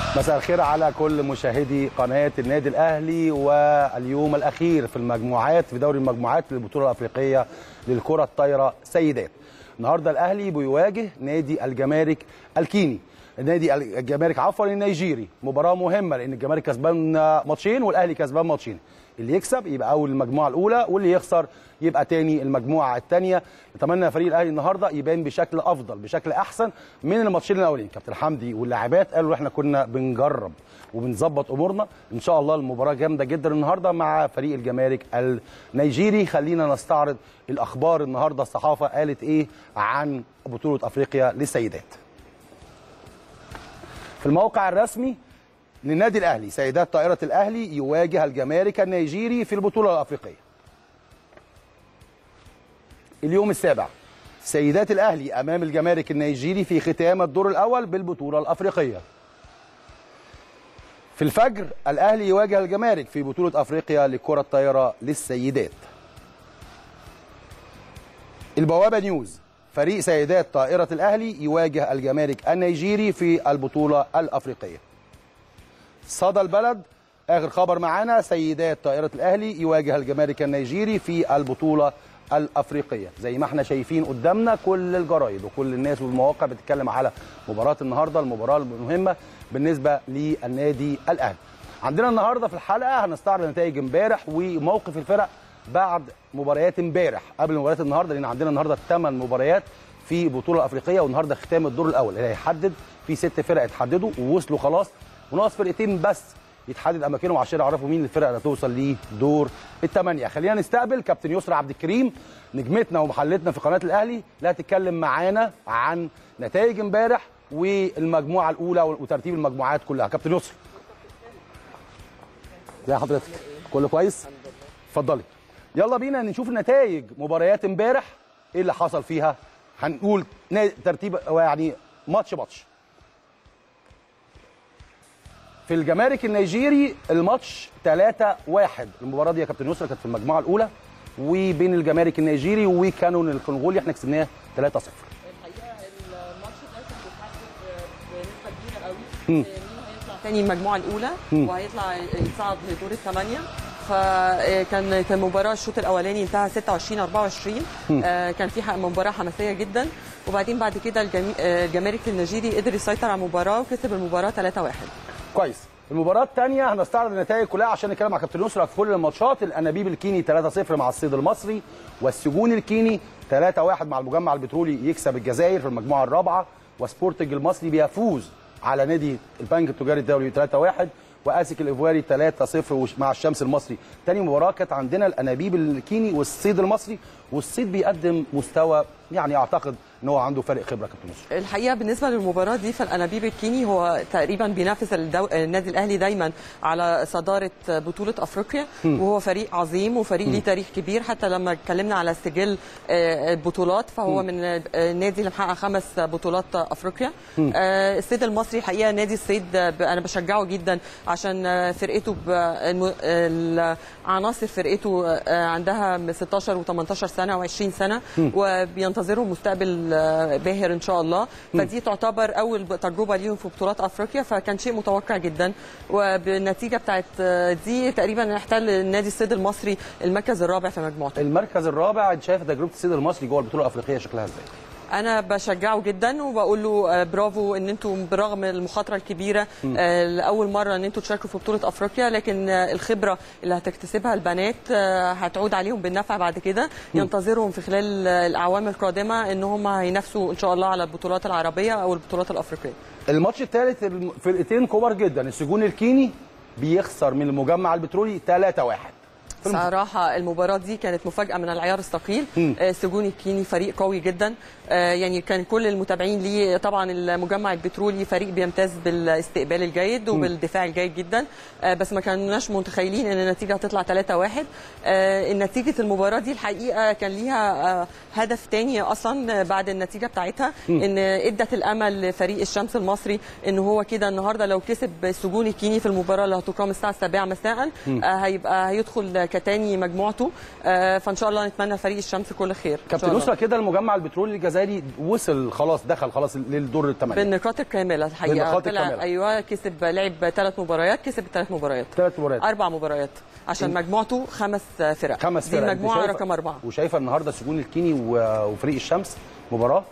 مساء الخير على كل مشاهدي قناة النادي الأهلي واليوم الأخير في المجموعات في دوري المجموعات للبطولة الأفريقية للكرة الطايرة سيدات النهاردة الأهلي بيواجه نادي الجمارك الكيني نادي الجمارك عفوا النيجيري مباراة مهمة لأن الجمارك كسبان ماتشين والأهلي كسبان ماتشين اللي يكسب يبقى أول المجموعة الأولى واللي يخسر يبقى تاني المجموعة الثانية نتمنى فريق الأهلي النهاردة يبان بشكل أفضل بشكل أحسن من الماتشين الأولين كابتن حمدي واللاعبات قالوا احنا كنا بنجرب وبنظبط امورنا ان شاء الله المباراه جامده جدا النهارده مع فريق الجمارك النيجيري خلينا نستعرض الاخبار النهارده الصحافه قالت ايه عن بطوله افريقيا للسيدات في الموقع الرسمي للنادي الاهلي سيدات طائره الاهلي يواجه الجمارك النيجيري في البطوله الافريقيه اليوم السابع سيدات الاهلي امام الجمارك النيجيري في ختام الدور الاول بالبطوله الافريقيه في الفجر الاهلي يواجه الجمارك في بطوله افريقيا لكره الطايره للسيدات البوابه نيوز فريق سيدات طائره الاهلي يواجه الجمارك النيجيري في البطوله الافريقيه صدى البلد اخر خبر معانا سيدات طائره الاهلي يواجه الجمارك النيجيري في البطوله الافريقيه زي ما احنا شايفين قدامنا كل الجرايد وكل الناس والمواقع بتتكلم على مباراه النهارده المباراه المهمه بالنسبه للنادي الاهلي عندنا النهارده في الحلقه هنستعرض نتائج امبارح وموقف الفرق بعد مباريات امبارح قبل مباريات النهارده لان عندنا النهارده 8 مباريات في بطوله افريقيه والنهارده ختام الدور الاول اللي هيحدد في ست فرق اتحددوا ووصلوا خلاص وناقص فرقتين بس يتحدد اماكنهم عشان يعرفوا مين الفرق اللي هتوصل لدور الثمانيه خلينا نستقبل كابتن يسرا عبد الكريم نجمتنا ومحلتنا في قناه الاهلي اللي هتتكلم معانا عن نتائج امبارح والمجموعه الاولى وترتيب المجموعات كلها كابتن يسرا ازي حضرتك كله كويس اتفضلي يلا بينا نشوف نتائج مباريات امبارح ايه اللي حصل فيها هنقول ترتيب يعني ماتش ماتش في الجمارك النيجيري الماتش 3 1 المباراه دي يا كابتن يسرا كانت في المجموعه الاولى وبين الجمارك النيجيري وكانون الكونغولي احنا كسبناه 3 0 الحقيقه الماتش ده كان بيتحدد بنسبه كبيره قوي مين هيطلع تاني المجموعه الاولى وهيطلع يصعد لدور الثمانيه فكان كان مباراه الشوط الاولاني انتهى 26 24 آه كان في مباراه حماسيه جدا وبعدين بعد كده الجمارك النيجيري قدر يسيطر على المباراه وكسب المباراه 3 1 كويس المباراة الثانية هنستعرض النتائج كلها عشان نتكلم مع كابتن يسرا في كل الماتشات الانابيب الكيني 3-0 مع الصيد المصري والسجون الكيني 3-1 مع المجمع البترولي يكسب الجزائر في المجموعة الرابعة وسبورتنج المصري بيفوز على نادي البنك التجاري الدولي 3-1 واسك الايفواري 3-0 مع الشمس المصري تاني مباراة كانت عندنا الانابيب الكيني والصيد المصري والصيد بيقدم مستوى يعني اعتقد ان هو عنده فرق خبره كابتن يوسف الحقيقه بالنسبه للمباراه دي فالانابيب الكيني هو تقريبا بينافس الدو... النادي الاهلي دايما على صداره بطوله افريقيا م. وهو فريق عظيم وفريق ليه تاريخ كبير حتى لما اتكلمنا على سجل البطولات فهو م. من النادي اللي محقق خمس بطولات افريقيا آه الصيد المصري الحقيقه نادي الصيد انا بشجعه جدا عشان فرقته ب... عناصر فرقته عندها 16 و18 سنه و20 سنه م. وبينتظرهم مستقبل باهر ان شاء الله فدي تعتبر اول تجربه ليهم في بطولات افريقيا فكان شيء متوقع جدا وبالنتيجه بتاعت دي تقريبا احتل النادي الصيد المصري المركز الرابع في مجموعته المركز الرابع انت شايف تجربه الصيد المصري جوه البطوله الافريقيه شكلها ازاي انا بشجعه جدا وبقول له برافو ان انتم برغم المخاطره الكبيره لاول مره ان انتم تشاركوا في بطوله افريقيا لكن الخبره اللي هتكتسبها البنات هتعود عليهم بالنفع بعد كده ينتظرهم في خلال الاعوام القادمه ان هم هينافسوا ان شاء الله على البطولات العربيه او البطولات الافريقيه الماتش الثالث فرقتين كبار جدا السجون الكيني بيخسر من المجمع البترولي 3 1 صراحة المباراة دي كانت مفاجأة من العيار الثقيل سجون الكيني فريق قوي جدا يعني كان كل المتابعين ليه طبعا المجمع البترولي فريق بيمتاز بالاستقبال الجيد وبالدفاع الجيد جدا بس ما كناش متخيلين ان النتيجة هتطلع 3-1 نتيجة المباراة دي الحقيقة كان ليها هدف تاني اصلا بعد النتيجة بتاعتها ان ادت الامل لفريق الشمس المصري ان هو كده النهارده لو كسب سجون الكيني في المباراة اللي هتقام الساعة 7 مساء هيبقى هيدخل كتاني مجموعته آه، فان شاء الله نتمنى فريق الشمس كل خير إن شاء كابتن الله. يسرا كده المجمع البترولي الجزائري وصل خلاص دخل خلاص للدور الثمانيه بالنقاط الكامله الحقيقه بالنقاط طلع- الكاملة. ايوه كسب لعب ثلاث مباريات كسب ثلاث مباريات ثلاث مباريات اربع مباريات عشان مجموعته خمس فرق خمس دي فرق أنت المجموعه شايفة- رقم اربعه وشايفه النهارده سجون الكيني و- وفريق الشمس مباراه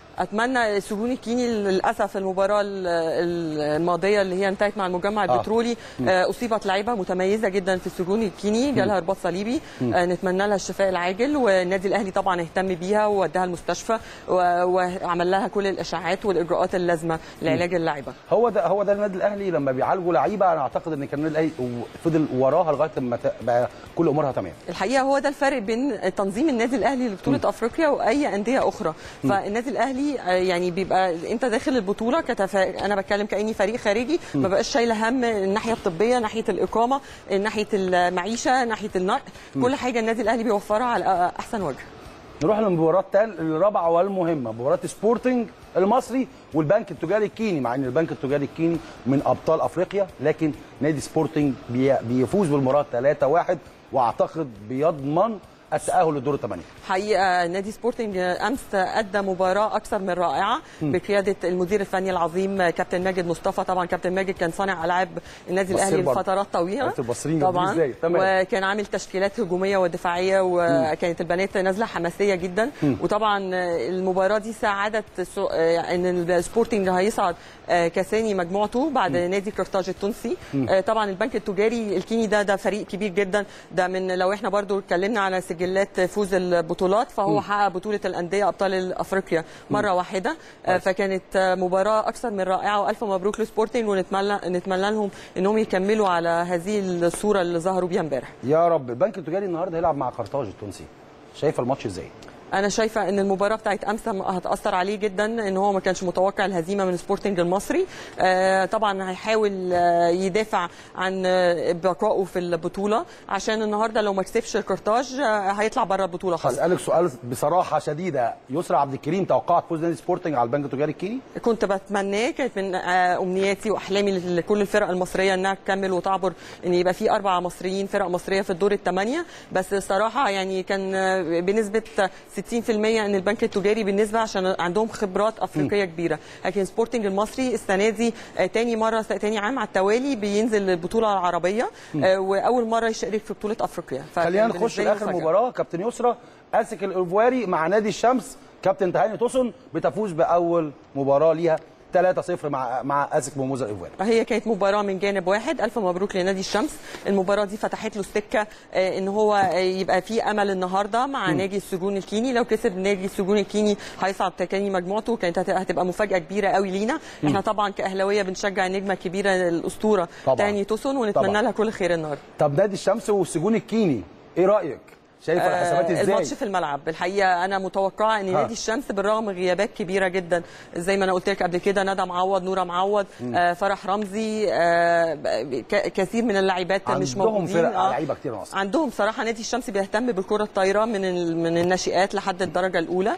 اتمنى سجون الكيني للاسف المباراه ال- ال- الماضيه اللي هي انتهت مع المجمع البترولي آه، اصيبت لعيبه متميزه جدا في سجون الكيني جالها رباط صليبي آه، نتمنى لها الشفاء العاجل والنادي الاهلي طبعا اهتم بيها ووداها المستشفى و- وعمل لها كل الاشاعات والاجراءات اللازمه لعلاج اللعيبه هو ده هو ده النادي الاهلي لما بيعالجوا لعيبه انا اعتقد ان كان النادي الاهلي فضل وراها لغايه لما ت- بقى كل امورها تمام الحقيقه هو ده الفرق بين تنظيم النادي الاهلي لبطوله افريقيا واي انديه اخرى فالنادي الاهلي آه، يعني بيبقى انت داخل البطوله كتفا... انا بتكلم كاني فريق خارجي ما بقاش شايله هم الناحيه الطبيه ناحيه الاقامه ناحيه المعيشه ناحيه النقل كل حاجه النادي الاهلي بيوفرها على احسن وجه نروح للمباراه التال- الرابعه والمهمه مباراه سبورتنج المصري والبنك التجاري الكيني مع ان البنك التجاري الكيني من ابطال افريقيا لكن نادي سبورتنج بي- بيفوز بالمباراه 3-1 واعتقد بيضمن التاهل للدور الثمانيه حقيقه نادي سبورتنج امس ادى مباراه اكثر من رائعه بقياده المدير الفني العظيم كابتن ماجد مصطفى طبعا كابتن ماجد كان صانع العاب النادي بصير الاهلي برضه. لفترات طويله عرفت البصريين جامدين طبعا إزاي. تمام. وكان عامل تشكيلات هجوميه ودفاعيه وكانت البنات نازله حماسيه جدا وطبعا المباراه دي ساعدت سو- ان السبورتنج هيصعد كثاني مجموعته بعد نادي قرطاج التونسي طبعا البنك التجاري الكيني ده ده فريق كبير جدا ده من لو احنا برضو اتكلمنا على سجلات فوز البطولات فهو حقق بطوله الانديه ابطال افريقيا مره واحده آه، فكانت آه، مباراه اكثر من رائعه والف مبروك لسبورتنج ونتمنى نتمنى لهم انهم يكملوا على هذه الصوره اللي ظهروا بيها امبارح يا رب البنك التجاري النهارده هيلعب مع قرطاج التونسي شايفه الماتش ازاي انا شايفه ان المباراه بتاعت امس هتاثر عليه جدا ان هو ما كانش متوقع الهزيمه من سبورتنج المصري آه، طبعا هيحاول آه، يدافع عن آه، بقائه في البطوله عشان النهارده لو ما كسبش قرطاج آه، هيطلع بره البطوله خالص هسألك سؤال بصراحة شديدة يسرى عبد الكريم توقعت فوز نادي سبورتنج على البنك التجاري الكيني كنت بتمناه كانت من آه، امنياتي واحلامي لكل الفرق المصريه انها تكمل وتعبر ان يبقى في اربع مصريين فرق مصريه في الدور الثمانيه بس الصراحه يعني كان آه، بنسبه 60% ان البنك التجاري بالنسبه عشان عندهم خبرات افريقيه كبيره لكن سبورتنج المصري السنه دي آه، تاني مره تاني عام على التوالي بينزل البطوله العربيه آه، واول مره يشارك في بطوله افريقيا خلينا فكان نخش بالنسبة لي لاخر مفاجأة. مباراة كابتن يسرى اسك الايفواري مع نادي الشمس كابتن تهاني توسن بتفوز باول مباراة ليها 3-0 مع مع اسك بموزة الايفواري هي كانت مباراة من جانب واحد ألف مبروك لنادي الشمس المباراة دي فتحت له السكة آه، إن هو آه، يبقى في أمل النهاردة مع نادي السجون الكيني لو كسب نادي السجون الكيني هيصعد تاني مجموعته كانت هت- هتبقى مفاجأة كبيرة قوي لينا احنا طبعا كأهلاوية بنشجع النجمة الكبيرة الأسطورة طبعاً. تاني توسون ونتمنى طبعاً. لها كل خير النهاردة طب نادي الشمس والسجون الكيني ايه رأيك شايفه الحسابات آه، ازاي الماتش في الملعب الحقيقه انا متوقعه ان ها. نادي الشمس بالرغم من غيابات كبيره جدا زي ما انا قلت لك قبل كده ندى معوض نوره معوض آه فرح رمزي آه ك- كثير من اللاعبات مش عندهم موجودين فرق آه. لعيبه كتير ناقصه عندهم صراحه نادي الشمس بيهتم بالكره الطايره من ال- من الناشئات لحد الدرجه الاولى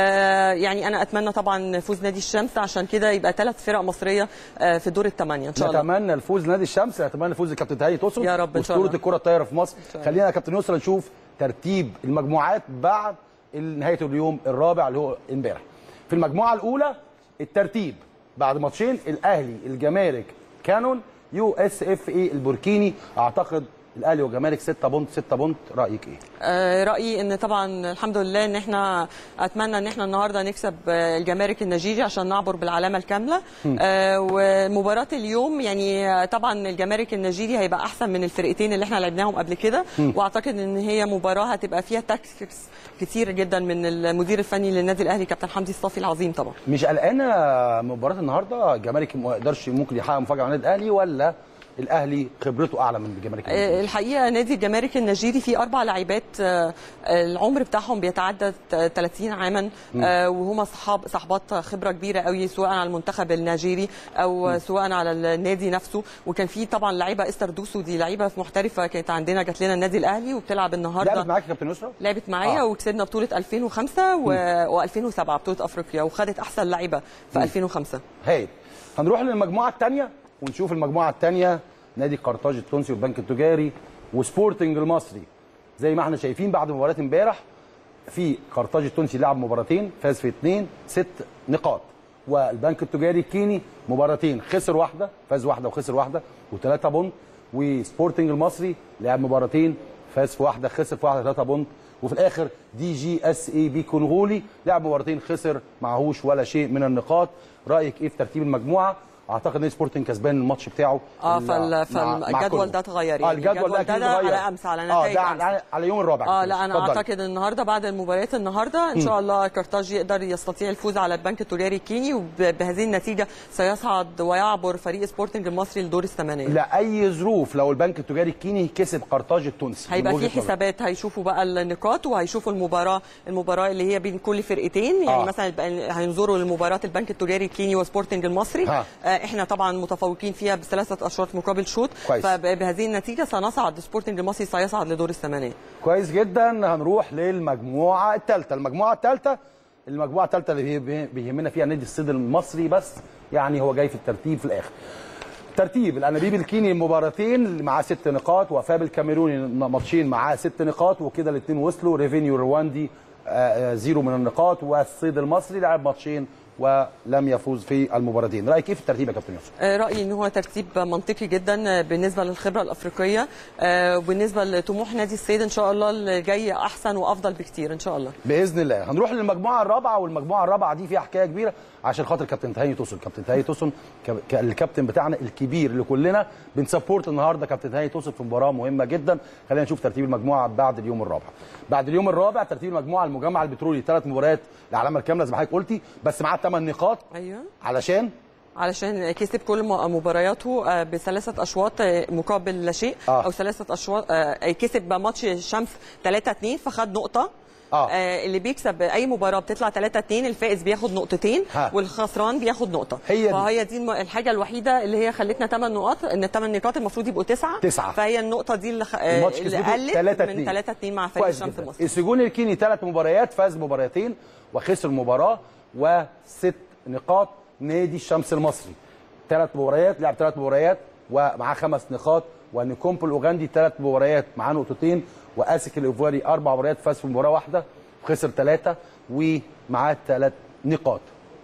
آه يعني انا اتمنى طبعا فوز نادي الشمس عشان كده يبقى ثلاث فرق مصريه آه في دور الثمانيه ان شاء الله نتمنى الفوز نادي الشمس نتمنى الفوز الكابتن تهاني توسن يا رب إن شاء واسطوره الله. الكره الطايره في مصر شاء الله. خلينا يا كابتن يسرا نشوف ترتيب المجموعات بعد نهايه اليوم الرابع اللي هو امبارح في المجموعه الاولى الترتيب بعد ماتشين الاهلي الجمارك كانون يو اس اف اي البوركيني اعتقد الاهلي والجمارك 6 بونت 6 بونت رايك ايه آه، رايي ان طبعا الحمد لله ان احنا اتمنى ان احنا النهارده نكسب آه، الجمارك النيجيري عشان نعبر بالعلامه الكامله آه، ومباراه اليوم يعني آه، طبعا الجمارك النيجيري هيبقى احسن من الفرقتين اللي احنا لعبناهم قبل كده واعتقد ان هي مباراه هتبقى فيها تاكتكس كتير جدا من المدير الفني للنادي الاهلي كابتن حمدي الصافي العظيم طبعا مش قلقانه مباراه النهارده الجمارك ما يقدرش ممكن يحقق مفاجاه على النادي الاهلي ولا الاهلي خبرته اعلى من الجمارك آه، الحقيقه نادي الجمارك النيجيري فيه اربع لاعبات آه، العمر بتاعهم بيتعدى 30 عاما آه، وهم اصحاب صحبات خبره كبيره قوي سواء على المنتخب النيجيري او سواء على النادي نفسه وكان في طبعا لعيبه استر دوسو دي لعيبه محترفه كانت عندنا جات لنا النادي الاهلي وبتلعب النهارده لعبت معاك يا كابتن يسرا لعبت معايا آه. وكسبنا بطوله 2005 و... و2007 بطوله افريقيا وخدت احسن لعيبه في 2005 هايل هنروح للمجموعه الثانيه ونشوف المجموعه الثانيه نادي قرطاج التونسي والبنك التجاري وسبورتنج المصري زي ما احنا شايفين بعد مباراه امبارح في قرطاج التونسي لعب مباراتين فاز في اثنين ست نقاط والبنك التجاري الكيني مباراتين خسر واحده فاز واحده وخسر واحده وثلاثه بونت وسبورتنج المصري لعب مباراتين فاز في واحده خسر في واحده ثلاثه بونت وفي الاخر دي جي اس اي بي كونغولي لعب مباراتين خسر معهوش ولا شيء من النقاط رايك ايه في ترتيب المجموعه اعتقد ان سبورتنج كسبان الماتش بتاعه اه ال- فال... مع- مع فالجدول كونغو. ده اتغير اه يعني الجدول ده اكيد ده اتغير على امس على اه نتائج ده أمس. على, على يوم الرابع اه كده. لا انا اتفضل. اعتقد النهارده بعد المباريات النهارده ان شاء الله كارتاج يقدر يستطيع الفوز على البنك التجاري الكيني وبهذه النتيجه سيصعد ويعبر فريق سبورتنج المصري لدور الثمانيه لاي ظروف لو البنك التجاري الكيني كسب قرطاج التونسي هيبقى من في وجهة نظرك. حسابات هيشوفوا بقى النقاط وهيشوفوا المباراه المباراه اللي هي بين كل فرقتين يعني آه. مثلا يبقى هينظروا لمباراه البنك التجاري الكيني وسبورتنج المصري ها. آه احنا طبعا متفوقين فيها بثلاثه اشواط مقابل شوط كويس. فبهذه النتيجه سنصعد سبورتنج المصري سيصعد لدور الثمانيه كويس جدا هنروح للمجموعه الثالثه المجموعه الثالثه المجموعه الثالثه اللي بيه- بيهمنا فيها نادي الصيد المصري بس يعني هو جاي في الترتيب في الاخر ترتيب الانابيب الكيني مباراتين معاه ست نقاط وفاب الكاميروني ماتشين معاه ست نقاط وكده الاثنين وصلوا ريفينيو رواندي آه، آه، زيرو من النقاط والصيد المصري لعب ماتشين ولم يفوز في المباراتين رايك ايه في الترتيب يا كابتن يوسف آه، رايي ان هو ترتيب منطقي جدا آه، بالنسبه للخبره الافريقيه آه، وبالنسبه لطموح نادي الصيد ان شاء الله اللي جاي احسن وافضل بكتير ان شاء الله باذن الله هنروح للمجموعه الرابعه والمجموعه الرابعه دي فيها حكايه كبيره عشان خاطر كابتن تهاني توسن كابتن تهاني توسن ك- ك- الكابتن بتاعنا الكبير اللي كلنا بنسبورت النهارده كابتن تهاني توسن في مباراه مهمه جدا خلينا نشوف ترتيب المجموعه بعد اليوم الرابع بعد اليوم الرابع ترتيب المجموعه المجمع البترولي ثلاث مباريات العلامه الكامله زي ما حضرتك قلتي بس معاه ثمان نقاط ايوه علشان علشان كسب كل م- مبارياته آه، بثلاثه اشواط آه، مقابل لا شيء آه. او ثلاثه اشواط آه، كسب ماتش الشمس 3 2 فخد نقطه آه. آه اللي بيكسب اي مباراه بتطلع 3 2 الفائز بياخد نقطتين ها. والخسران بياخد نقطه هي دي. فهي دي الم- الحاجه الوحيده اللي هي خلتنا 8 نقاط ان الثمان نقاط المفروض يبقوا تسعه تسعة. فهي النقطه دي اللي, خ... آه، الماتش اللي كسبته قلت 3 من 2 3 2 مع فريق كويس الشمس جدا. المصري السجون الكيني ثلاث مباريات فاز مباراتين وخسر مباراه وست نقاط نادي الشمس المصري ثلاث مباريات لعب ثلاث مباريات ومعاه خمس نقاط ونيكومبو الاوغندي ثلاث مباريات معاه نقطتين واسك الايفواري اربع مباريات فاز في مباراه واحده وخسر ثلاثه ومعاه ثلاث نقاط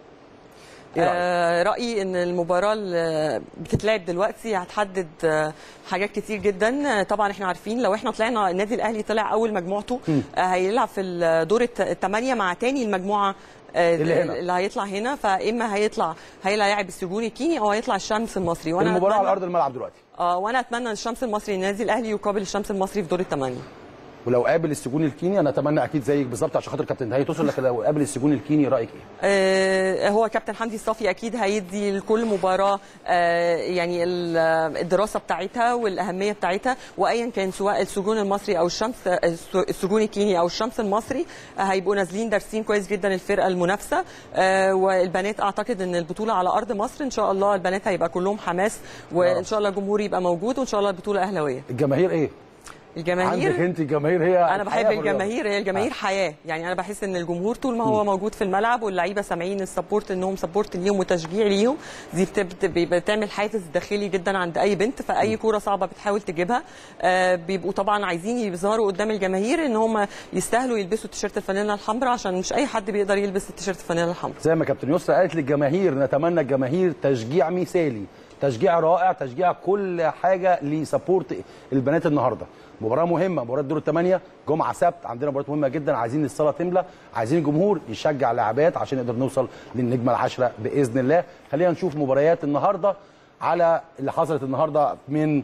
إيه رأيك؟ آه، رايي ان المباراه اللي بتتلعب دلوقتي هتحدد آه، حاجات كتير جدا آه، طبعا احنا عارفين لو احنا طلعنا النادي الاهلي طلع اول مجموعته آه، هيلعب في الدور الت- الثمانيه مع تاني المجموعه آه، اللي هنا. اللي هيطلع هنا فاما هيطلع هيلاعب السجون الكيني او هيطلع الشمس المصري وانا المباراه أتمنى- على ارض الملعب دلوقتي اه وانا اتمنى الشمس المصري النادي الاهلي يقابل الشمس المصري في دور الثمانيه ولو قابل السجون الكيني انا اتمنى اكيد زيك بالظبط عشان خاطر كابتن تهاني توصل لكن لو قابل السجون الكيني رايك ايه؟ آه، هو كابتن حمدي الصافي اكيد هيدي لكل مباراه آه، يعني ال- الدراسه بتاعتها والاهميه بتاعتها وايا كان سواء السجون المصري او الشمس الس- السجون الكيني او الشمس المصري آه، هيبقوا نازلين دارسين كويس جدا الفرقه المنافسه آه، والبنات اعتقد ان البطوله على ارض مصر ان شاء الله البنات هيبقى كلهم حماس وان شاء الله الجمهور يبقى موجود وان شاء الله البطوله اهلاويه الجماهير ايه؟ الجماهير عندك انت الجماهير هي انا الحياة بحب في الرياضة. الجماهير هي الجماهير حياه يعني انا بحس ان الجمهور طول ما هو موجود في الملعب واللعيبه سامعين السبورت انهم سبورت ليهم وتشجيع ليهم دي بت- بت- بتعمل حافز داخلي جدا عند اي بنت فاي كوره صعبه بتحاول تجيبها آه بيبقوا طبعا عايزين يظهروا قدام الجماهير ان هم يستاهلوا يلبسوا تيشيرت الفانيلا الحمراء عشان مش اي حد بيقدر يلبس التيشيرت الفانيلا الحمراء زي ما كابتن يسرا قالت للجماهير نتمنى الجماهير تشجيع مثالي تشجيع رائع تشجيع كل حاجه لسبورت البنات النهارده مباراه مهمه مباراه دور الثمانيه جمعه سبت عندنا مباراه مهمه جدا عايزين الصاله تملى عايزين الجمهور يشجع لاعبات عشان نقدر نوصل للنجمه العاشره باذن الله خلينا نشوف مباريات النهارده على اللي حصلت النهارده من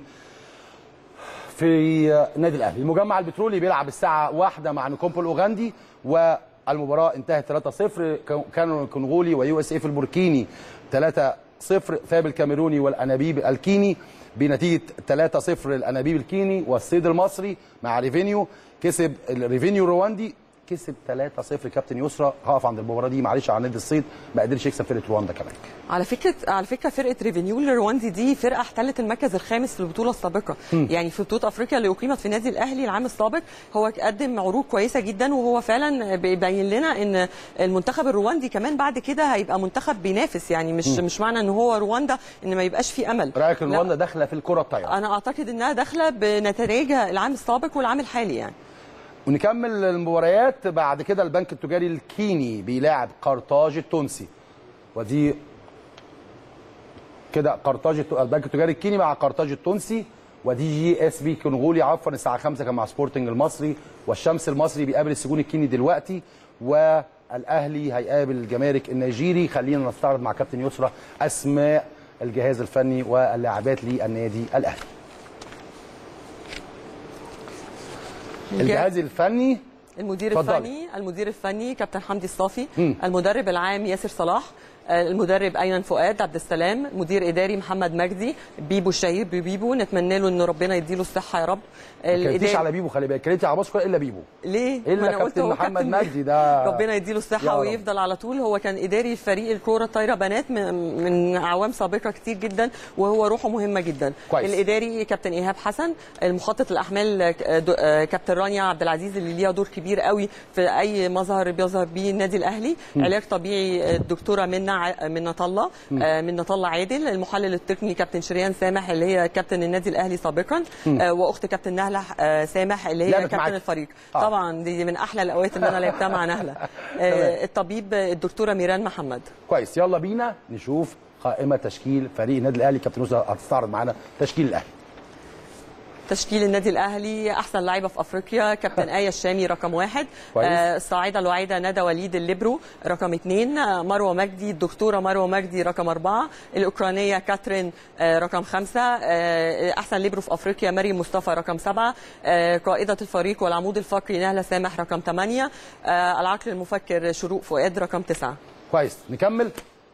في النادي الاهلي المجمع البترولي بيلعب الساعه واحدة مع نيكومبو الاوغندي والمباراه انتهت 3-0 كانوا الكونغولي ويو اس اي في البوركيني 3-0 فاب الكاميروني والانابيب الكيني بنتيجه 3-0 الانابيب الكيني والصيد المصري مع ريفينيو كسب الريفينيو رواندي كسب 3-0 كابتن يسرى هقف عند المباراه دي معلش على نادي الصيد ما قدرش يكسب فرقه رواندا كمان على فكره على فكره فرقه ريفينيو الرواندي دي فرقه احتلت المركز الخامس في البطوله السابقه يعني في بطوله افريقيا اللي اقيمت في النادي الاهلي العام السابق هو قدم عروض كويسه جدا وهو فعلا بيبين لنا ان المنتخب الرواندي كمان بعد كده هيبقى منتخب بينافس يعني مش مش معنى ان هو رواندا ان ما يبقاش في امل رايك لا. رواندا داخله في الكره الطايره انا اعتقد انها داخله بنتائجها العام السابق والعام الحالي يعني ونكمل المباريات بعد كده البنك التجاري الكيني بيلاعب قرطاج التونسي ودي كده قرطاج الت- البنك التجاري الكيني مع قرطاج التونسي ودي جي اس بي كونغولي عفوا الساعه 5 كان مع سبورتنج المصري والشمس المصري بيقابل السجون الكيني دلوقتي والاهلي هيقابل الجمارك النيجيري خلينا نستعرض مع كابتن يسرى اسماء الجهاز الفني واللاعبات للنادي الاهلي الجهاز الفني المدير اتفضلي. الفني المدير الفني كابتن حمدي الصافي المدرب العام ياسر صلاح آه، المدرب ايمن فؤاد عبد السلام مدير اداري محمد مجدي بيبو الشهير ببيبو نتمنى له ان ربنا يديله الصحه يا رب ما كلمتيش على بيبو خلي بالك كلمتي على باسكو الا بيبو ليه؟ إلا ما أنا قلت كابتن هو محمد كابتن مجدي ده ربنا يديله يا الصحه رب. ويفضل على طول هو كان اداري فريق الكوره الطايره بنات من, من اعوام سابقه كتير جدا وهو روحه مهمه جدا كويس. الاداري كابتن ايهاب حسن المخطط الاحمال آه، دو- آه، كابتن رانيا عبد العزيز اللي ليها دور كبير قوي في اي مظهر بيظهر بيه النادي الاهلي علاج طبيعي آه، الدكتوره منى ع- منى طله آه، منى طله عادل المحلل التقني كابتن شريان سامح اللي هي كابتن النادي الاهلي سابقا آه، واخت كابتن نهله آه، سامح اللي هي لعبت كابتن معاك. الفريق آه. طبعا دي من احلى الاوقات اللي انا لعبتها مع نهله تمام. آه، الطبيب الدكتوره ميران محمد كويس يلا بينا نشوف قائمه تشكيل فريق النادي الاهلي كابتن يسرى هتستعرض معانا تشكيل الاهلي تشكيل النادي الاهلي احسن لعيبه في افريقيا كابتن ايه الشامي رقم واحد كويس. آه، الصاعده الوعيده ندى وليد الليبرو رقم اثنين آه، مروه مجدي الدكتوره مروه مجدي رقم اربعه الاوكرانيه كاترين آه، رقم خمسه آه، احسن ليبرو في افريقيا مريم مصطفى رقم سبعه آه، قائده الفريق والعمود الفقري نهله سامح رقم ثمانيه آه، العقل المفكر شروق فؤاد رقم تسعه كويس نكمل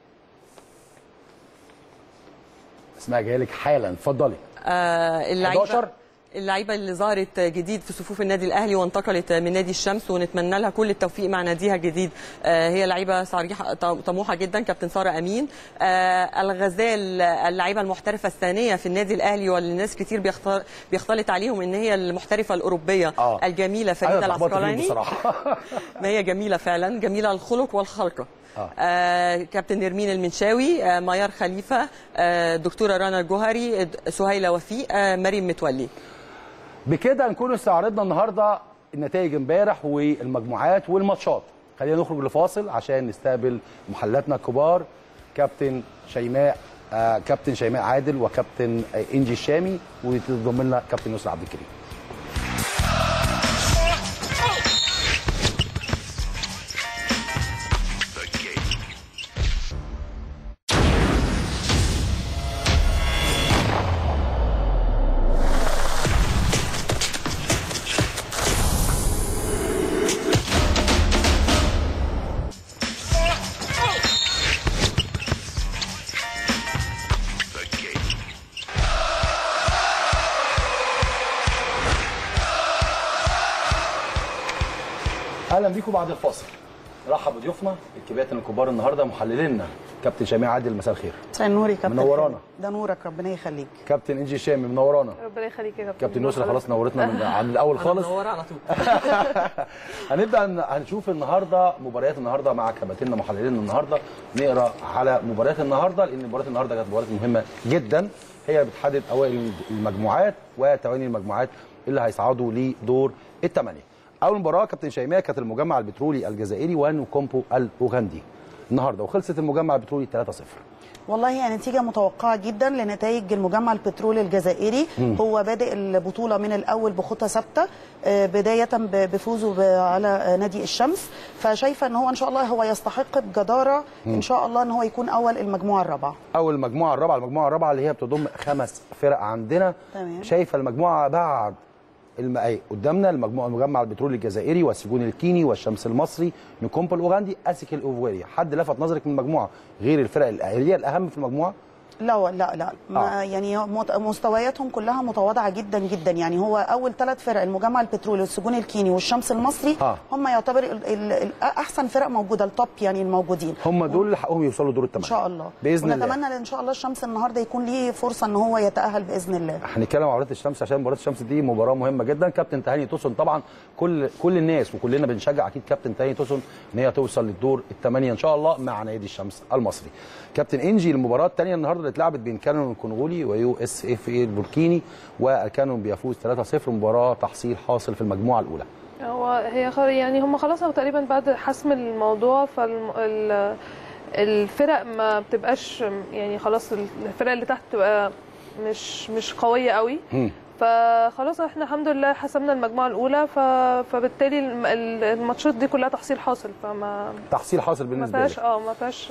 اسمها جايه لك حالا اتفضلي آه، اللعيبه 11 اللعيبه اللي ظهرت جديد في صفوف النادي الاهلي وانتقلت من نادي الشمس ونتمنى لها كل التوفيق مع ناديها الجديد آه، هي لعيبه صريحه طموحه جدا كابتن ساره امين آه، الغزال اللعيبه المحترفه الثانيه في النادي الاهلي واللي الناس كتير بيختار بيختلط عليهم ان هي المحترفه الاوروبيه آه. الجميله انا فريده اتلخبطت فيهم العسقلاني بصراحه ما هي جميله فعلا جميله الخلق والخلقه آه. آه كابتن نرمين المنشاوي آه ميار خليفه آه دكتوره رنا الجوهري آه، سهيله وفيق آه مريم متولي بكده نكون استعرضنا النهارده النتائج امبارح والمجموعات والماتشات خلينا نخرج لفاصل عشان نستقبل محلاتنا الكبار كابتن شيماء آه كابتن شيماء عادل وكابتن آه انجي الشامي وتضم لنا كابتن يسرا عبد الكريم اهلا بيكم بعد الفاصل رحب بضيوفنا الكباتن الكبار النهارده محللينا كابتن شيماء عادل مساء الخير مساء النور يا كابتن منورانا. ده نورك ربنا يخليك كابتن انجي الشامي منورانا ربنا يخليك يا كابتن كابتن يسرا خلاص نورتنا من عن الاول خالص منورة على طول هنبدا ن- هنشوف النهارده مباريات النهارده مع كباتننا محللين النهارده نقرا على مباريات النهارده لان مباريات النهارده كانت مباريات مهمه جدا هي بتحدد اوائل المجموعات وتواني المجموعات اللي هيصعدوا لدور الثمانيه. اول مباراه كابتن شيماء كانت المجمع البترولي الجزائري ونوكومبو الاوغندي النهارده وخلصت المجمع البترولي 3-0. والله هي نتيجة متوقعة جدا لنتائج المجمع البترولي الجزائري هو بادئ البطولة من الأول بخطى ثابتة آه، بداية ب- بفوزه ب- على آه، نادي الشمس فشايفة أن هو إن شاء الله هو يستحق بجدارة إن شاء الله أن هو يكون أول المجموعة الرابعة اول المجموعه الرابعه المجموعه الرابعه اللي هي بتضم خمس فرق عندنا تمام. شايفه المجموعه بعد الم... أي قدامنا المجموعه المجمع البترولي الجزائري والسجون الكيني والشمس المصري نكومبو الاوغندي اسك الاوفواري حد لفت نظرك من المجموعه غير الفرق ال- اللي هي الاهم في المجموعه لا لا لا ما آه. يعني مت- مستوياتهم كلها متواضعه جدا جدا يعني هو اول ثلاث فرق المجمع البترولي والسجون الكيني والشمس المصري آه. هم يعتبر ال- ال- ال- احسن فرق موجوده التوب يعني الموجودين هم دول اللي حقهم يوصلوا دور ان الثمانيه شاء الله باذن الله ونتمنى ان شاء الله الشمس النهارده يكون ليه فرصه ان هو يتاهل باذن الله هنتكلم عن مباراه الشمس عشان مباراه الشمس دي مباراه مهمه جدا كابتن تهاني توسن طبعا كل كل الناس وكلنا بنشجع اكيد كابتن تهاني توسن ان هي توصل للدور الثمانيه ان شاء الله مع نادي الشمس المصري كابتن انجي المباراه الثانيه النهارده اللي اتلعبت بين كانون الكونغولي ويو اس اف اي البوركيني والكانون بيفوز 3-0 مباراه تحصيل حاصل في المجموعه الاولى هو هي خ- يعني هم خلاص هو تقريبا بعد حسم الموضوع فال الفرق ما بتبقاش يعني خلاص الفرق اللي تحت بتبقى مش مش قويه قوي مم. فخلاص احنا الحمد لله حسمنا المجموعه الاولى ف... فبالتالي الم- ال- الماتشات دي كلها تحصيل حاصل فما تحصيل حاصل ما بالنسبه فيهاش لك اه ما فيهاش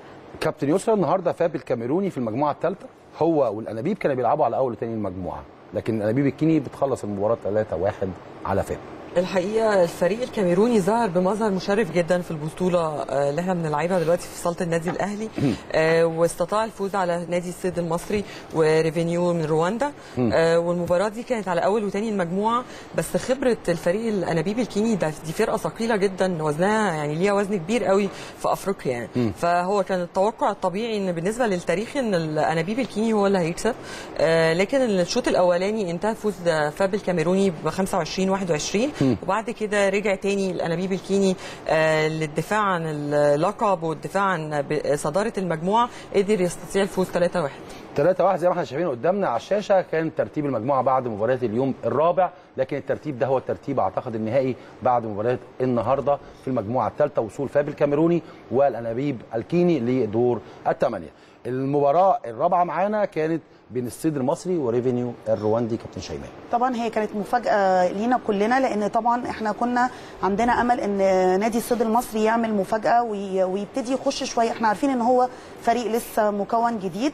كابتن يسرا النهارده فاب الكاميروني في المجموعه الثالثه هو والانابيب كانوا بيلعبوا على اول وثاني المجموعه لكن الانابيب الكيني بتخلص المباراه 3-1 على فاب الحقيقه الفريق الكاميروني ظهر بمظهر مشرف جدا في البطوله آه، اللي احنا بنلعبها دلوقتي في صاله النادي الاهلي آه، واستطاع الفوز على نادي السيد المصري وريفينيو من رواندا آه، والمباراه دي كانت على اول وثاني المجموعه بس خبره الفريق الانابيب الكيني ده دي فرقه ثقيله جدا وزنها يعني ليها وزن كبير قوي في افريقيا يعني فهو كان التوقع الطبيعي ان بالنسبه للتاريخ ان الانابيب الكيني هو اللي هيكسب آه، لكن الشوط الاولاني انتهى فوز فاب الكاميروني ب 25 21 وبعد كده رجع تاني الانابيب الكيني آه، للدفاع عن اللقب والدفاع عن ب- صداره المجموعه قدر يستطيع الفوز 3 1 3 1 زي ما احنا شايفين قدامنا على الشاشه كان ترتيب المجموعه بعد مباراه اليوم الرابع لكن الترتيب ده هو الترتيب اعتقد النهائي بعد مباراه النهارده في المجموعه الثالثه وصول فاب الكاميروني والانابيب الكيني لدور الثمانيه المباراه الرابعه معانا كانت بين الصيد المصري وريفينيو الرواندي كابتن شيماء طبعا هي كانت مفاجاه لينا كلنا لان طبعا احنا كنا عندنا امل ان نادي الصيد المصري يعمل مفاجاه وي- ويبتدي يخش شويه احنا عارفين ان هو فريق لسه مكون جديد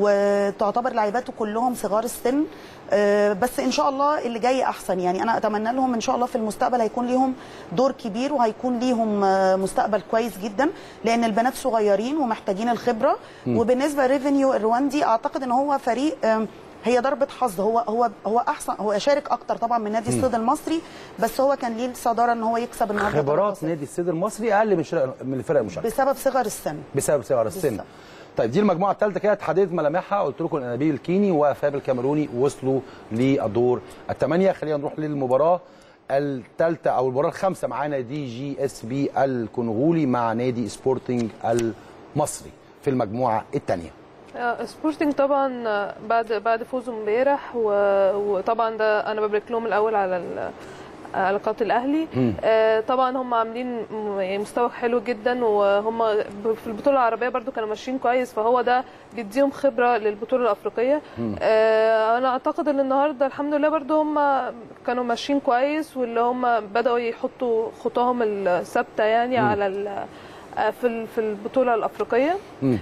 وتعتبر لعيباته كلهم صغار السن آه، بس ان شاء الله اللي جاي احسن يعني انا اتمنى لهم ان شاء الله في المستقبل هيكون ليهم دور كبير وهيكون ليهم آه، مستقبل كويس جدا لان البنات صغيرين ومحتاجين الخبره وبالنسبه لريفينيو الرواندي اعتقد ان هو فريق آم، هي ضربه حظ هو هو هو احسن هو شارك اكتر طبعا من نادي الصيد المصري بس هو كان ليه الصداره ان هو يكسب النهارده خبرات 3-0 نادي الصيد المصري اقل من شرق- من الفرق المشاركه بسبب صغر السن بسبب صغر السن بالظبط. طيب دي المجموعه الثالثه كده اتحددت ملامحها قلت لكم الانابيب الكيني وفاب الكاميروني وصلوا للدور الثمانيه خلينا نروح للمباراه الثالثه او المباراه الخامسه معانا دي جي اس بي الكونغولي مع نادي سبورتنج المصري في المجموعه الثانيه آه، سبورتنج طبعا آه، بعد بعد فوزه امبارح و- وطبعا ده انا ببارك لهم الاول على ال- على قناه الاهلي آه، طبعا هم عاملين م- يعني مستوى حلو جدا وهم ب- في البطوله العربيه برضو كانوا ماشيين كويس فهو ده بيديهم خبره للبطوله الافريقيه آه، انا اعتقد ان النهارده الحمد لله برضو هم كانوا ماشيين كويس واللي هم بداوا يحطوا خطاهم الثابته يعني على ال- آه، في ال- في البطوله الافريقيه مم.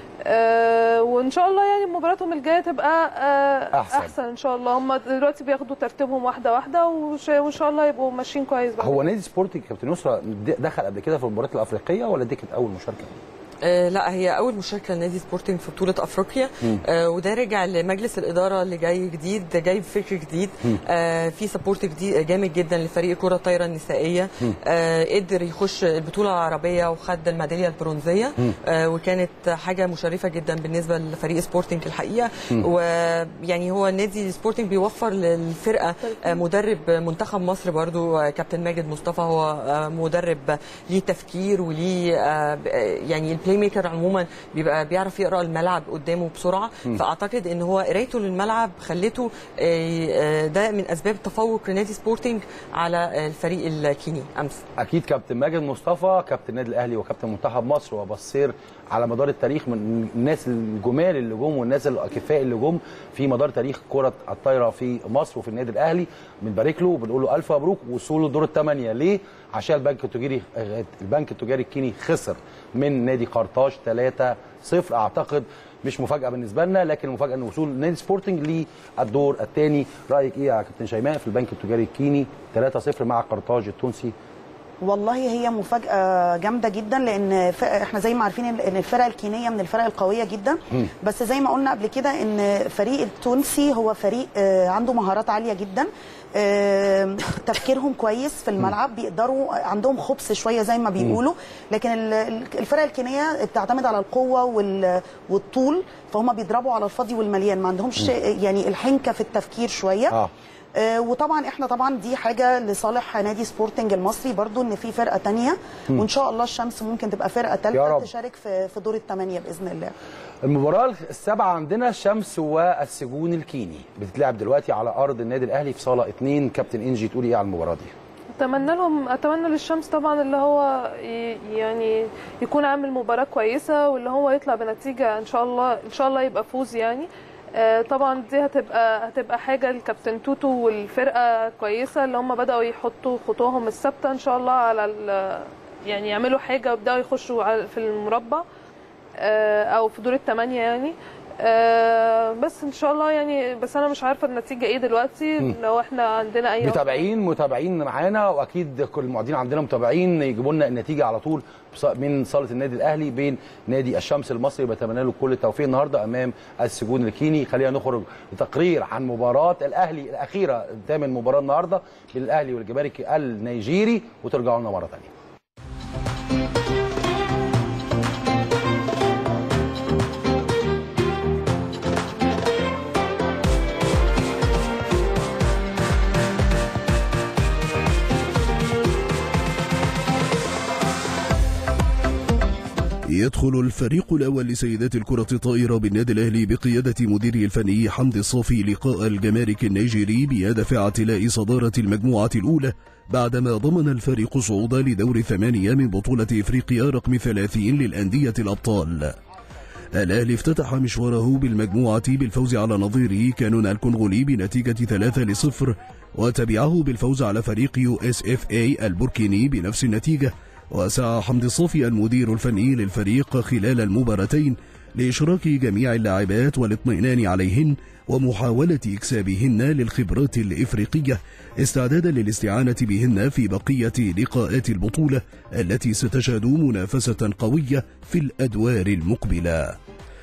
آه وان شاء الله يعني مباراتهم الجايه تبقى آه أحسن. احسن, أحسن ان شاء الله هم دلوقتي بياخدوا ترتيبهم واحده واحده وش- وان شاء الله يبقوا ماشيين كويس بعد هو كده. نادي سبورتنج كابتن يسرا دخل قبل كده في المباريات الافريقيه ولا دي كانت اول مشاركه؟ آه، لا هي اول مشاركه لنادي سبورتنج في بطوله افريقيا آه، وده رجع لمجلس الاداره اللي جاي جديد جاي بفكر جديد آه، في سبورت جديد جامد جدا لفريق كره الطايره النسائيه آه، قدر يخش البطوله العربيه وخد الميداليه البرونزيه آه، وكانت حاجه مشرفه جدا بالنسبه لفريق سبورتنج الحقيقه ويعني هو نادي سبورتنج بيوفر للفرقه آه، مدرب منتخب مصر برضو آه، كابتن ماجد مصطفى هو آه، مدرب ليه تفكير وليه آه، ب- آه، يعني البلاي ميكر عموما بيبقى بيعرف يقرا الملعب قدامه بسرعه فاعتقد ان هو قرايته للملعب خلته آه، آه، ده من اسباب تفوق لنادي سبورتنج على آه، الفريق الكيني امس اكيد كابتن ماجد مصطفى كابتن النادي الاهلي وكابتن منتخب مصر وبصير على مدار التاريخ من الناس الجمال اللي جم والناس الاكفاء اللي جم في مدار تاريخ كره الطايره في مصر وفي النادي الاهلي بنبارك له وبنقول له الف مبروك وصوله دور الثمانيه ليه؟ عشان البنك التجاري البنك التجاري الكيني خسر من نادي قرطاج 3-0 اعتقد مش مفاجاه بالنسبه لنا لكن المفاجاه ان وصول نادي سبورتنج للدور الثاني رايك ايه يا كابتن شيماء في البنك التجاري الكيني 3-0 مع قرطاج التونسي والله هي مفاجأة جامدة جدا لأن ف- احنا زي ما عارفين ان إن الفرق الكينية من الفرق القوية جدا بس زي ما قلنا قبل كده ان فريق التونسي هو فريق آه، عنده مهارات عالية جدا آه، تفكيرهم كويس في الملعب بيقدروا عندهم خبث شويه زي ما بيقولوا لكن ال- ال- الفرق الكينيه بتعتمد على القوه وال- والطول فهم بيضربوا على الفاضي والمليان ما عندهمش يعني الحنكه في التفكير شويه اه آه، وطبعا احنا طبعا دي حاجه لصالح نادي سبورتنج المصري برضو ان في فرقه تانية وان شاء الله الشمس ممكن تبقى فرقه يا ثالثه رب. تشارك في في دور الثمانيه باذن الله المباراة السابعة عندنا الشمس والسجون الكيني بتتلعب دلوقتي على أرض النادي الأهلي في صالة اتنين كابتن إنجي تقولي إيه على المباراة دي؟ اتمنى لهم اتمنى للشمس طبعا اللي هو ي- يعني يكون عامل مباراه كويسه واللي هو يطلع بنتيجه ان شاء الله ان شاء الله يبقى فوز يعني آه، طبعا دي هتبقى هتبقى حاجه الكابتن توتو والفرقه كويسه اللي هم بداوا يحطوا خطوهم الثابته ان شاء الله على ال- يعني يعملوا حاجه ويبداوا يخشوا على- في المربع آه، او في دور الثمانيه يعني آه، بس ان شاء الله يعني بس انا مش عارفه النتيجه ايه دلوقتي لو احنا عندنا اي متابعين متابعين معانا واكيد كل المعدين عندنا متابعين يجيبوا لنا النتيجه على طول بص- من صاله النادي الاهلي بين نادي الشمس المصري بتمنى له كل التوفيق النهارده امام السجون الكيني خلينا نخرج لتقرير عن مباراه الاهلي الاخيره ثامن مباراه النهارده بين الاهلي والجمارك النيجيري وترجعوا لنا مره ثانيه يدخل الفريق الأول لسيدات الكرة الطائرة بالنادي الأهلي بقيادة مديره الفني حمدي الصافي لقاء الجمارك النيجيري بهدف اعتلاء صدارة المجموعة الأولى بعدما ضمن الفريق الصعود لدور ثمانية من بطولة إفريقيا رقم 30 للأندية الأبطال الأهلي افتتح مشواره بالمجموعة بالفوز على نظيره كانون الكونغولي بنتيجة 3 لصفر وتبعه بالفوز على فريق يو اس اف اي البوركيني بنفس النتيجة وسعى حمدي الصافي المدير الفني للفريق خلال المباراتين لإشراك جميع اللاعبات والاطمئنان عليهن ومحاولة إكسابهن للخبرات الإفريقية استعدادا للاستعانة بهن في بقية لقاءات البطولة التي ستشهد منافسة قوية في الأدوار المقبلة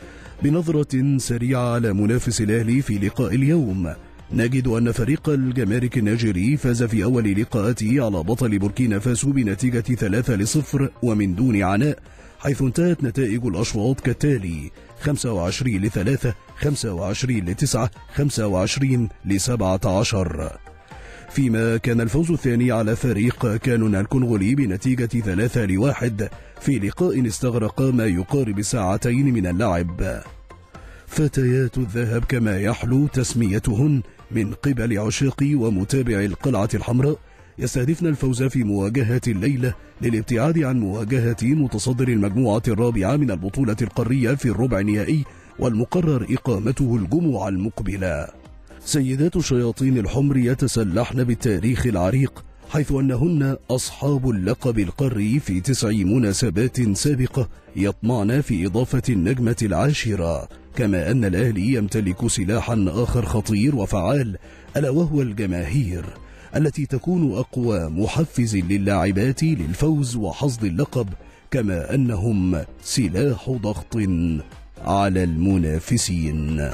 بنظرة سريعة على منافس الأهلي في لقاء اليوم نجد أن فريق الجمارك النيجيري فاز في أول لقاءاته على بطل بوركينا فاسو بنتيجة 3 لصفر ومن دون عناء حيث انتهت نتائج الأشواط كالتالي 25 ل 3 25 ل 9 25 ل 17 فيما كان الفوز الثاني على فريق كانون الكونغولي بنتيجة 3 لواحد في لقاء استغرق ما يقارب ساعتين من اللعب فتيات الذهب كما يحلو تسميتهن من قبل عشاق ومتابع القلعة الحمراء يستهدفن الفوز في مواجهة الليلة للابتعاد عن مواجهة متصدر المجموعة الرابعة من البطولة القارية في الربع النهائي والمقرر إقامته الجمعة المقبلة سيدات الشياطين الحمر يتسلحن بالتاريخ العريق حيث أنهن أصحاب اللقب القاري في تسع مناسبات سابقة يطمعن في إضافة النجمة العاشرة كما أن الأهلي يمتلك سلاحا آخر خطير وفعال ألا وهو الجماهير التي تكون أقوى محفز للاعبات للفوز وحصد اللقب كما أنهم سلاح ضغط على المنافسين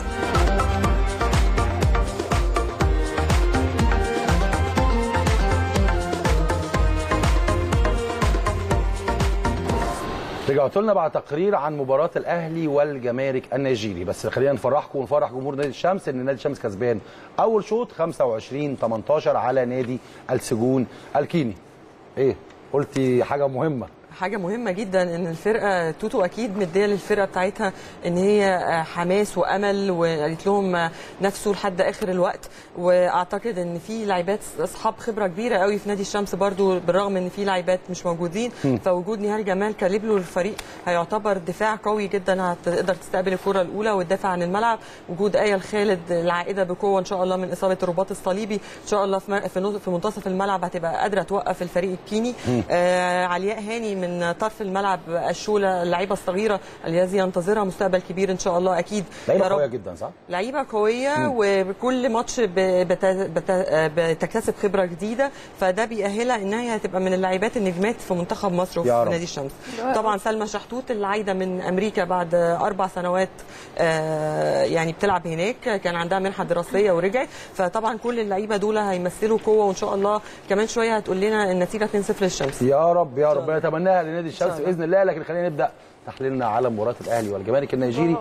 رجعت لنا بعد تقرير عن مباراة الأهلي والجمارك النيجيري بس خلينا نفرحكم ونفرح جمهور نادي الشمس إن نادي الشمس كسبان أول شوط 25 18 على نادي السجون الكيني. إيه؟ قلتي حاجة مهمة حاجه مهمه جدا ان الفرقه توتو اكيد مديه للفرقه بتاعتها ان هي حماس وامل وقالت لهم نفسه لحد اخر الوقت واعتقد ان في لاعبات اصحاب خبره كبيره قوي في نادي الشمس برضو بالرغم ان في لاعبات مش موجودين فوجود نهال جمال كليبلو للفريق هيعتبر دفاع قوي جدا هتقدر تستقبل الكره الاولى وتدافع عن الملعب وجود ايه الخالد العائده بقوه ان شاء الله من اصابه الرباط الصليبي ان شاء الله في م- في نص- في منتصف الملعب هتبقى قادره توقف الفريق الكيني آه علياء هاني من طرف الملعب الشوله اللعيبه الصغيره الذي ينتظرها مستقبل كبير ان شاء الله اكيد لعيبه يا رب. قويه جدا صح؟ لعيبه قويه وكل ماتش ب- بت- بت- بتكتسب خبره جديده فده بيأهلها انها هي هتبقى من اللاعبات النجمات في منتخب مصر يا وفي رب. نادي الشمس طبعا سلمى شحتوت اللي عايده من امريكا بعد اربع سنوات آه، يعني بتلعب هناك كان عندها منحه دراسيه ورجعت فطبعا كل اللعيبه دول هيمثلوا قوه وان شاء الله كمان شويه هتقول لنا النتيجه 2-0 للشمس يا رب يا شاء رب الله. نتمناها لنادي الشمس شاء الله. باذن الله لكن خلينا نبدا تحليلنا على مباراه الاهلي والجمارك النيجيري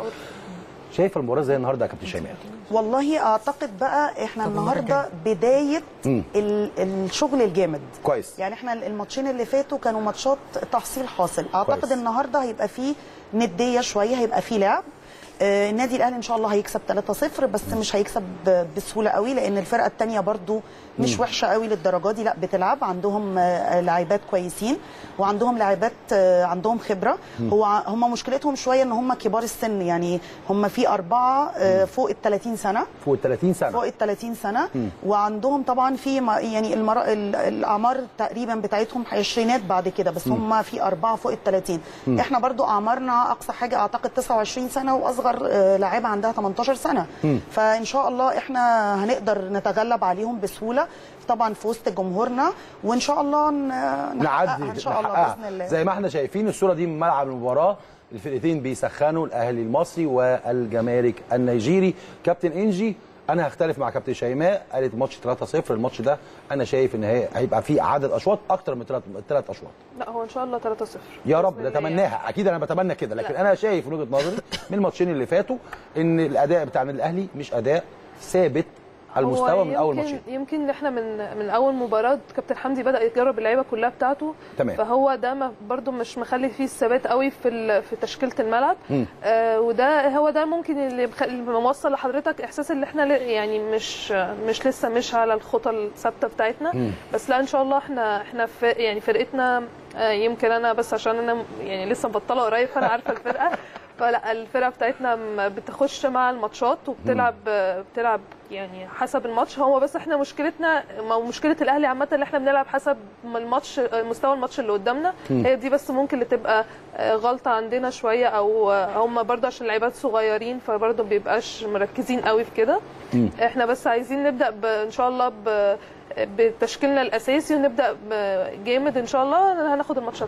شايف المباراه زي النهارده يا كابتن شيماء والله اعتقد بقى احنا طب النهارده بدايه ال- الشغل الجامد كويس يعني احنا الماتشين اللي فاتوا كانوا ماتشات تحصيل حاصل اعتقد كويس. النهارده هيبقى فيه نديه شويه هيبقى فيه لعب آه، النادي الاهلي ان شاء الله هيكسب 3-0 بس مش هيكسب ب- بسهوله قوي لان الفرقه الثانيه برضو مش وحشه قوي للدرجه دي لا بتلعب عندهم آه، لاعبات كويسين وعندهم لاعبات آه، عندهم خبره هو ع- هم مشكلتهم شويه ان هم كبار السن يعني هم في اربعه آه، فوق ال 30 سنه فوق ال 30 سنه فوق ال 30 سنه وعندهم طبعا في ما- يعني المر... ال- الاعمار تقريبا بتاعتهم عشرينات بعد كده بس هم في اربعه فوق ال 30 احنا برضو اعمارنا اقصى حاجه اعتقد 29 سنه واصغر آه، لاعبه عندها 18 سنه فان شاء الله احنا هنقدر نتغلب عليهم بسهوله طبعا في وسط جمهورنا وان شاء الله ن- نحققها نعدي ان شاء الله نحققها. باذن الله زي ما احنا شايفين الصوره دي من ملعب المباراه الفرقتين بيسخنوا الاهلي المصري والجمارك النيجيري كابتن انجي انا هختلف مع كابتن شيماء قالت ماتش 3-0 الماتش ده انا شايف ان هي هيبقى فيه عدد اشواط اكتر من ثلاث ثلاث اشواط لا هو ان شاء الله 3-0 يا رب بإذن الله نتمناها اكيد انا بتمنى كده لكن انا شايف من وجهه نظري من الماتشين اللي فاتوا ان الاداء بتاع النادي الاهلي مش اداء ثابت على هو المستوى من اول يمكن- ماتشين يمكن احنا من من اول مباراه كابتن حمدي بدا يجرب اللعيبه كلها بتاعته تمام. فهو ده ما برده مش مخلي فيه الثبات قوي في ال- في تشكيله الملعب آه وده هو ده ممكن اللي مخ- اللي موصل لحضرتك احساس ان احنا ل- يعني مش مش لسه مش على الخطى الثابته بتاعتنا بس لا ان شاء الله احنا احنا في يعني فرقتنا آه يمكن انا بس عشان انا يعني لسه مبطله قريب فانا عارفه الفرقه فلا الفرقه بتاعتنا م- بتخش مع الماتشات وبتلعب بتلعب يعني حسب الماتش هو بس احنا مشكلتنا او مشكله الاهلي عامه اللي احنا بنلعب حسب ما الماتش مستوى الماتش اللي قدامنا هي دي بس ممكن اللي تبقى آه، غلطه عندنا شويه او آه، هم برضه عشان لعيبات صغيرين فبرضه بيبقاش مركزين قوي في كده احنا بس عايزين نبدا ب- ان شاء الله ب بتشكيلنا الاساسي ونبدا ب- جامد ان شاء الله هناخد الماتش 3-0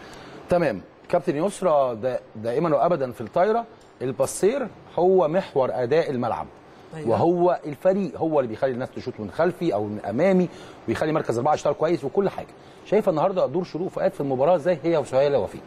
تمام كابتن يسرا دا دائما وابدا في الطايره البصير هو محور اداء الملعب أيوة. وهو الفريق هو اللي بيخلي الناس تشوط من خلفي او من امامي ويخلي مركز اربعه يشتغل كويس وكل حاجه شايفه النهارده دور شروق فؤاد في المباراه ازاي هي وسهيله وفيق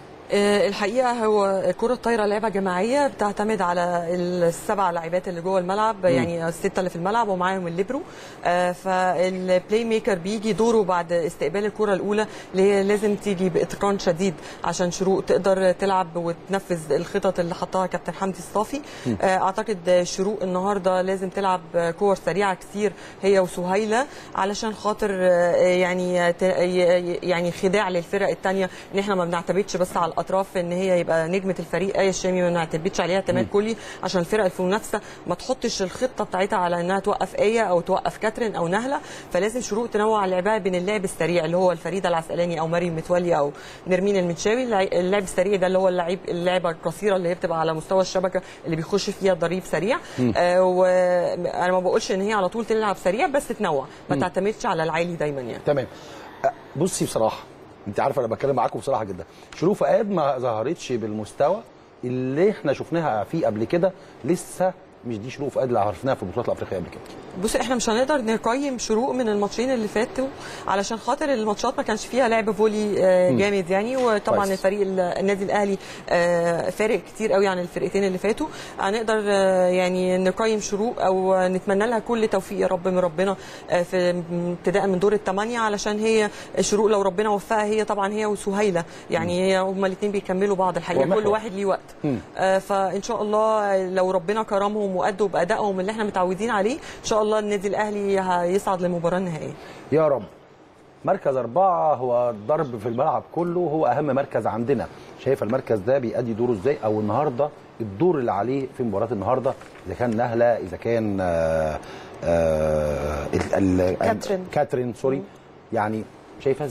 آه، الحقيقه هو كره الطايره لعبه جماعيه بتعتمد على السبع لاعبات اللي جوه الملعب يعني السته اللي في الملعب ومعاهم الليبرو آه، فالبلاي ميكر بيجي دوره بعد استقبال الكره الاولى اللي هي لازم تيجي باتقان شديد عشان شروق تقدر تلعب وتنفذ الخطط اللي حطها كابتن حمدي الصافي آه، اعتقد شروق النهارده لازم تلعب كور سريعه كتير هي وسهيله علشان خاطر آه، يعني ت- يعني خداع للفرق الثانيه ان احنا ما بنعتمدش بس على الاطراف ان هي يبقى نجمه الفريق ايه الشامي ما بنعتمدش عليها اعتماد كلي عشان الفرق اللي في المنافسه ما تحطش الخطه بتاعتها على انها توقف ايه او توقف كاترين او نهله فلازم شروق تنوع لعبها بين اللعب السريع اللي هو الفريده العسقلاني او مريم متولي او نرمين المنشاوي اللع- اللعب السريع ده اللي هو اللعيب اللعبه القصيره اللي هي بتبقى على مستوى الشبكه اللي بيخش فيها ضريب سريع آه وانا ما بقولش ان هي على طول تلعب سريع بس تنوع ما تعتمدش على العالي دايما يعني تمام أه، بصي بصراحه انت عارفه انا بتكلم معاكم بصراحه جدا شروق فؤاد ما ظهرتش بالمستوى اللي احنا شفناها فيه قبل كده لسه مش دي شروق فؤاد اللي عرفناها في البطولات الافريقيه قبل كده بص احنا مش هنقدر نقيم شروق من الماتشين اللي فاتوا علشان خاطر الماتشات ما كانش فيها لعب فولي آه، جامد يعني وطبعا كويس. الفريق ال- النادي الاهلي آه، فارق كتير قوي عن الفرقتين اللي فاتوا هنقدر آه، يعني نقيم شروق او نتمنى لها كل توفيق يا رب من ربنا آه، في ابتداء من دور الثمانيه علشان هي شروق لو ربنا وفقها هي طبعا هي وسهيله يعني هي هما الاثنين بيكملوا بعض الحقيقه ومحور. كل واحد ليه وقت آه، فان شاء الله لو ربنا كرمهم وادوا بادائهم اللي احنا متعودين عليه ان شاء الله النادي الاهلي هيصعد للمباراه النهائيه يا رب مركز أربعة هو الضرب في الملعب كله هو أهم مركز عندنا شايف المركز ده بيأدي دوره إزاي أو النهاردة الدور اللي عليه في مباراة النهاردة إذا كان نهلة إذا كان آه آه ال- ال- كاترين. كاترين سوري يعني شايفها إزاي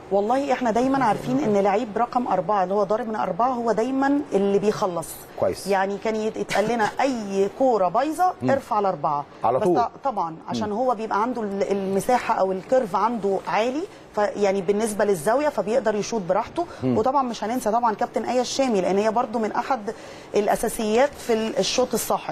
والله احنا دايما عارفين ان لعيب رقم أربعة اللي هو ضارب من أربعة هو دايما اللي بيخلص كويس. يعني كان يت- يتقال لنا أي كورة بايظة ارفع على أربعة على بس طول. ط- طبعا عشان هو بيبقى عنده ال- المساحة أو الكيرف عنده عالي فيعني بالنسبة للزاوية فبيقدر يشوط براحته وطبعا مش هننسى طبعا كابتن آية الشامي لأن هي برضو من أحد الأساسيات في ال- الشوط الساحق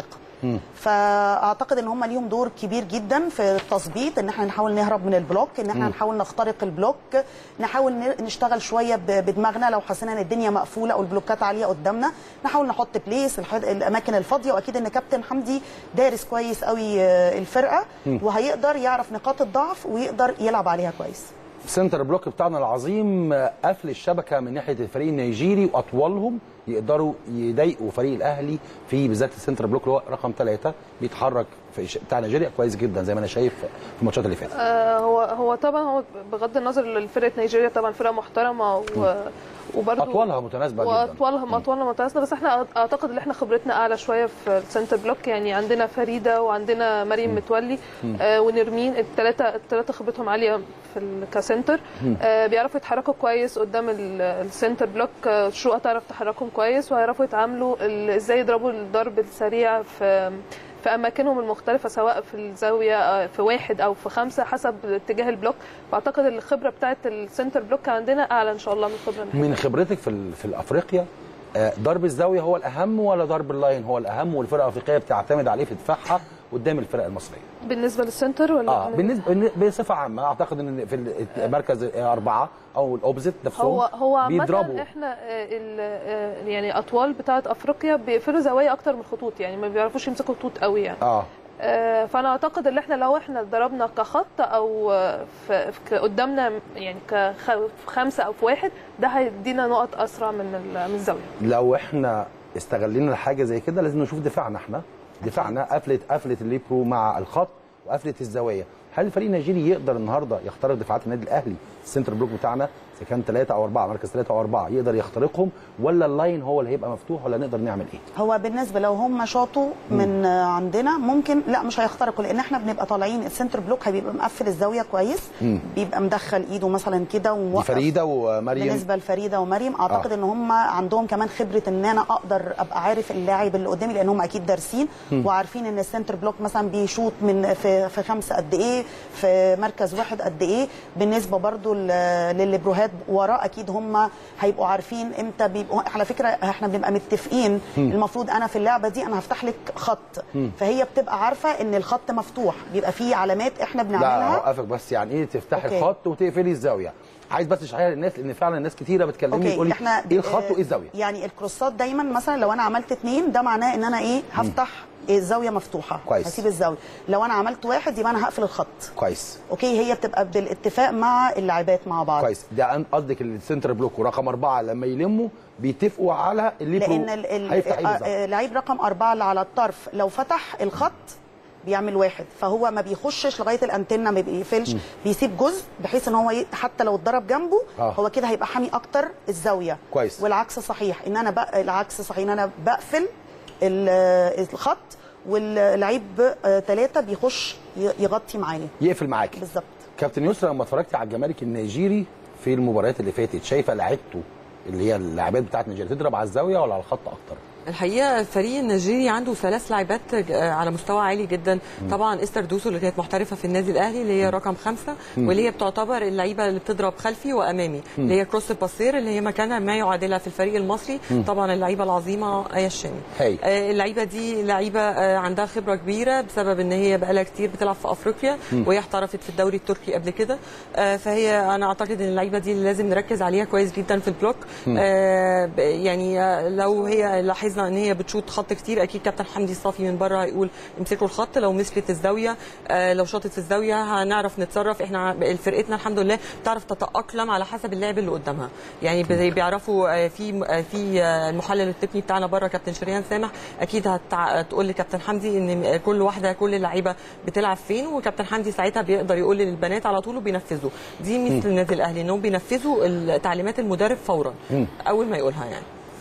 فاعتقد ان هم ليهم دور كبير جدا في التظبيط ان احنا نحاول نهرب من البلوك ان احنا نحاول نخترق البلوك نحاول ن- نشتغل شويه ب- بدماغنا لو حسينا ان الدنيا مقفوله او البلوكات عاليه قدامنا نحاول نحط بليس الح- الاماكن الفاضيه واكيد ان كابتن حمدي دارس كويس قوي آه، الفرقه وهيقدر يعرف نقاط الضعف ويقدر يلعب عليها كويس سنتر بلوك بتاعنا العظيم آه، قفل الشبكه من ناحيه الفريق النيجيري واطولهم يقدروا يضايقوا فريق الاهلي في بالذات السنتر بلوك اللي هو رقم ثلاثه بيتحرك في ش- بتاع نيجيريا كويس جدا زي ما انا شايف في الماتشات اللي فاتت آه، هو هو طبعا هو بغض النظر لفرقه نيجيريا طبعا فرقه محترمه و وبرضه اطولها متناسبه جدا واطولهم اطولنا متوازنه بس احنا أعت- اعتقد ان احنا خبرتنا اعلى شويه في السنتر بلوك يعني عندنا فريده وعندنا مريم متولي آه ونرمين الثلاثه الثلاثه خبرتهم عاليه في ال- كسنتر آه بيعرفوا يتحركوا كويس قدام ال- السنتر بلوك آه شو تعرف تحركهم كويس وهيعرفوا يتعاملوا ال- ازاي يضربوا الضرب السريع في في اماكنهم المختلفه سواء في الزاويه آه، في واحد او في خمسه حسب اتجاه البلوك فاعتقد الخبره بتاعه السنتر بلوك عندنا اعلى ان شاء الله من الخبره اللي من خبرتك في ال- في الافريقيا آه، ضرب الزاويه هو الاهم ولا ضرب اللاين هو الاهم والفرقه الافريقيه بتعتمد عليه في دفاعها قدام الفرق المصريه بالنسبه للسنتر ولا اه بالنسبه بصفه عامه اعتقد ان في المركز اربعه او الاوبزيت نفسهم هو هو عامة بيضربوا احنا آه، ال- آه، يعني اطوال بتاعه افريقيا بيقفلوا زوايا اكتر من الخطوط يعني ما بيعرفوش يمسكوا خطوط قوي يعني اه آه، فانا اعتقد ان احنا لو احنا ضربنا كخط او آه، في في- قدامنا يعني كخ- في خمسه او في واحد ده هيدينا نقط اسرع من ال- من الزاويه لو احنا استغلينا حاجه زي كده لازم نشوف دفاعنا احنا دفاعنا قفلت قفلت الليبرو مع الخط وقفلت الزوايا هل الفريق النيجيري يقدر النهارده يخترق دفاعات النادي الاهلي السنتر بلوك بتاعنا اذا كان ثلاثه او اربعه مركز ثلاثه او اربعه يقدر يخترقهم ولا اللاين هو اللي هيبقى مفتوح ولا نقدر نعمل ايه؟ هو بالنسبه لو هم شاطوا من آه، عندنا ممكن لا مش هيخترقوا لان احنا بنبقى طالعين السنتر بلوك هيبقى مقفل الزاويه كويس بيبقى مدخل ايده مثلا كده دي وموقف فريده ومريم بالنسبه لفريده ومريم اعتقد آه. ان هم عندهم كمان خبره ان انا اقدر ابقى عارف اللاعب اللي قدامي لان هم اكيد دارسين وعارفين ان السنتر بلوك مثلا بيشوط من في في خمسه قد ايه في مركز واحد قد ايه بالنسبه برضو ل- للبروهات وراه اكيد هم هيبقوا عارفين امتى بيبقوا على فكره احنا بنبقى متفقين المفروض انا في اللعبه دي انا هفتح لك خط فهي بتبقى عارفه ان الخط مفتوح بيبقى فيه علامات احنا لا بنعملها هوقفك بس يعني ايه تفتحي أوكي. الخط وتقفلي الزاويه عايز بس تشرحيها للناس لان فعلا الناس كتيره بتكلمني تقول لي احنا ايه الخط وايه الزاويه يعني الكروسات دايما مثلا لو انا عملت اتنين ده معناه ان انا ايه هفتح الزاويه مفتوحه كويس. هسيب الزاويه لو انا عملت واحد يبقى انا هقفل الخط كويس اوكي هي بتبقى بالاتفاق مع اللاعبات مع بعض كويس ده أن- قصدك السنتر بلوك ورقم اربعه لما يلموا بيتفقوا على اللي لان ال- ال- هيفتح ايه آه، بالظبط آه، لعيب رقم أربعة اللي على الطرف لو فتح الخط بيعمل واحد فهو ما بيخشش لغايه الانتنه ما بيقفلش بيسيب جزء بحيث ان هو ي- حتى لو اتضرب جنبه آه. هو كده هيبقى حامي اكتر الزاويه كويس. والعكس صحيح ان انا بق... العكس صحيح ان انا بقفل ال- الخط واللعيب ثلاثه بيخش ي- يغطي معايا يقفل معاكي بالظبط كابتن يسرا لما اتفرجتي على الجمارك النيجيري في المباريات اللي فاتت شايفه لعيبته اللي هي اللاعبات بتاعت نيجيريا تضرب على الزاويه ولا على الخط اكتر الحقيقه الفريق النيجيري عنده ثلاث لاعبات آه، على مستوى عالي جدا طبعا استر دوسو اللي كانت محترفه في النادي الاهلي اللي هي رقم خمسه واللي هي بتعتبر اللعيبه اللي بتضرب خلفي وامامي اللي هي كروس باسير اللي هي مكانها ما يعادلها في الفريق المصري طبعا اللعيبه العظيمه ايه الشامي هاي. آه، اللعيبه دي لعيبه آه، عندها خبره كبيره بسبب ان هي بقالها كتير بتلعب في افريقيا وهي احترفت في الدوري التركي قبل كده آه، فهي انا اعتقد ان اللعيبه دي لازم نركز عليها كويس جدا في البلوك آه، ب- يعني آه، لو هي لاحظنا ان هي بتشوط خط كتير اكيد كابتن حمدي الصافي من بره هيقول امسكوا الخط لو مسكت الزاويه آه، لو شاطت في الزاويه هنعرف نتصرف احنا فرقتنا الحمد لله بتعرف تتاقلم على حسب اللاعب اللي قدامها يعني بي- بيعرفوا آه، في آه، في آه، المحلل التقني بتاعنا بره كابتن شريان سامح اكيد هتع- هتقول لكابتن حمدي ان كل واحده كل اللعيبه بتلعب فين وكابتن حمدي ساعتها بيقدر يقول للبنات على طول وبينفذوا دي مثل النادي الاهلي انهم بينفذوا ال- تعليمات المدرب فورا اول ما يقولها يعني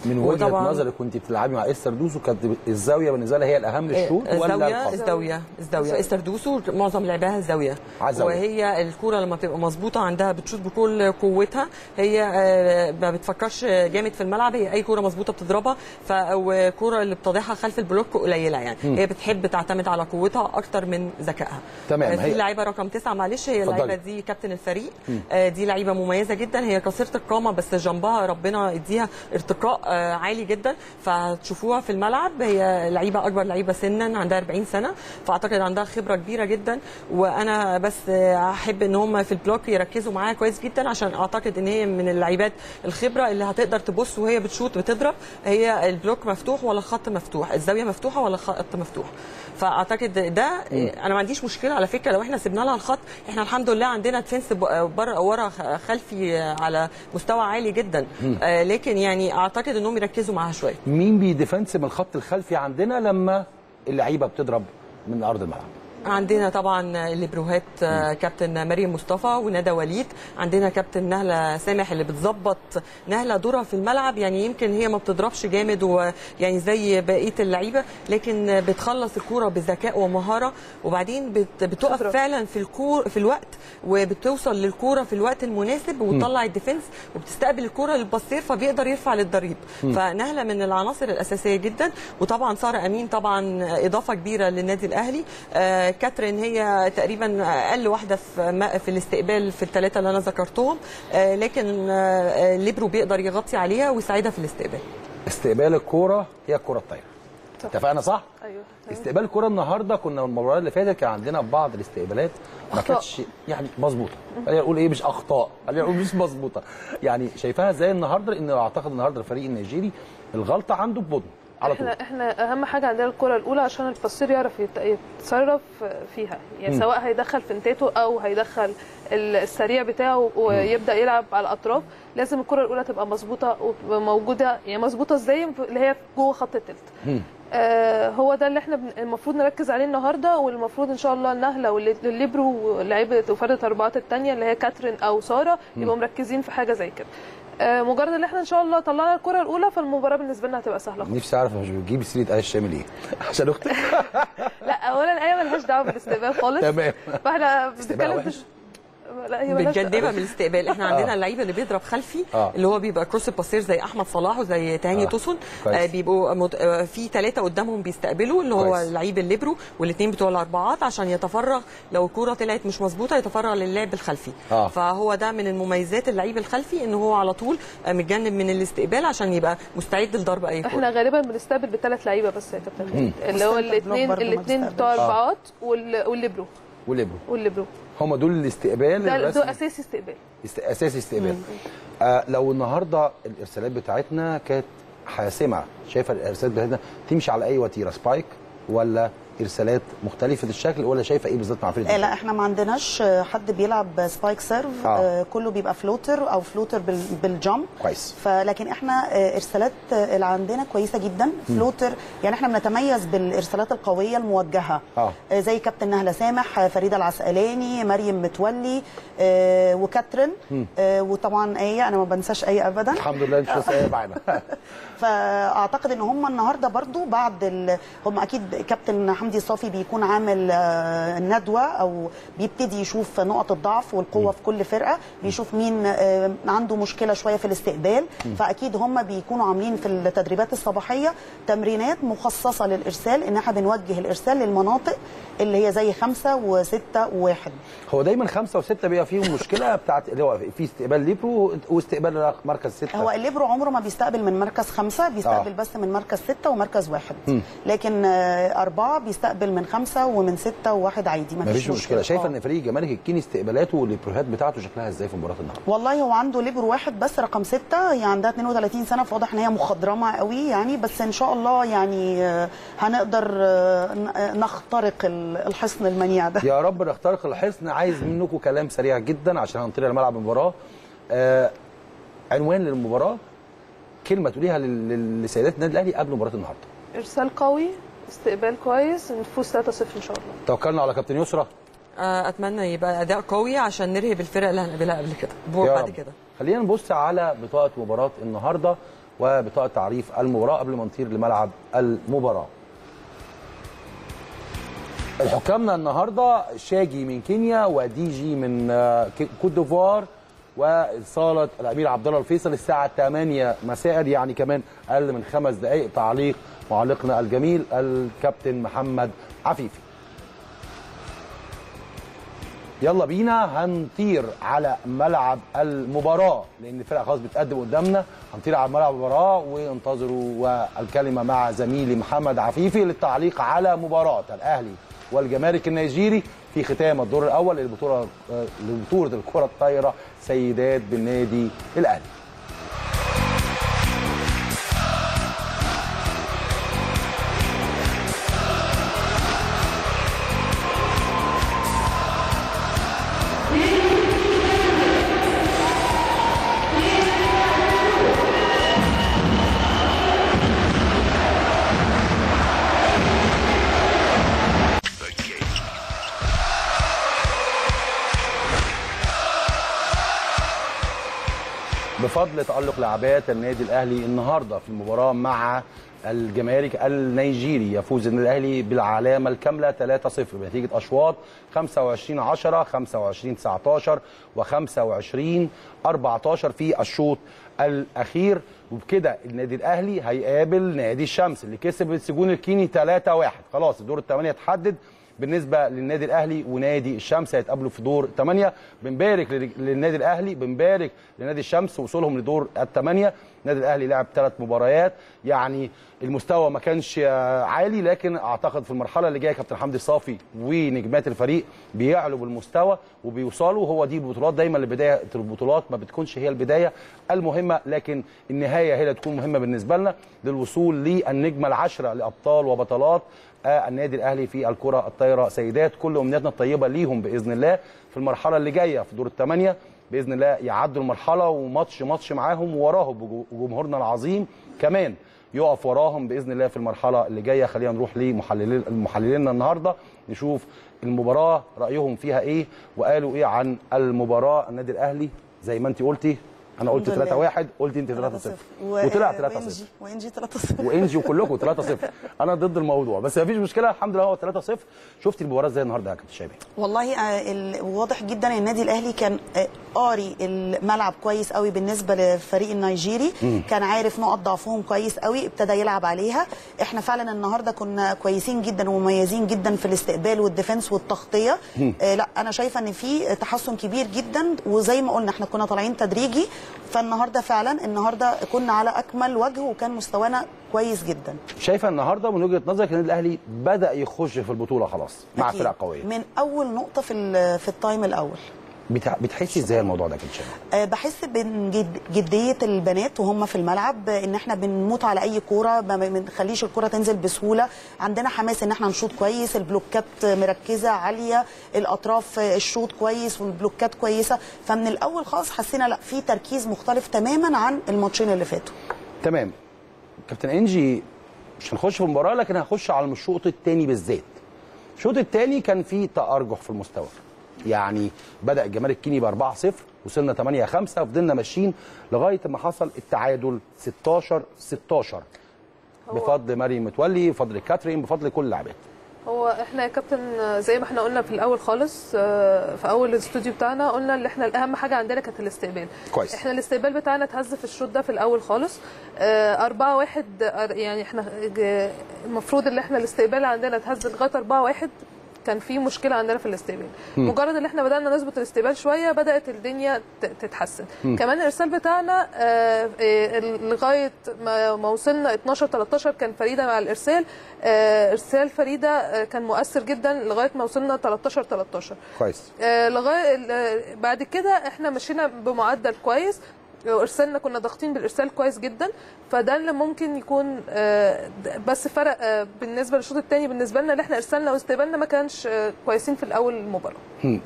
من وجهه وطبعاً نظرك كنت بتلعبي مع استر دوسو كانت الزاويه بالنسبه لها هي الاهم الشوط ولا الزاويه الخط؟ الزاويه الزاويه استر دوسو معظم لعبها الزاويه على الزاوية. وهي الكوره لما بتبقى مظبوطه عندها بتشوط بكل قوتها هي آه، ما بتفكرش جامد في الملعب هي اي كوره مظبوطه بتضربها ف وكوره اللي بتضيعها خلف البلوك قليله يعني هي بتحب تعتمد على قوتها اكتر من ذكائها تمام، آه، هي- في لعيبه رقم تسعة معلش هي اتفضلي. اللعيبه دي كابتن الفريق آه، دي لعيبه مميزه جدا هي قصيره القامه بس جنبها ربنا يديها ارتقاء آه، عالي جدا فتشوفوها في الملعب هي لعيبه اكبر لعيبه سنا عندها 40 سنه فاعتقد عندها خبره كبيره جدا وانا بس آه، احب ان هم في البلوك يركزوا معاها كويس جدا عشان اعتقد ان هي من اللعيبات الخبره اللي هتقدر تبص وهي بتشوط بتضرب هي البلوك مفتوح ولا الخط مفتوح الزاويه مفتوحه ولا الخط مفتوح فاعتقد ده انا ما عنديش مشكله على فكره لو احنا سيبنا لها الخط احنا الحمد لله عندنا ديفنس بره ورا خلفي على مستوى عالي جدا آه، لكن يعني اعتقد انهم يركزوا معاها شويه مين بيديفنس من الخط الخلفي عندنا لما اللعيبه بتضرب من ارض الملعب عندنا طبعا الليبروهات آه، كابتن مريم مصطفى وندى وليد عندنا كابتن نهله سامح اللي بتظبط نهله دورها في الملعب يعني يمكن هي ما بتضربش جامد ويعني زي بقيه اللعيبه لكن بتخلص الكوره بذكاء ومهاره وبعدين بت بتقف خبرة. فعلا في الكور في الوقت وبتوصل للكوره في الوقت المناسب وتطلع الديفنس وبتستقبل الكوره للبصير فبيقدر يرفع للضريب فنهله من العناصر الاساسيه جدا وطبعا ساره امين طبعا اضافه كبيره للنادي الاهلي آه، كاترين هي تقريبا اقل واحده في ما- في الاستقبال في الثلاثه اللي انا ذكرتهم آه، لكن آه، ليبرو بيقدر يغطي عليها ويساعدها في الاستقبال استقبال الكوره هي الكوره الطايره صح. اتفقنا صح؟ ايوه استقبال الكرة النهارده كنا المباراه اللي فاتت كان عندنا بعض الاستقبالات ما أخطاء. كانتش يعني مظبوطه خلينا نقول ايه مش اخطاء خلينا نقول مش مظبوطه يعني شايفاها ازاي النهارده لان اعتقد النهارده الفريق النيجيري الغلطه عنده ببطن على طول احنا احنا اهم حاجه عندنا الكره الاولى عشان البصير يعرف يت- يتصرف فيها يعني سواء هيدخل فنتاته او هيدخل ال- السريع بتاعه ويبدا يلعب على الاطراف لازم الكره الاولى تبقى مظبوطه وموجوده يعني مظبوطه ازاي اللي هي جوه خط التلت آه هو ده اللي احنا بن- المفروض نركز عليه النهارده والمفروض ان شاء الله النهله والليبرو ولاعيبه وفرده اربعات الثانيه اللي هي كاترين او ساره يبقوا مركزين في حاجه زي كده آه مجرد ان احنا ان شاء الله طلعنا الكره الاولى فالمباراه بالنسبه لنا هتبقى سهله خالص. نفسي اعرف مش بتجيب سيره ايه الشامل ايه عشان اختي لا اولا ايه ملهاش دعوه بالاستقبال خالص تمام فاحنا استقبال بنتكلم وحش؟ لا هي ملهاش بتجنبها من الاستقبال احنا عندنا اللعيبه اللي بيضرب خلفي آه. اللي هو بيبقى كروس باسير زي احمد صلاح وزي تهاني آه. توسن كويس. آه بيبقوا مت... آه في ثلاثه قدامهم بيستقبلوا اللي هو كويس. لعيب الليبرو والاثنين بتوع الاربعات عشان يتفرغ لو الكوره طلعت مش مظبوطه يتفرغ للعب الخلفي آه. فهو ده من المميزات اللعيب الخلفي ان هو على طول آه، متجنب من الاستقبال عشان يبقى مستعد لضرب اي احنا كوره غالبا بنستقبل بثلاث لعيبه بس يا كابتن خالد. اللي هو والسنتر بلوك الاثنين برضه ما الاثنين بيستقبلش. بتوع اربعات وال- والليبرو وليبرو والليبرو هم دول الاستقبال ده ده الرسمي اساسي استقبال است... اساسي استقبال آه لو النهارده الارسالات بتاعتنا كانت حاسمه شايفه الارسالات بتاعتنا تمشي على اي وتيره سبايك ولا ارسالات مختلفه الشكل ولا شايفه ايه بالظبط مع فريق آه، لا احنا ما عندناش آه، حد بيلعب سبايك سيرف آه. آه. كله بيبقى فلوتر او فلوتر بال- بالجامب كويس فلكن احنا آه، ارسالات آه، اللي عندنا كويسه جدا فلوتر يعني احنا بنتميز بالارسالات القويه الموجهه آه. آه، زي كابتن نهله سامح آه، فريده العسقلاني مريم متولي آه، وكاترين آه، وطبعا ايه انا ما بنساش اي ابدا الحمد لله مش لسه إيه معانا فاعتقد ان هم النهارده برضو بعد ال... هم اكيد كابتن حمدي صافي بيكون عامل آه، ندوه او بيبتدي يشوف نقط الضعف والقوه في كل فرقه بيشوف مين آه، عنده مشكله شويه في الاستقبال فاكيد هم بيكونوا عاملين في التدريبات الصباحيه تمرينات مخصصه للارسال ان احنا بنوجه الارسال للمناطق اللي هي زي خمسه وسته وواحد هو دايما خمسه وسته بيبقى فيهم مشكله بتاعت اللي هو في استقبال ليبرو واستقبال مركز سته هو الليبرو عمره ما بيستقبل من مركز خمسة بيستقبل آه. آه. بس من مركز ستة ومركز واحد لكن آه، أربعة بيستقبل من خمسة ومن ستة وواحد عادي ما مفيش مشكله شايفه آه. ان فريق الجمارك الكيني استقبالاته والبروهات بتاعته شكلها ازاي في مباراه النهارده والله هو عنده ليبرو واحد بس رقم ستة هي عندها 32 سنة فواضح ان هي مخضرمة قوي يعني بس ان شاء الله يعني آه، هنقدر آه، ن- آه، نخترق ال- الحصن المنيع ده يا رب نخترق الحصن عايز منكم كلام سريع جدا عشان هنطير الملعب المباراه آه عنوان للمباراه كلمه تقوليها لل- لل- لسيدات النادي الاهلي قبل مباراه النهارده ارسال قوي استقبال كويس نفوز 3-0 ان شاء الله توكلنا على كابتن يسرى آه، اتمنى يبقى اداء قوي عشان نرهب الفرق اللي هنقابلها قبل كده يا بعد رب. كده خلينا نبص على بطاقه مباراه النهارده وبطاقه تعريف المباراه قبل ما نطير لملعب المباراه الحكامنا النهارده شاجي من كينيا وديجي من آه، كي- كوت ديفوار وصاله الامير عبد الله الفيصل الساعه 8 مساء يعني كمان اقل من خمس دقائق تعليق معلقنا الجميل الكابتن محمد عفيفي يلا بينا هنطير على ملعب المباراة لأن الفرقة خلاص بتقدم قدامنا هنطير على ملعب المباراة وانتظروا والكلمة مع زميلي محمد عفيفي للتعليق على مباراة الأهلي والجمارك النيجيري في ختام الدور الأول للبطولة آه، لبطولة الكرة الطايرة سيدات بالنادي الأهلي بفضل تألق لاعبات النادي الأهلي النهاردة في المباراة مع الجمارك النيجيري يفوز النادي الأهلي بالعلامة الكاملة 3-0 بنتيجة أشواط 25 10 25 19 و25 14 في الشوط الأخير وبكده النادي الأهلي هيقابل نادي الشمس اللي كسب السجون الكيني 3-1 خلاص الدور الثمانية اتحدد بالنسبه للنادي الاهلي ونادي الشمس هيتقابلوا في دور الثمانيه بنبارك لل- للنادي الاهلي بنبارك لنادي الشمس وصولهم لدور الثمانيه النادي الاهلي لعب ثلاث مباريات يعني المستوى ما كانش آه، عالي لكن اعتقد في المرحله اللي جايه كابتن حمدي صافي ونجمات الفريق بيعلوا بالمستوى وبيوصلوا هو دي البطولات دايما البدايه البطولات ما بتكونش هي البدايه المهمه لكن النهايه هي اللي تكون مهمه بالنسبه لنا للوصول للنجمه العشره لابطال وبطلات آه، النادي الاهلي في الكره الطايره سيدات كل امنياتنا الطيبه ليهم باذن الله في المرحله اللي جايه في دور الثمانيه باذن الله يعدوا المرحله وماتش ماتش معاهم ووراهم بجو- جمهورنا العظيم كمان يقف وراهم باذن الله في المرحله اللي جايه خلينا نروح لمحللين محلليننا النهارده نشوف المباراه رايهم فيها ايه وقالوا ايه عن المباراه النادي الاهلي زي ما انت قلتي انا قلت الحمد 3 لله. 1 قلت انت 3 0 و- وطلع آه، 3 وإنجي 0 وانجي 3 0 وانجي وكلكم 3 0 انا ضد الموضوع بس مفيش مشكله الحمد لله هو 3 0 شفتي المباراه ازاي النهارده يا كابتن شايبي والله آه، ال- واضح جدا ان النادي الاهلي كان آه، قاري الملعب كويس قوي بالنسبه للفريق النيجيري كان عارف نقط ضعفهم كويس قوي ابتدى يلعب عليها احنا فعلا النهارده كنا كويسين جدا ومميزين جدا في الاستقبال والديفنس والتغطيه آه لا انا شايفه ان في تحسن كبير جدا وزي ما قلنا احنا كنا طالعين تدريجي فالنهارده فعلا النهارده كنا على اكمل وجه وكان مستوانا كويس جدا شايفه النهارده من وجهه نظرك النادي الاهلي بدا يخش في البطوله خلاص مع أكيد. فرق قويه من اول نقطه في ال- في التايم الاول بتح- بتحسي ازاي الموضوع ده يا كابتن شايبي آه، بحس بجد جديه البنات وهم في الملعب آه، ان احنا بنموت على اي كوره ما ما بنخليش الكوره تنزل بسهوله عندنا حماس ان احنا نشوط كويس البلوكات مركزه عاليه الاطراف آه، الشوط كويس والبلوكات كويسه فمن الاول خالص حسينا لا في تركيز مختلف تماما عن الماتشين اللي فاتوا تمام كابتن انجي مش هنخش في المباراه لكن هنخش على الشوط الثاني بالذات الشوط الثاني كان فيه تارجح في المستوى يعني بدا الجمارك الكيني ب 4 0 وصلنا 8 5 فضلنا ماشيين لغايه ما حصل التعادل 16 16 بفضل مريم متولي بفضل كاترين بفضل كل اللاعبات هو احنا يا كابتن زي ما احنا قلنا في الاول خالص آه، في اول الاستوديو بتاعنا قلنا ان احنا الاهم حاجه عندنا كانت الاستقبال كويس. احنا الاستقبال بتاعنا اتهز في الشوط ده في الاول خالص آه، أربعة واحد آه، يعني احنا آه، المفروض ان احنا الاستقبال عندنا اتهز لغايه أربعة واحد كان في مشكله عندنا في الاستقبال مجرد ان احنا بدانا نظبط الاستقبال شويه بدات الدنيا ت- تتحسن كمان الارسال بتاعنا آه، آه، لغايه ما ما وصلنا 12 13 كان فريده مع الارسال آه، ارسال فريده آه، كان مؤثر جدا لغايه ما وصلنا 13 13 كويس آه، لغايه ال- بعد كده احنا مشينا بمعدل كويس ارسالنا كنا ضاغطين بالارسال كويس جدا فده اللي ممكن يكون آه، د- بس فرق آه، بالنسبه للشوط الثاني بالنسبه لنا اللي احنا ارسالنا واستقبالنا ما كانش آه، كويسين في الاول المباراه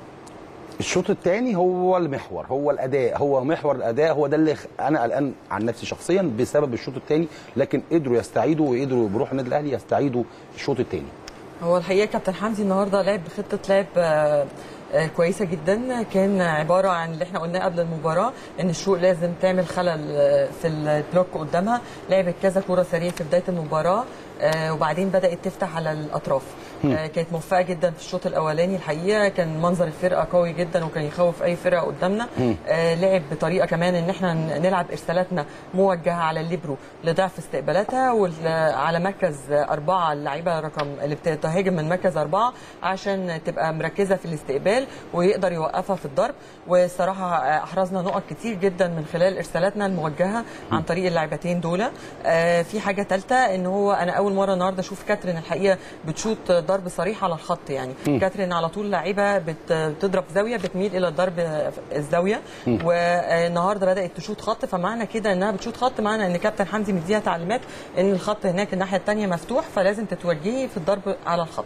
الشوط الثاني هو المحور هو الاداء هو محور الاداء هو ده اللي خ- انا قلقان عن نفسي شخصيا بسبب الشوط الثاني لكن قدروا يستعيدوا وقدروا بروح النادي الاهلي يستعيدوا الشوط الثاني هو الحقيقه كابتن حمدي النهارده لعب بخطه لعب آه، آه، كويسه جدا كان عباره عن اللي احنا قلناه قبل المباراه ان الشروق لازم تعمل خلل آه، في البلوك قدامها لعبت كذا كوره سريع في بدايه المباراه آه، وبعدين بدات تفتح على الاطراف آه، كانت موفقه جدا في الشوط الاولاني الحقيقه كان منظر الفرقه قوي جدا وكان يخوف اي فرقه قدامنا آه، لعب بطريقه كمان ان احنا ن- نلعب ارسالاتنا موجهه على الليبرو لضعف استقبالاتها وعلى مركز اربعه اللعيبه رقم اللي بتهاجم من مركز اربعه عشان تبقى مركزه في الاستقبال ويقدر يوقفها في الضرب والصراحه آه، احرزنا نقط كتير جدا من خلال ارسالاتنا الموجهه عن طريق اللاعبتين دول آه، في حاجه ثالثه ان هو انا اول مره النهارده اشوف كاترين الحقيقه بتشوط ضرب صريح على الخط يعني كاترين على طول لاعيبه بت- بتضرب زاويه بتميل الى الضرب الزاويه والنهارده بدات تشوط خط فمعنى كده انها بتشوط خط معنى ان كابتن حمدي مديها تعليمات ان الخط هناك الناحيه الثانيه مفتوح فلازم تتوجهي في الضرب على الخط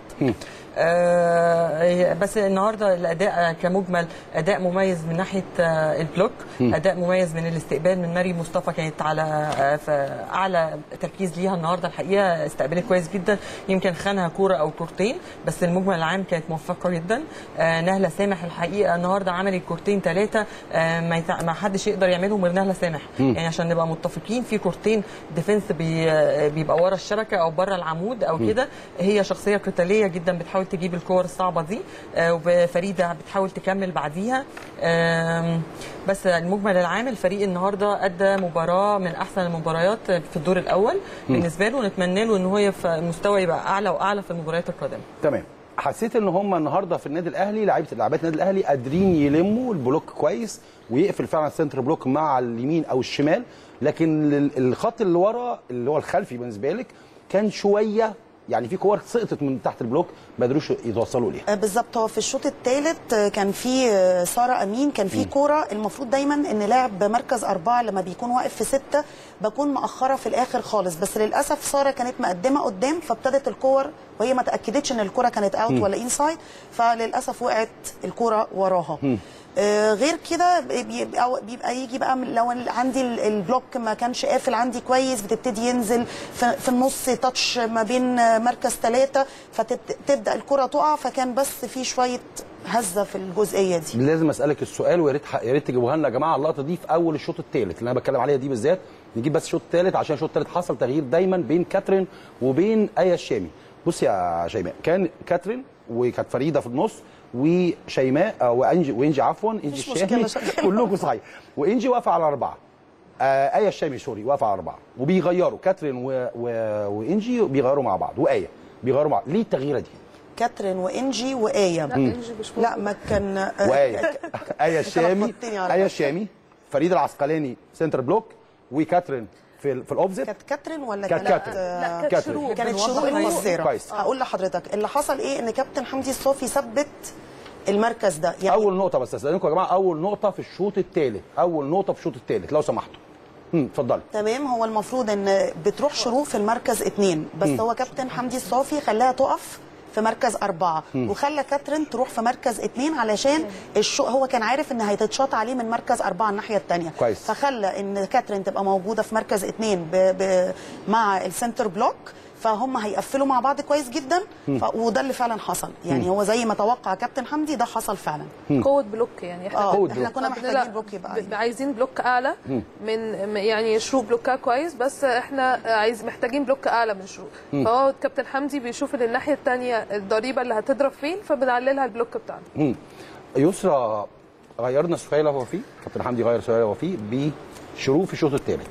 آه، بس النهارده الاداء كمجمل اداء مميز من ناحيه آه، البلوك اداء مميز من الاستقبال من ماري مصطفى كانت على آه، في اعلى تركيز ليها النهارده الحقيقه استقبلت كويس جدا يمكن خانها كوره او كورتين بس المجمل العام كانت موفقه جدا آه، نهله سامح الحقيقه النهارده عملت كورتين ثلاثه ما يتع- ما حدش يقدر يعملهم غير نهله سامح يعني عشان نبقى متفقين في كورتين ديفنس بي آه، بيبقى ورا الشبكه او بره العمود او كده هي شخصيه قتاليه جدا بتحاول تجيب الكور الصعبه دي آه، وفريده بتحاول تكمل بعديها آم، بس المجمل العام الفريق النهارده ادى مباراه من احسن المباريات في الدور الاول بالنسبه له ونتمنى له ان هو في مستوى يبقى اعلى واعلى في المباريات القادمه تمام حسيت ان هم النهارده في النادي الاهلي لعيبه لاعبات النادي الاهلي قادرين يلموا البلوك كويس ويقفل فعلا السنتر بلوك مع اليمين او الشمال لكن ال- الخط اللي ورا اللي هو الخلفي بالنسبه لك كان شويه يعني في كور سقطت من تحت البلوك ما قدروش يتوصلوا ليها آه، بالظبط هو في الشوط الثالث كان في آه، ساره امين كان في كوره المفروض دايما ان لاعب مركز اربعه لما بيكون واقف في سته بكون مأخره في الاخر خالص بس للاسف ساره كانت مقدمه قدام فابتدت الكور وهي ما تاكدتش ان الكوره كانت اوت ولا انسايد فللاسف وقعت الكوره وراها آه، غير كده بيبقى, بيبقى يجي بقى من- لو عندي ال- البلوك ما كانش قافل عندي كويس بتبتدي ينزل في, في النص تاتش ما بين آه، مركز ثلاثة فتبدا الكره تقع فكان بس في شويه هزه في الجزئيه دي لازم اسالك السؤال ويا ريت يا ريت تجيبوها لنا يا جماعه اللقطه دي في اول الشوط الثالث اللي انا بتكلم عليها دي بالذات نجيب بس الشوط الثالث عشان الشوط الثالث حصل تغيير دايما بين كاترين وبين ايا الشامي بص يا شيماء كان كاترين وكانت فريده في النص وشيماء آه، وانجي وانجي عفوا انجي مفيش الشامي مشكلة، شغال. كلكم صحيح وانجي واقفه على اربعه آه ايه الشامي سوري واقفه على اربعه وبيغيروا كاترين و... و... وانجي بيغيروا مع بعض وايه بيغيروا مع بعض ليه التغييره دي؟ كاترين وانجي وايه لا انجي مش لا ما كان آه، وايه ايه الشامي لخبطتني على ايه فكرة. الشامي فريد العسقلاني سنتر بلوك وكاترين في ال- في الاوبزيت كانت كاترين ولا كانت كانت كاترين. آه، لا كانت كاترين. شروق كانت بنوضح شروق أيوة. المصيرة كويس. هقول لحضرتك اللي حصل ايه ان كابتن حمدي الصافي ثبت المركز ده يعني اول نقطه بس استاذنكم يا جماعه اول نقطه في الشوط الثالث اول نقطه في الشوط الثالث لو سمحتوا امم اتفضلي تمام هو المفروض ان بتروح شروق في المركز اتنين بس هو كابتن حمدي الصافي خلاها تقف في مركز أربعة وخلى كاترين تروح في مركز اتنين علشان الشو هو كان عارف ان هيتشاط عليه من مركز أربعة الناحية التانية كويس. فخلى ان كاترين تبقى موجودة في مركز اتنين ب... ب... مع السنتر بلوك فهم هيقفلوا مع بعض كويس جدا ف... وده اللي فعلا حصل يعني هو زي ما توقع كابتن حمدي ده حصل فعلا قوه بلوك يعني احنا اه قوة احنا بلوك. كنا لا، محتاجين بلوك يبقى ب- عايزين بلوك اعلى من م- يعني شروق بلوكها كويس بس احنا عايز محتاجين بلوك اعلى من شروق فهو كابتن حمدي بيشوف ان الناحيه الثانيه الضريبه اللي هتضرب فين فبنعللها البلوك بتاعنا امم يسرى غيرنا سهيله وفيه كابتن حمدي غير سهيله وفيه بشروق في الشوط الثالث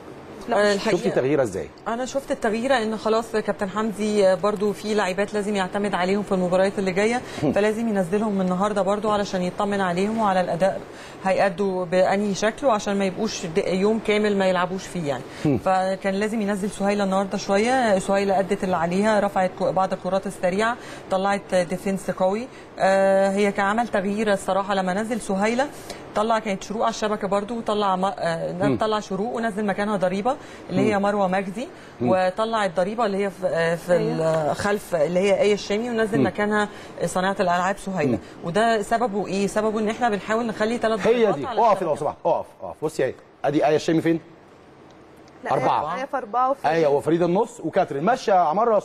لا شفتي تغييره ازاي؟ انا شفت التغييره ان خلاص كابتن حمدي برضو في لاعبات لازم يعتمد عليهم في المباريات اللي جايه فلازم ينزلهم النهارده برضو علشان يطمن عليهم وعلى الاداء هيأدوا بأنهي شكل وعشان ما يبقوش د- يوم كامل ما يلعبوش فيه يعني فكان لازم ينزل سهيله النهارده شويه سهيله ادت اللي عليها رفعت كو- بعض الكرات السريعه طلعت ديفنس قوي آه، هي كان عمل تغيير الصراحه لما نزل سهيله طلع كانت شروق على الشبكه برضو وطلع ما... آه، طلع شروق ونزل مكانها ضريبه اللي هي مروه مجدي وطلع الضريبه اللي هي في, آه، في الخلف اللي هي ايه الشامي ونزل مكانها صانعه الالعاب سهيله وده سببه ايه؟ سببه ان احنا بنحاول نخلي ثلاث هي دي اقف لو سمحت اقف اقف بصي اهي ادي ايه الشامي فين؟ لا أربعة. هي في اربعه وفي ايه وفريده النص وكاترين ماشيه يا عمار لو سمحت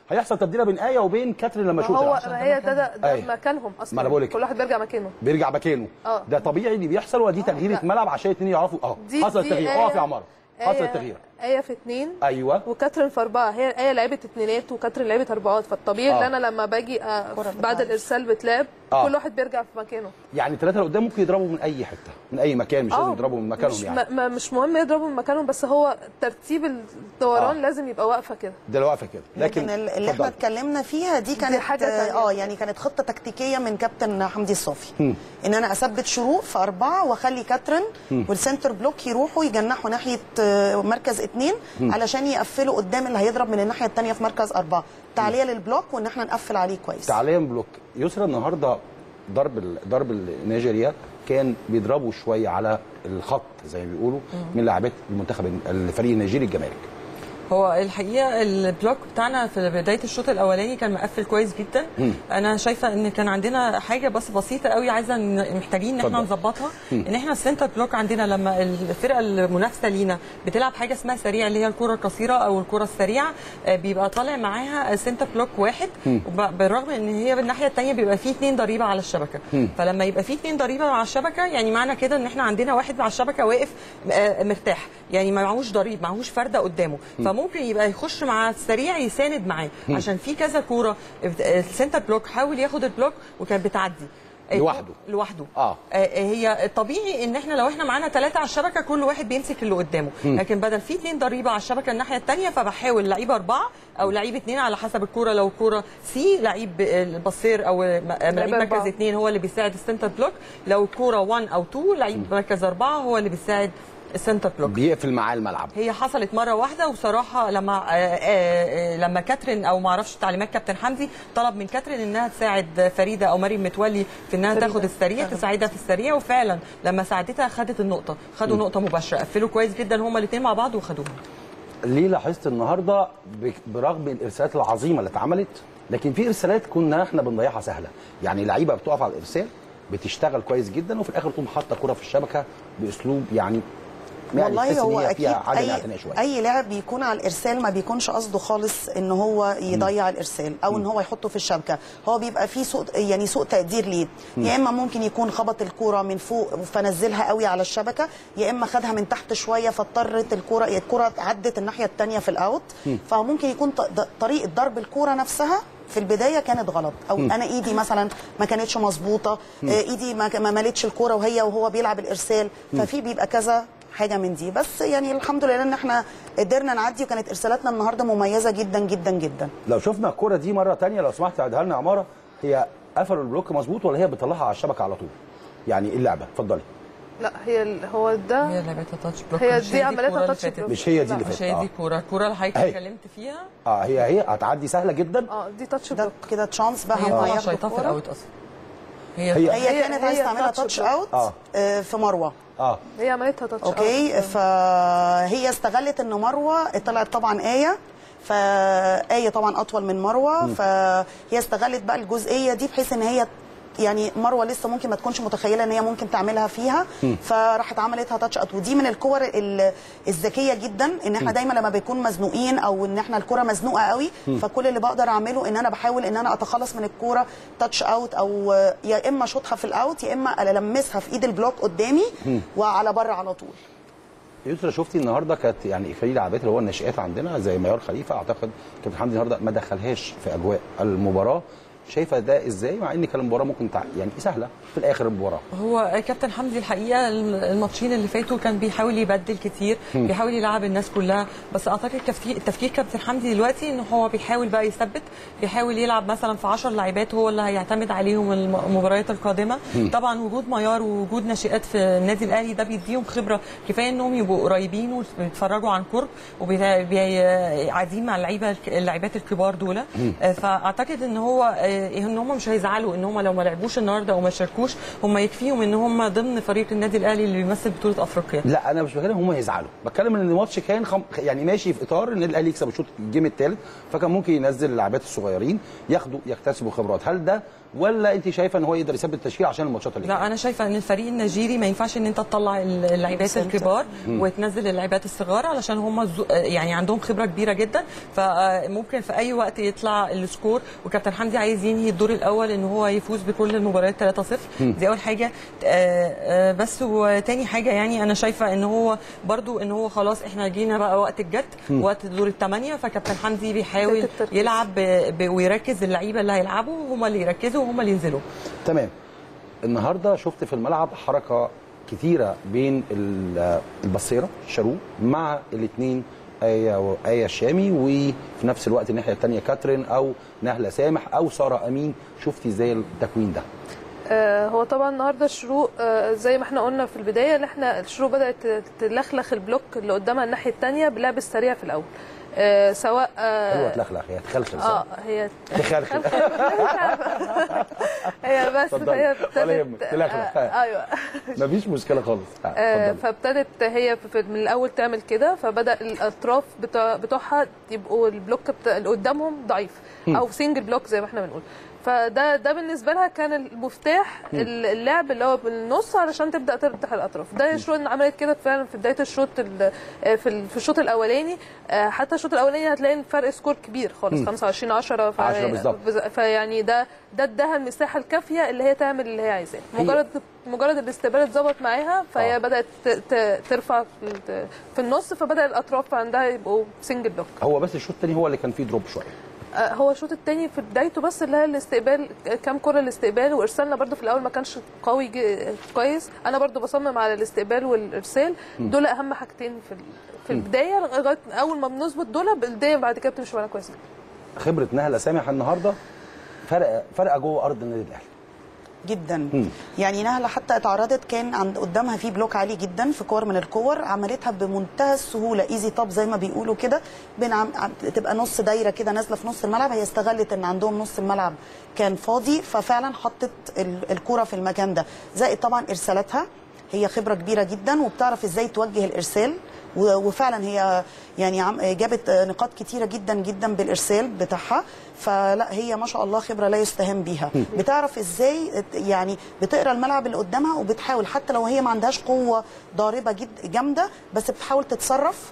هيحصل تبديله بين ايه وبين كاترين لما اشوف هو العب. ما هي ده ده, ده أيوة. مكانهم اصلا ما أنا بقولك. كل واحد بيرجع مكانه بيرجع مكانه آه. ده طبيعي اللي بيحصل ودي تغييره لا. ملعب عشان الاثنين يعرفوا اه دي حصل دي تغيير آية- اقف يا عماره حصل آية- التغيير آية في اتنين ايوه وكاترين في أربعة هي آية لعبت اتنينات وكاترين لعبت أربعات فالطبيعي آه. إن أنا لما باجي آه، كرة بعد بتعرف. الإرسال بتلعب آه. كل واحد بيرجع في مكانه يعني الثلاثه اللي قدام ممكن يضربوا من اي حته من اي مكان مش لازم يضربوا من مكانهم مش يعني ما ما- مش مهم يضربوا من مكانهم بس هو ترتيب الدوران آه. لازم يبقى واقفه كده ده اللي واقفه كده لكن لكن ال- اللي احنا اتفضل. اتكلمنا فيها دي كانت حاجة تانية. اه يعني كانت خطه تكتيكيه من كابتن حمدي الصافي ان انا اثبت شروق في اربعه واخلي كاترين والسنتر بلوك يروحوا يجنحوا ناحيه آه، مركز اثنين علشان يقفلوا قدام اللي هيضرب من الناحيه الثانيه في مركز اربعه تعليه للبلوك وان احنا نقفل عليه كويس تعليا بلوك يسرى النهارده ضرب ال- ضرب النيجيريا كان بيضربوا شويه على الخط زي ما بيقولوا من لاعبات المنتخب الفريق النيجيري الجمارك هو الحقيقه البلوك بتاعنا في بدايه الشوط الاولاني كان مقفل كويس جدا انا شايفه ان كان عندنا حاجه بس بسيطه قوي عايزه ن- محتاجين ان احنا اتفضل. نظبطها ان احنا السنتر بلوك عندنا لما الفرقه المنافسه لينا بتلعب حاجه اسمها سريع اللي هي الكره القصيره او الكره السريعه آه، بيبقى طالع معاها سنتر بلوك واحد وب- بالرغم ان هي بالناحيه الثانيه بيبقى فيه اثنين ضريبه على الشبكه فلما يبقى فيه اثنين ضريبه على الشبكه يعني معنى كده ان احنا عندنا واحد على الشبكه واقف آه، مرتاح يعني ما معهوش ضريب معهوش فرده قدامه فممكن يبقى يخش مع السريع يساند معاه عشان في كذا كوره السنتر بلوك حاول ياخد البلوك وكانت بتعدي لوحده. لوحده آه. آه، هي الطبيعي ان احنا لو احنا معانا ثلاثه على الشبكه كل واحد بيمسك اللي قدامه لكن بدل في اثنين ضريبه على الشبكه الناحيه الثانيه فبحاول لعيب اربعه او لعيب اثنين على حسب الكوره لو الكوره سي لعيب البصير او م- لعيب مركز أربعة. اثنين هو اللي بيساعد السنتر بلوك لو الكوره 1 او 2 لعيب مركز اربعه هو اللي بيساعد السنتر بلوك بيقفل معاه الملعب هي حصلت مره واحده وصراحه لما آه، آه، آه، لما كاترين او ما اعرفش تعليمات كابتن حمدي طلب من كاترين انها تساعد فريده او مريم متولي في انها فريدة. تاخد السريع تساعدها في السريع وفعلا لما ساعدتها خدت النقطه خدوا نقطه مباشره قفلوا كويس جدا هما الاثنين مع بعض وخدوها ليه لاحظت النهارده ب- برغم الارسالات العظيمه اللي اتعملت لكن في ارسالات كنا احنا بنضيعها سهله يعني لعيبه بتقف على الارسال بتشتغل كويس جدا وفي الاخر تقوم حاطه كره في الشبكه باسلوب يعني يعني تحس والله إن هو هي اكيد فيها عدم اي اعتناء شويه اي لاعب بيكون على الارسال ما بيكونش قصده خالص ان هو يضيع الارسال او ان هو يحطه في الشبكه هو بيبقى فيه سوء يعني سوء تقدير ليه يا اما ممكن يكون خبط الكوره من فوق فنزلها قوي على الشبكه يا اما خدها من تحت شويه فاضطرت الكوره الكوره عدت الناحيه الثانيه في الاوت فممكن يكون ط- ض- طريقه ضرب الكوره نفسها في البدايه كانت غلط او انا ايدي مثلا ما كانتش مظبوطه آه، ايدي ما ما مالتش الكوره وهي وهو بيلعب الارسال ففي بيبقى كذا حاجه من دي بس يعني الحمد لله ان احنا قدرنا نعدي وكانت ارسالاتنا النهارده مميزه جدا جدا جدا لو شفنا الكره دي مره تانية لو سمحت تعيدها لنا يا عماره هي قفلوا البلوك مظبوط ولا هي بتطلعها على الشبكه على طول يعني ايه اللعبه اتفضلي لا هي ال- هو هي ده لعبتها تاتش بلوك هي مش دي عملتها الكورة اللي تاتش فاتت. بلوك. مش هي دي لا، اللي مش فاتت هي دي آه. الكوره الكوره اللي حضرتك أهي. اتكلمت فيها اه هي هي هتعدي سهله جدا اه دي تاتش ده بلوك كده تشانس بقى هي هم طبعا هياخدوا شايطاه في الكورة. الاوت اصلا هي هي- هي هي- كانت هي عايزه تعملها تاتش تاتش بلوك. اوت آه. آه، في مروه اه هي عملتها تاتش اوكي أوت. فهي استغلت ان مروه طلعت طبعا ايه فآية طبعا أطول من مروة فهي استغلت بقى الجزئية دي بحيث إن هي يعني مروه لسه ممكن ما تكونش متخيله ان هي ممكن تعملها فيها فراحت عملتها تاتش اوت ودي من الكور ال- الذكيه جدا ان احنا دايما لما بنكون مزنوقين او ان احنا الكره مزنوقه قوي فكل اللي بقدر اعمله ان انا بحاول ان انا اتخلص من الكوره تاتش اوت او يا اما اشوطها في الاوت يا اما المسها في ايد البلوك قدامي وعلى بره على طول يسرا شفتي النهارده كانت يعني فريق لعبات اللي هو الناشئات عندنا زي ميار خليفه اعتقد كابتن حمدي النهارده ما دخلهاش في اجواء المباراه شايفه ده ازاي مع ان كان المباراه ممكن تع... يعني سهله في الاخر المباراه هو كابتن حمدي الحقيقه الماتشين اللي فاتوا كان بيحاول يبدل كتير بيحاول يلعب الناس كلها بس اعتقد تفكير تفكير كابتن حمدي دلوقتي ان هو بيحاول بقى يثبت بيحاول يلعب مثلا في 10 لاعبات هو اللي هيعتمد عليهم الم- المباريات القادمه طبعا وجود ميار ووجود ناشئات في النادي الاهلي ده بيديهم خبره كفايه انهم يبقوا قريبين وبيتفرجوا عن قرب وقاعدين مع اللعيبه اللاعبات الكبار دول آه، فاعتقد ان هو آه، آه، ان هم مش هيزعلوا ان هم لو ما لعبوش النهارده او ما شاركوش هم يكفيهم ان هم ضمن فريق النادي الاهلي اللي بيمثل بطوله افريقيا لا انا مش بتكلم هم يزعلوا بتكلم ان الماتش كان خم... يعني ماشي في اطار ان النادي الاهلي يكسب الشوط الجيم الثالث فكان ممكن ينزل اللاعبات الصغيرين ياخدوا يكتسبوا خبرات هل ده ولا انت شايفه ان هو يقدر يثبت التشكيل عشان الماتشات اللي لا انا شايفه ان الفريق النيجيري ما ينفعش ان انت تطلع اللاعبات سنتر. الكبار وتنزل اللاعبات الصغار علشان هم الزو- يعني عندهم خبره كبيره جدا فممكن في اي وقت يطلع السكور وكابتن حمدي عايز ينهي الدور الاول ان هو يفوز بكل المباريات 3-0 دي اول حاجه آه، آه، بس وتاني حاجه يعني انا شايفه ان هو برضو ان هو خلاص احنا جينا بقى وقت الجد وقت دور الثمانيه فكابتن حمدي بيحاول وقت التركيز. يلعب ب- ب- ويركز اللعيبه اللي هيلعبوا هم اللي يركزوا وهم اللي ينزلوا تمام النهارده شفت في الملعب حركه كتيره بين ال- البصيره شارو مع الاثنين آية آية الشامي وفي نفس الوقت الناحية الثانية كاترين أو نهلة سامح أو سارة أمين شفتي ازاي التكوين ده؟ آه، هو طبعا النهارده الشروق آه، زي ما احنا قلنا في البدايه ان احنا الشروق بدات تلخلخ البلوك اللي قدامها الناحيه الثانيه بلعب السريع في الاول آه، سواء حلوة آه تلخلخ هي تخلخل صح؟ اه هي تخلخل هي بس اتفضلي. هي ولا يهمك، تلخلخ. آه ايوه مفيش مشكلة خالص آه، آه، اتفضلي. فابتدت هي في- من الاول تعمل كده فبدا الاطراف بتوع- بتوعها يبقوا البلوك بتاع اللي قدامهم ضعيف او سنجل بلوك زي ما احنا بنقول فده ده بالنسبه لها كان المفتاح اللعب اللي هو بالنص علشان تبدا تفتح الاطراف ده شروق عملت كده فعلا في بدايه الشوط ال- آه، في ال- في الشوط الاولاني آه، حتى الشوط الاولاني هتلاقي الفرق سكور كبير خالص 25 10 ف- 10 بالظبط. بز- فيعني ده ده اداها المساحه الكافيه اللي هي تعمل اللي هي عايزاه هي- مجرد مجرد الاستقبال اتظبط معاها فهي آه. بدات ت- ت- ترفع في- في النص فبدا الاطراف عندها يبقوا سنجل بلوك هو بس الشوط الثاني هو اللي كان فيه دروب شوية آه، هو الشوط الثاني في بدايته بس اللي هي الاستقبال كام كره الاستقبال وارسالنا برده في الاول ما كانش قوي جي- كويس انا برده بصمم على الاستقبال والارسال دول اهم حاجتين في ال- في البدايه لغايه اول ما بنظبط دول الدنيا بعد كده بتمشي معانا كويس جدا خبرة نهلة سامح النهاردة فرق فرقة جوه أرض النادي الأهلي جدا يعني نهله حتى اتعرضت كان عند قدامها في بلوك عالي جدا في كور من الكور عملتها بمنتهى السهوله ايزي توب زي ما بيقولوا كده بين عم... عم- تبقى نص دايره كده نازله في نص الملعب هي استغلت ان عندهم نص الملعب كان فاضي ففعلا حطت ال- الكره في المكان ده زائد طبعا ارسالاتها هي خبره كبيره جدا وبتعرف ازاي توجه الارسال و- وفعلا هي يعني عم- جابت نقاط كتيره جدا جدا بالارسال بتاعها فلا هي ما شاء الله خبره لا يستهان بيها بتعرف ازاي يعني بتقرا الملعب اللي قدامها وبتحاول حتى لو هي ما عندهاش قوه ضاربه جد جامده بس بتحاول تتصرف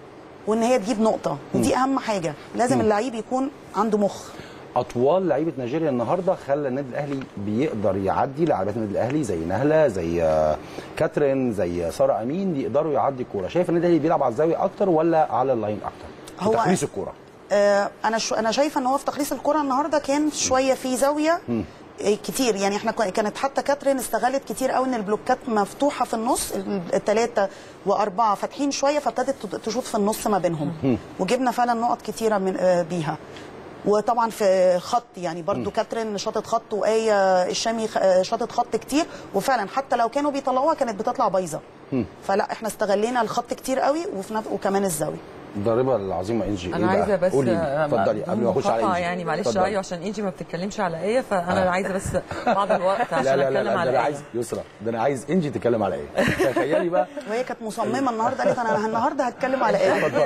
وان هي تجيب نقطه ودي اهم حاجه لازم اللعيب يكون عنده مخ اطوال لعيبه نيجيريا النهارده خلى النادي الاهلي بيقدر يعدي لاعبات النادي الاهلي زي نهله زي آه، كاترين زي ساره امين يقدروا يعدي الكوره شايف النادي الاهلي بيلعب على الزاويه اكتر ولا على اللاين اكتر هو- في تخليص الكوره آه، انا شو انا شايفه ان هو في تخليص الكره النهارده كان شويه في زاويه آه، كتير يعني احنا كنا- كانت حتى كاترين استغلت كتير قوي ان البلوكات مفتوحه في النص الثلاثه واربعه فاتحين شويه فابتدت تد- تشوط في النص ما بينهم وجبنا فعلا نقط كتيره من آه، بيها وطبعا في خط يعني برضو كاترين شاطت خط وايه الشامي خ- آه، شاطت خط كتير وفعلا حتى لو كانوا بيطلعوها كانت بتطلع بايظه فلا احنا استغلينا الخط كتير قوي وفي نف... وكمان الزاويه الضاربه العظيمه انجي انا إيه عايزه بقى؟ بس قولي لي. آه، اتفضلي قبل ما اخش على مقاطعة انجي يعني معلش اتفضلي. ايوه عشان انجي ما بتتكلمش على ايه فانا عايزه بس بعض الوقت عشان لا لا لا, اتكلم لا ده على انا ايه عايز يسرى ده انا عايز انجي تتكلم على ايه تخيلي بقى وهي كانت مصممه النهارده قالت انا النهارده هتكلم على ايه اتفضل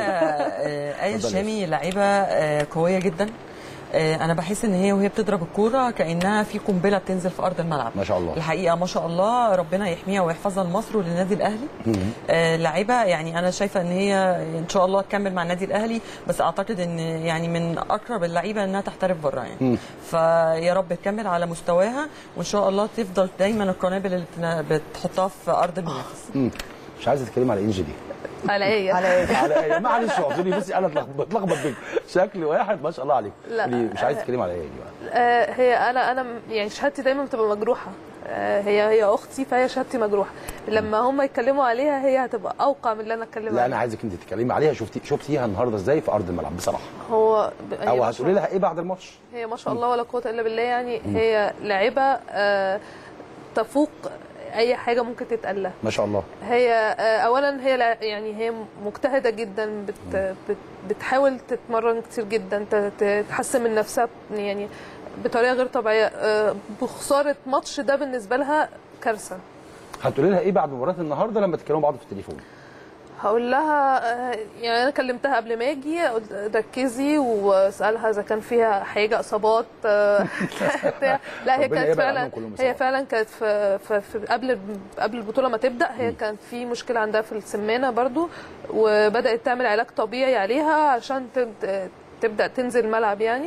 آه، آية اتفضل. الشامي لعيبة آه، قوية جدا آه، انا بحس ان هي وهي بتضرب الكوره كانها في قنبله بتنزل في ارض الملعب ما شاء الله. الحقيقه ما شاء الله ربنا يحميها ويحفظها لمصر وللنادي الاهلي آه، لعيبه يعني انا شايفه ان هي ان شاء الله تكمل مع النادي الاهلي بس اعتقد ان يعني من اقرب اللعيبه انها تحترف بره يعني فيا رب تكمل على مستواها وان شاء الله تفضل دايما القنابل اللي بتنا- بتحطها في ارض المنافس مم. مش عايزه تتكلم على انجي دي على ايه على ايه على ايه معلش اعذرني بصي انا اتلخبط- بتلخبط بيك شكل واحد ما شاء الله عليك لا. قولي مش عايز تتكلم على ايه دي بقى آه، هي انا انا م- يعني شهادتي دايما بتبقى مجروحه آه، هي هي اختي فهي شهادتي مجروحه لما هم يتكلموا عليها هي هتبقى اوقع من اللي انا اتكلم لا انا عليه عايزك انت تتكلمي عليها شفتي شفتيها النهارده ازاي في ارض الملعب بصراحه هو ب- هي او ما هتقولي شاء- لها ايه بعد الماتش هي ما شاء الله ولا قوه الا بالله يعني هي لاعبه آه، تفوق اي حاجه ممكن تتقال لها ما شاء الله هي آه، اولا هي لا- يعني هي مجتهده جدا بت بت بتحاول تتمرن كتير جدا ت- ت- تحسن من نفسها يعني بطريقه غير طبيعيه آه، بخساره ماتش ده بالنسبه لها كارثه هتقولي لها ايه بعد مباراه النهارده لما تتكلموا بعض في التليفون هقول لها آه، يعني انا كلمتها قبل ما اجي قلت ركزي واسالها اذا كان فيها حاجه اصابات آه، بتاع. لا هي ربنا كانت يبعد عنهم فعلا كلهم هي إصابات. فعلا كانت في, في, في قبل قبل البطوله ما تبدا هي كان في مشكله عندها في السمانه برضو وبدات تعمل علاج طبيعي عليها عشان تب- تبدا تنزل الملعب يعني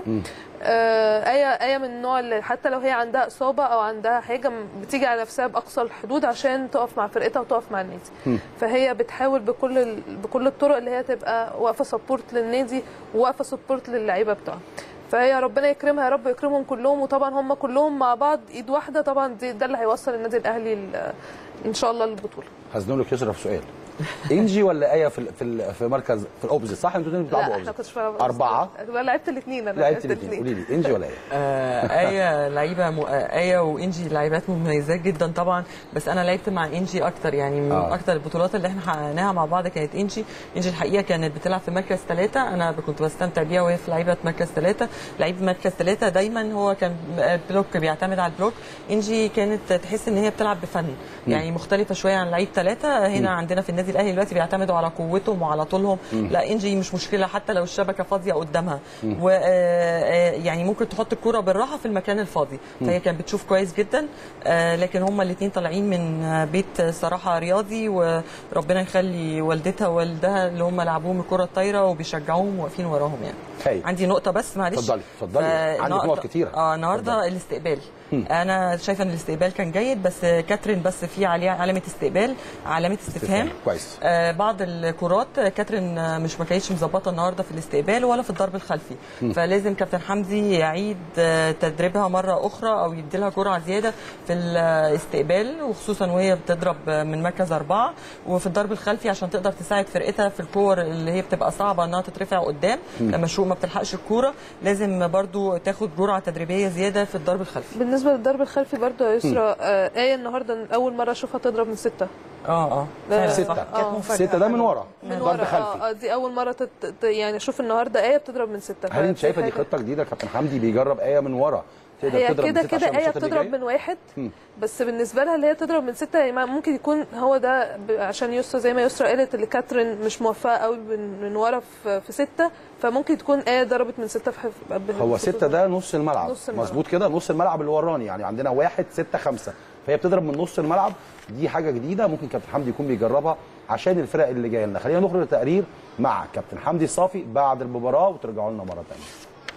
آه، ايه ايه من النوع اللي حتى لو هي عندها اصابه او عندها حاجه م- بتيجي على نفسها باقصى الحدود عشان تقف مع فرقتها وتقف مع النادي فهي بتحاول بكل ال- بكل الطرق اللي هي تبقى واقفه سبورت للنادي وواقفه سبورت للعيبه بتوعها فهي ربنا يكرمها يا رب يكرمهم كلهم وطبعا هم كلهم مع بعض ايد واحده طبعا دي ده اللي هيوصل النادي الاهلي ل- ان شاء الله للبطوله هزنوا لك يسرا في سؤال انجي ولا ايه في ال- في ال- في مركز في الاوبزيت صح انتوا الاثنين بتلعبوا لا احنا اوبزيت كنتش بلعب اربعه انا لعبت الاثنين انا لعبت الاثنين قولي لي انجي ولا ايه آه، آية لعيبة م... آه، آية وإنجي لعيبات مميزات جدا طبعا بس أنا لعبت مع إنجي أكتر يعني من آه. آه. أكتر البطولات اللي إحنا حققناها مع بعض كانت إنجي إنجي الحقيقة كانت بتلعب في مركز ثلاثة أنا كنت بستمتع بيها وهي في لعيبة مركز ثلاثة لعيب مركز ثلاثة دايما هو كان بلوك بيعتمد على البلوك إنجي كانت تحس إن هي بتلعب بفن يعني مختلفة شوية عن لعيب ثلاثة هنا عندنا في النادي الأهلي دلوقتي بيعتمدوا على قوتهم وعلى طولهم لا إنجي مش مشكلة حتى لو الشبكة فاضية قدامها و آه، آه، يعني ممكن تحط الكرة بالراحة في المكان الفاضي فهي كانت بتشوف كويس جدا آه، لكن هما الاثنين طالعين من آه، بيت صراحة رياضي وربنا يخلي والدتها ووالدها اللي هم لعبوهم الكرة الطايرة وبيشجعوهم واقفين وراهم يعني هاي. عندي نقطة بس معلش اتفضلي، اتفضلي. آه، عندك نقطة- نقط كتيرة. اه النهارده الاستقبال انا شايفه ان الاستقبال كان جيد بس كاترين بس في عليها علامه استقبال علامه استفهام كويس. آه بعض الكرات آه، كاترين آه، مش ما كانتش مظبطه النهارده في الاستقبال ولا في الضرب الخلفي فلازم كابتن حمدي يعيد آه، تدريبها مره اخرى او يدي لها جرعه زياده في الاستقبال وخصوصا وهي بتضرب آه، من مركز اربعه وفي الضرب الخلفي عشان تقدر تساعد فرقتها في الكور اللي هي بتبقى صعبه انها تترفع قدام لما شوق ما بتلحقش الكوره لازم برضو تاخد جرعه تدريبيه زياده في الضرب الخلفي بالنسبه للضرب الخلفي برضه يا يسرا آه ايه النهارده اول مره اشوفها تضرب من سته اه اه لا، فعلا ستة. صح. كانت آه. مفاجأة. ستة ده من ورا من ضرب ورا خلفي اه آه، دي اول مره تت... ت- يعني اشوف النهارده ايه بتضرب من سته هل انت شايفه دي حاجة- خطه جديده كابتن حمدي بيجرب ايه من ورا تقدر هي تضرب من كده ستة كده عشان ايه الماتشات اللي بتضرب جاية؟ من واحد بس بالنسبه لها اللي هي تضرب من سته يعني ممكن يكون هو ده ب- عشان يسرا زي ما يسرا قالت اللي كاترين مش موفقه قوي من, من ورا في, في سته فممكن تكون ايه ضربت من سته في حف... هو ستة ده نص الملعب نص الملعب. مظبوط كده نص الملعب اللي وراني يعني عندنا واحد ستة خمسة فهي بتضرب من نص الملعب دي حاجة جديدة ممكن كابتن حمدي يكون بيجربها عشان الفرق اللي جاية لنا خلينا نخرج لتقرير مع كابتن حمدي الصافي بعد المباراة وترجعوا لنا مرة ثانية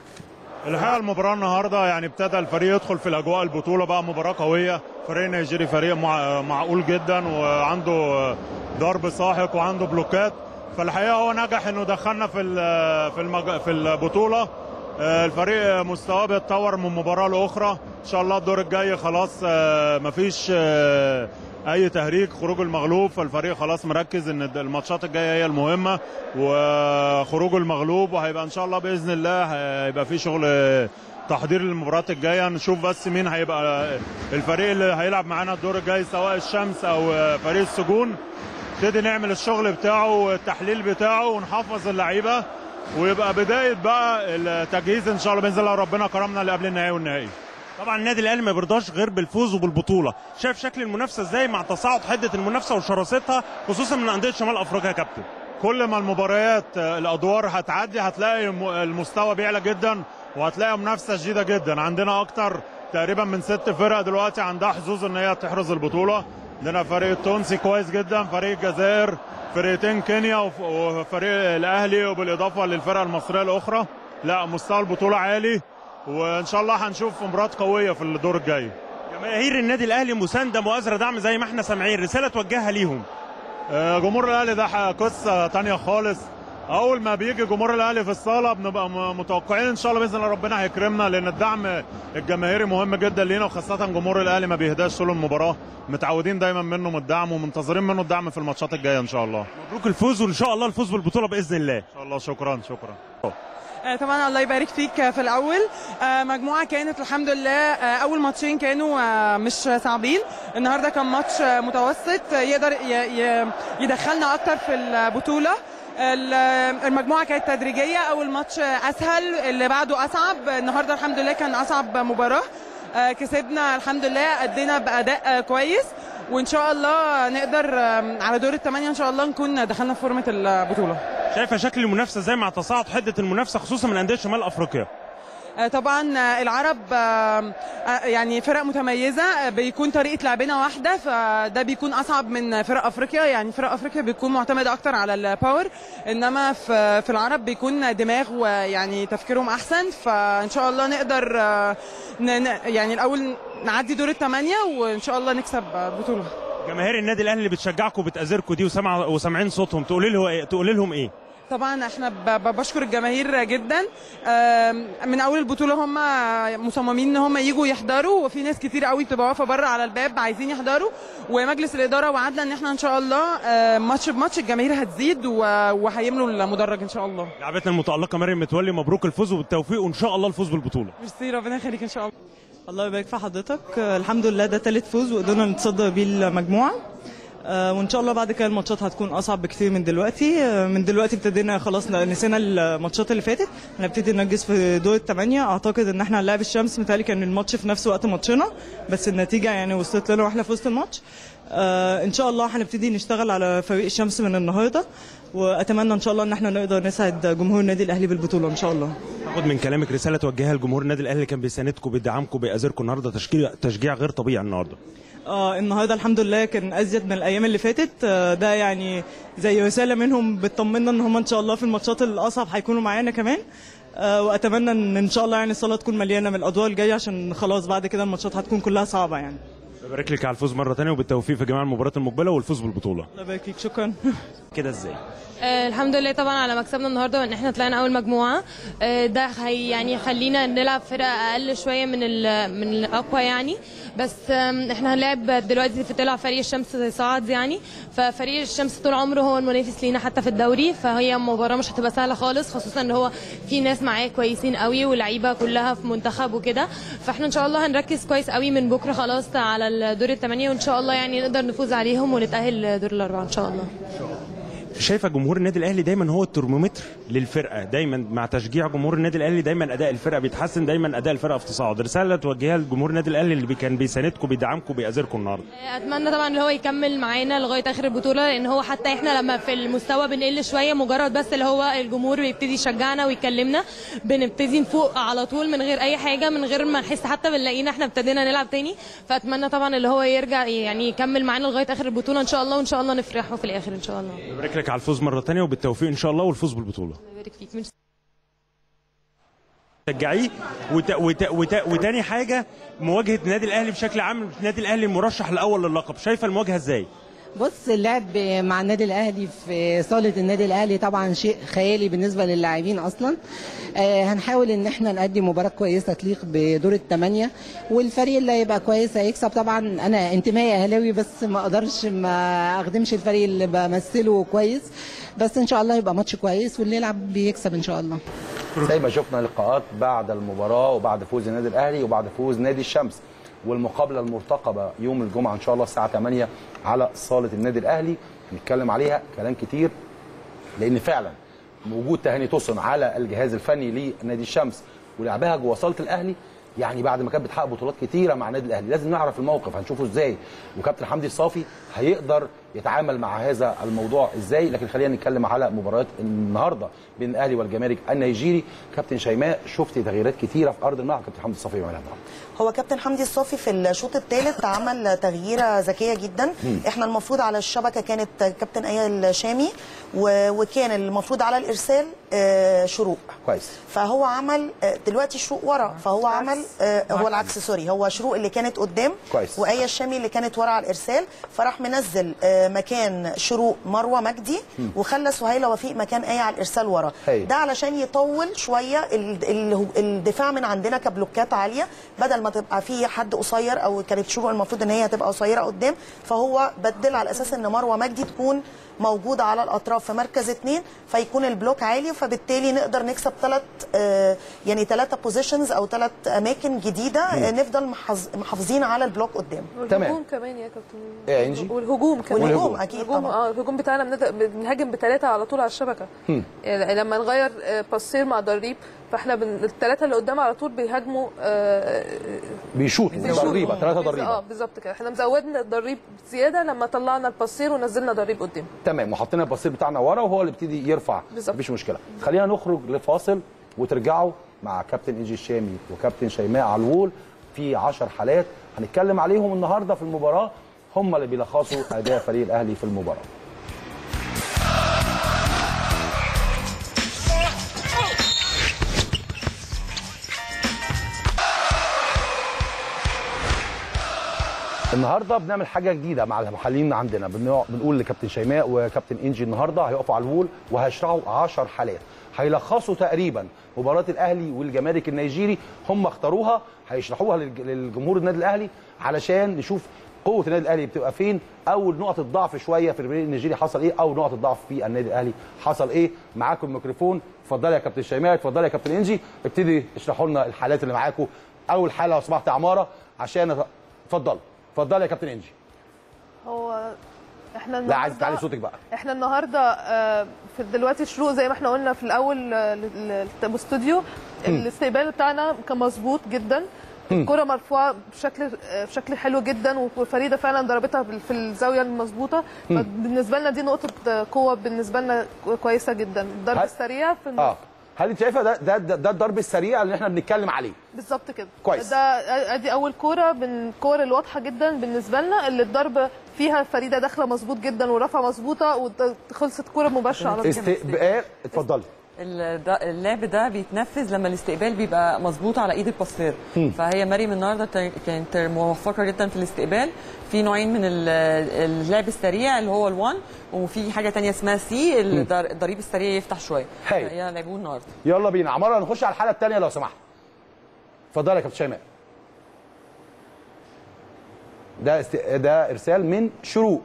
الحقيقه المباراه النهارده يعني ابتدى الفريق يدخل في الاجواء البطوله بقى مباراه قويه فريق نيجيري فريق مع معقول جدا وعنده ضرب ساحق وعنده بلوكات فالحقيقه هو نجح انه دخلنا في ال- في المج... في البطوله آه، الفريق مستواه بيتطور من مباراه لاخرى ان شاء الله الدور الجاي خلاص آه، مفيش آه، اي تهريج خروج المغلوب فالفريق خلاص مركز ان الماتشات الجايه هي المهمه وخروج المغلوب وهيبقى ان شاء الله باذن الله هيبقى في شغل تحضير للمباريات الجايه نشوف بس مين هيبقى الفريق اللي هيلعب معانا الدور الجاي سواء الشمس او فريق السجون نبتدي نعمل الشغل بتاعه والتحليل بتاعه ونحفظ اللعيبه ويبقى بدايه بقى التجهيز ان شاء الله باذن الله ربنا كرمنا اللي قبل النهائي والنهائي طبعا النادي الاهلي ما بيرضاش غير بالفوز وبالبطوله شايف شكل المنافسه ازاي مع تصاعد حده المنافسه وشراستها خصوصا من انديه شمال افريقيا يا كابتن كل ما المباريات آه، الادوار هتعدي هتلاقي الم- المستوى بيعلى جدا وهتلاقي منافسه شديده جدا عندنا اكتر تقريبا من ست فرق دلوقتي عندها حظوظ ان هي تحرز البطوله عندنا فريق التونسي كويس جدا فريق الجزائر فرقتين كينيا وف- وفريق الاهلي وبالاضافه للفرق المصريه الاخرى لا مستوى البطوله عالي وان شاء الله هنشوف مباريات قويه في الدور الجاي جماهير النادي الاهلي مسانده مؤازره دعم زي ما احنا سامعين رساله توجهها ليهم آه، جمهور الاهلي ده ح- قصه تانية خالص اول ما بيجي جمهور الاهلي في الصاله بنبقى م- متوقعين ان شاء الله باذن الله ربنا هيكرمنا لان الدعم الجماهيري مهم جدا لينا وخاصه جمهور الاهلي ما بيهداش طول المباراه متعودين دايما منه من الدعم ومنتظرين منه الدعم في الماتشات الجايه ان شاء الله مبروك الفوز وان شاء الله الفوز بالبطوله باذن الله ان شاء الله شكرا شكرا آه، طبعا الله يبارك فيك آه، في الاول آه، مجموعه كانت الحمد لله آه، اول ماتشين كانوا آه، مش صعبين النهارده كان ماتش آه، متوسط آه، يقدر ي- ي- يدخلنا اكتر في البطوله ال- المجموعه كانت تدريجيه اول ماتش اسهل اللي بعده اصعب النهارده الحمد لله كان اصعب مباراه آه، كسبنا الحمد لله ادينا باداء آه، كويس وان شاء الله نقدر آم، على دور الثمانيه ان شاء الله نكون دخلنا في فورمه البطوله شايفه شكل المنافسه ازاي مع تصاعد حده المنافسه خصوصا من انديه شمال افريقيا آه، طبعا آه، العرب آه، آه، يعني فرق متميزه آه، بيكون طريقه لعبنا واحده فده بيكون اصعب من فرق افريقيا يعني فرق افريقيا بيكون معتمد اكتر على الباور انما في في العرب بيكون دماغ ويعني تفكيرهم احسن فان شاء الله نقدر آه، ن- ن- يعني الاول نعدي دور الثمانيه وان شاء الله نكسب آه، البطوله جماهير النادي الاهلي اللي بتشجعكم وبتأزركم دي وسمع وسامعين صوتهم تقولي له ايه تقولي لهم ايه طبعا احنا ب- ب- بشكر الجماهير جدا آم، من اول البطوله هم مصممين ان هم يجوا يحضروا وفي ناس كتير قوي بتبقى واقفه بره على الباب عايزين يحضروا ومجلس الاداره وعدنا ان احنا ان شاء الله آه، ماتش بماتش الجماهير هتزيد و- وهيملوا المدرج ان شاء الله لعبتنا المتألقة مريم متولي مبروك الفوز وبالتوفيق وإن شاء الله الفوز بالبطولة ميرسي ربنا يخليك ان شاء الله الله يبارك في حضرتك آه، الحمد لله ده تالت فوز وقدرنا نتصدر بيه المجموعه آه، وان شاء الله بعد كده الماتشات هتكون اصعب بكتير من دلوقتي آه، من دلوقتي ابتدينا خلاص نسينا الماتشات اللي فاتت هنبتدي نركز في دور الثمانيه اعتقد ان احنا هنلاعب الشمس متهيألي كان الماتش في نفس وقت ماتشنا بس النتيجه يعني وصلت لنا واحنا في وسط الماتش آه، ان شاء الله هنبتدي نشتغل على فريق الشمس من النهارده واتمنى ان شاء الله ان احنا نقدر نسعد جمهور النادي الاهلي بالبطوله ان شاء الله هاخد من كلامك رسالة توجهها لجمهور النادي الأهلي اللي كان بيساندكم بيدعمكم بيأزركم النهارده تشجيع تشجيع غير طبيعي النهارده آه النهارده الحمد لله كان ازيد من الايام اللي فاتت آه ده يعني زي رساله منهم بتطمنا ان هم ان شاء الله في الماتشات الاصعب هيكونوا معانا كمان آه واتمنى ان ان شاء الله يعني الصاله تكون مليانه من الادوار الجايه عشان خلاص بعد كده الماتشات هتكون كلها صعبه يعني ببارك لك على الفوز مرة تانية وبالتوفيق في جميع المباريات المقبلة والفوز بالبطولة الله يبارك فيك شكرا كده ازاي آه، الحمد لله طبعا على مكسبنا النهارده وان احنا طلعنا اول مجموعه آه، ده هي يعني يخلينا نلعب فرق اقل شويه من ال- من الاقوى يعني بس آم، احنا هنلعب دلوقتي في طلع فريق الشمس صعد يعني ففريق الشمس طول عمره هو المنافس لينا حتى في الدوري فهي مباراه مش هتبقى سهله خالص خصوصا ان هو في ناس معاه كويسين قوي واللعيبه كلها في منتخب وكده فاحنا ان شاء الله هنركز كويس قوي من بكره خلاص على الدور الثمانيه وان شاء الله يعني نقدر نفوز عليهم ونتاهل دور الاربعه ان شاء الله شايفه جمهور النادي الاهلي دايما هو الترمومتر للفرقه دايما مع تشجيع جمهور النادي الاهلي دايما اداء الفرقه بيتحسن دايما اداء الفرقه في تصاعد رساله توجهها لجمهور النادي الاهلي اللي بي- كان بيساندكم بيدعمكم بيأزركم النهارده اتمنى طبعا ان هو يكمل معانا لغايه اخر البطوله لان هو حتى احنا لما في المستوى بنقل شويه مجرد بس اللي هو الجمهور بيبتدي يشجعنا ويكلمنا بنبتدي نفوق على طول من غير اي حاجه من غير ما نحس حتى بنلاقينا احنا ابتدينا نلعب تاني فاتمنى طبعا اللي هو يرجع يعني يكمل معانا لغايه اخر البطوله ان شاء الله وان شاء الله نفرحه في الاخر ان شاء الله ببارك لك على الفوز مره تانية وبالتوفيق ان شاء الله والفوز بالبطوله الله يبارك فيك ميرسي. تشجعيه وت... وت... وت... وتاني حاجه مواجهه النادي الاهلي بشكل عام النادي الاهلي المرشح الاول للقب شايفه المواجهه ازاي بص اللعب مع النادي الاهلي في صاله النادي الاهلي طبعا شيء خيالي بالنسبه للاعبين اصلا آه هنحاول ان احنا نقدم مباراه كويسه تليق بدور الثمانيه والفريق اللي هيبقى كويس هيكسب طبعا انا انتمائي اهلاوي بس ما اقدرش ما اخدمش الفريق اللي بمثله كويس بس ان شاء الله يبقى ماتش كويس واللي يلعب بيكسب ان شاء الله زي ما شفنا لقاءات بعد المباراه وبعد فوز النادي الاهلي وبعد فوز نادي الشمس والمقابله المرتقبه يوم الجمعه ان شاء الله الساعه 8 على صاله النادي الاهلي هنتكلم عليها كلام كتير لان فعلا وجود تهاني توسن على الجهاز الفني لنادي الشمس ولعبها جوه صاله الاهلي يعني بعد ما كانت بتحقق بطولات كتيره مع النادي الاهلي لازم نعرف الموقف هنشوفه ازاي وكابتن حمدي الصافي هيقدر يتعامل مع هذا الموضوع ازاي لكن خلينا نتكلم على مباريات النهارده بين الاهلي والجمارك النيجيري كابتن شيماء شفت تغييرات كتيره في ارض الملعب كابتن حمدي الصافي بيعملها النهارده هو كابتن حمدي الصافي في الشوط الثالث عمل تغييره ذكيه جدا مم. احنا المفروض على الشبكه كانت كابتن ايه الشامي و- وكان المفروض على الارسال آه، شروق كويس فهو عمل آه، دلوقتي شروق ورا فهو عمل آه، هو العكس سوري هو شروق اللي كانت قدام كويس. وايه الشامي اللي كانت ورا على الارسال فراح منزل آه، مكان شروق مروه مجدي مم. وخلى سهيله وفيق مكان ايه على الارسال ورا هايل. ده علشان يطول شويه ال- ال- الدفاع من عندنا كبلوكات عاليه بدل ما تبقى في حد قصير او كانت شروق المفروض ان هي تبقى قصيره قدام فهو بدل على اساس ان مروه مجدي تكون موجوده على الاطراف في مركز اثنين فيكون البلوك عالي فبالتالي نقدر نكسب ثلاث يعني ثلاثه بوزيشنز او ثلاث اماكن جديده آه، نفضل محافظ- محافظين على البلوك قدام تمام. والهجوم كمان يا كابتن إيه يا إنجي؟ والهجوم كمان والهجوم اكيد الهجوم طبعا اه الهجوم بتاعنا بنبدا بنهاجم بثلاثه على طول على الشبكه يعني لما نغير آه، باسير مع دريب فاحنا بن... الثلاثه اللي قدام على طول بيهاجموا آه، بيشوطوا بيشوطوا. ضريبه ثلاثه بز- اه ضريبه بالظبط كده احنا مزودنا الضريب زياده لما طلعنا الباسير ونزلنا ضريب قدام تمام وحطينا البصير بتاعنا ورا وهو اللي ابتدي يرفع بالظبط. مفيش مشكله خلينا نخرج لفاصل وترجعوا مع كابتن انجي الشامي وكابتن شيماء علوول في 10 حالات هنتكلم عليهم النهارده في المباراه هم اللي بيلخصوا اداء فريق الاهلي في المباراه النهارده بنعمل حاجه جديده مع المحللين عندنا بنوع- بنقول لكابتن شيماء وكابتن انجي النهارده هيقفوا على الوول وهيشرحوا 10 حالات هيلخصوا تقريبا مباراه الاهلي والجمارك النيجيري هم اختاروها هيشرحوها للج- للجمهور النادي الاهلي علشان نشوف قوه النادي الاهلي بتبقى فين او نقط الضعف شويه في الفريق النيجيري حصل ايه او نقط الضعف في النادي الاهلي حصل ايه معاكم الميكروفون اتفضلي يا كابتن شيماء اتفضلي يا كابتن انجي ابتدي اشرحوا لنا الحالات اللي معاكم اول حاله لو سمحت يا عماره عشان أت- اتفضلي اتفضلي يا كابتن انجي هو احنا لا النهارده عايز تعلي صوتك بقى احنا النهارده آه، في دلوقتي الشروق زي ما احنا قلنا في الاول آه، لل- للاستوديو الاستقبال بتاعنا كان مظبوط جدا الكرة مرفوعة بشكل آه، بشكل حلو جدا وفريدة فعلا ضربتها بال- في الزاوية المظبوطة بالنسبة لنا دي نقطة آه، قوة بالنسبة لنا كويسة جدا الضرب هل- السريع في النص اه هل انت شايفه ده ده ده, ده الضرب السريع اللي احنا بنتكلم عليه بالظبط كده كويس. ده ادي اول كوره من الكور الواضحه جدا بالنسبه لنا اللي الضربه فيها فريده داخله مظبوط جدا ورفعه مظبوطه وخلصت كوره مباشره على طول استقبال اتفضلي ال- ده- اللعب ده بيتنفذ لما الاستقبال بيبقى مظبوط على ايد الباسير فهي مريم النهارده ت- كانت موفقه جدا في الاستقبال في نوعين من ال- اللعب السريع اللي هو الوان وفي حاجه تانية اسمها سي الضر- الضريب السريع يفتح شويه هايل. هي لعبوه النهارده يلا بينا عماره نخش على الحاله الثانيه لو سمحت اتفضلي يا كابتن شيماء ده است... ده ارسال من شروق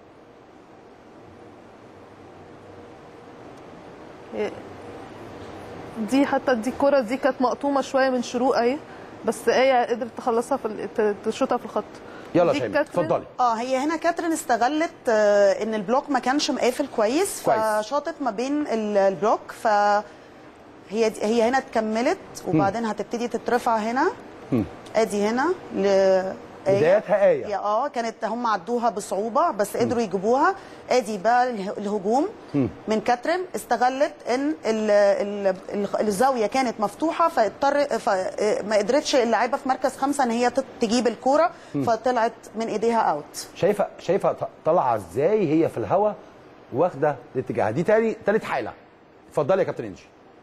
دي حتى دي الكوره دي كانت مقطومه شويه من شروق اهي بس ايه قدرت تخلصها في ال- ت- تشوطها في الخط يلا دي شيماء كاترين. اتفضلي اه هي هنا كاترين استغلت آه، ان البلوك ما كانش مقافل كويس كويس. فشاطت ما بين ال- البلوك ف هي دي هي هنا اتكملت وبعدين هتبتدي تترفع هنا ادي هنا ل آية. بدايتها آية. هي اه كانت هم عدوها بصعوبه بس قدروا يجيبوها ادي بقى اله- الهجوم من كاترين استغلت ان ال ال ال الزاويه كانت مفتوحه فاضطر فما قدرتش اللاعيبه في مركز خمسه ان هي تت- تجيب الكوره فطلعت من ايديها اوت شايفه شايفه ط- طالعه ازاي هي في الهواء واخده الاتجاه دي تاني تالت حاله اتفضلي يا كابتن انجي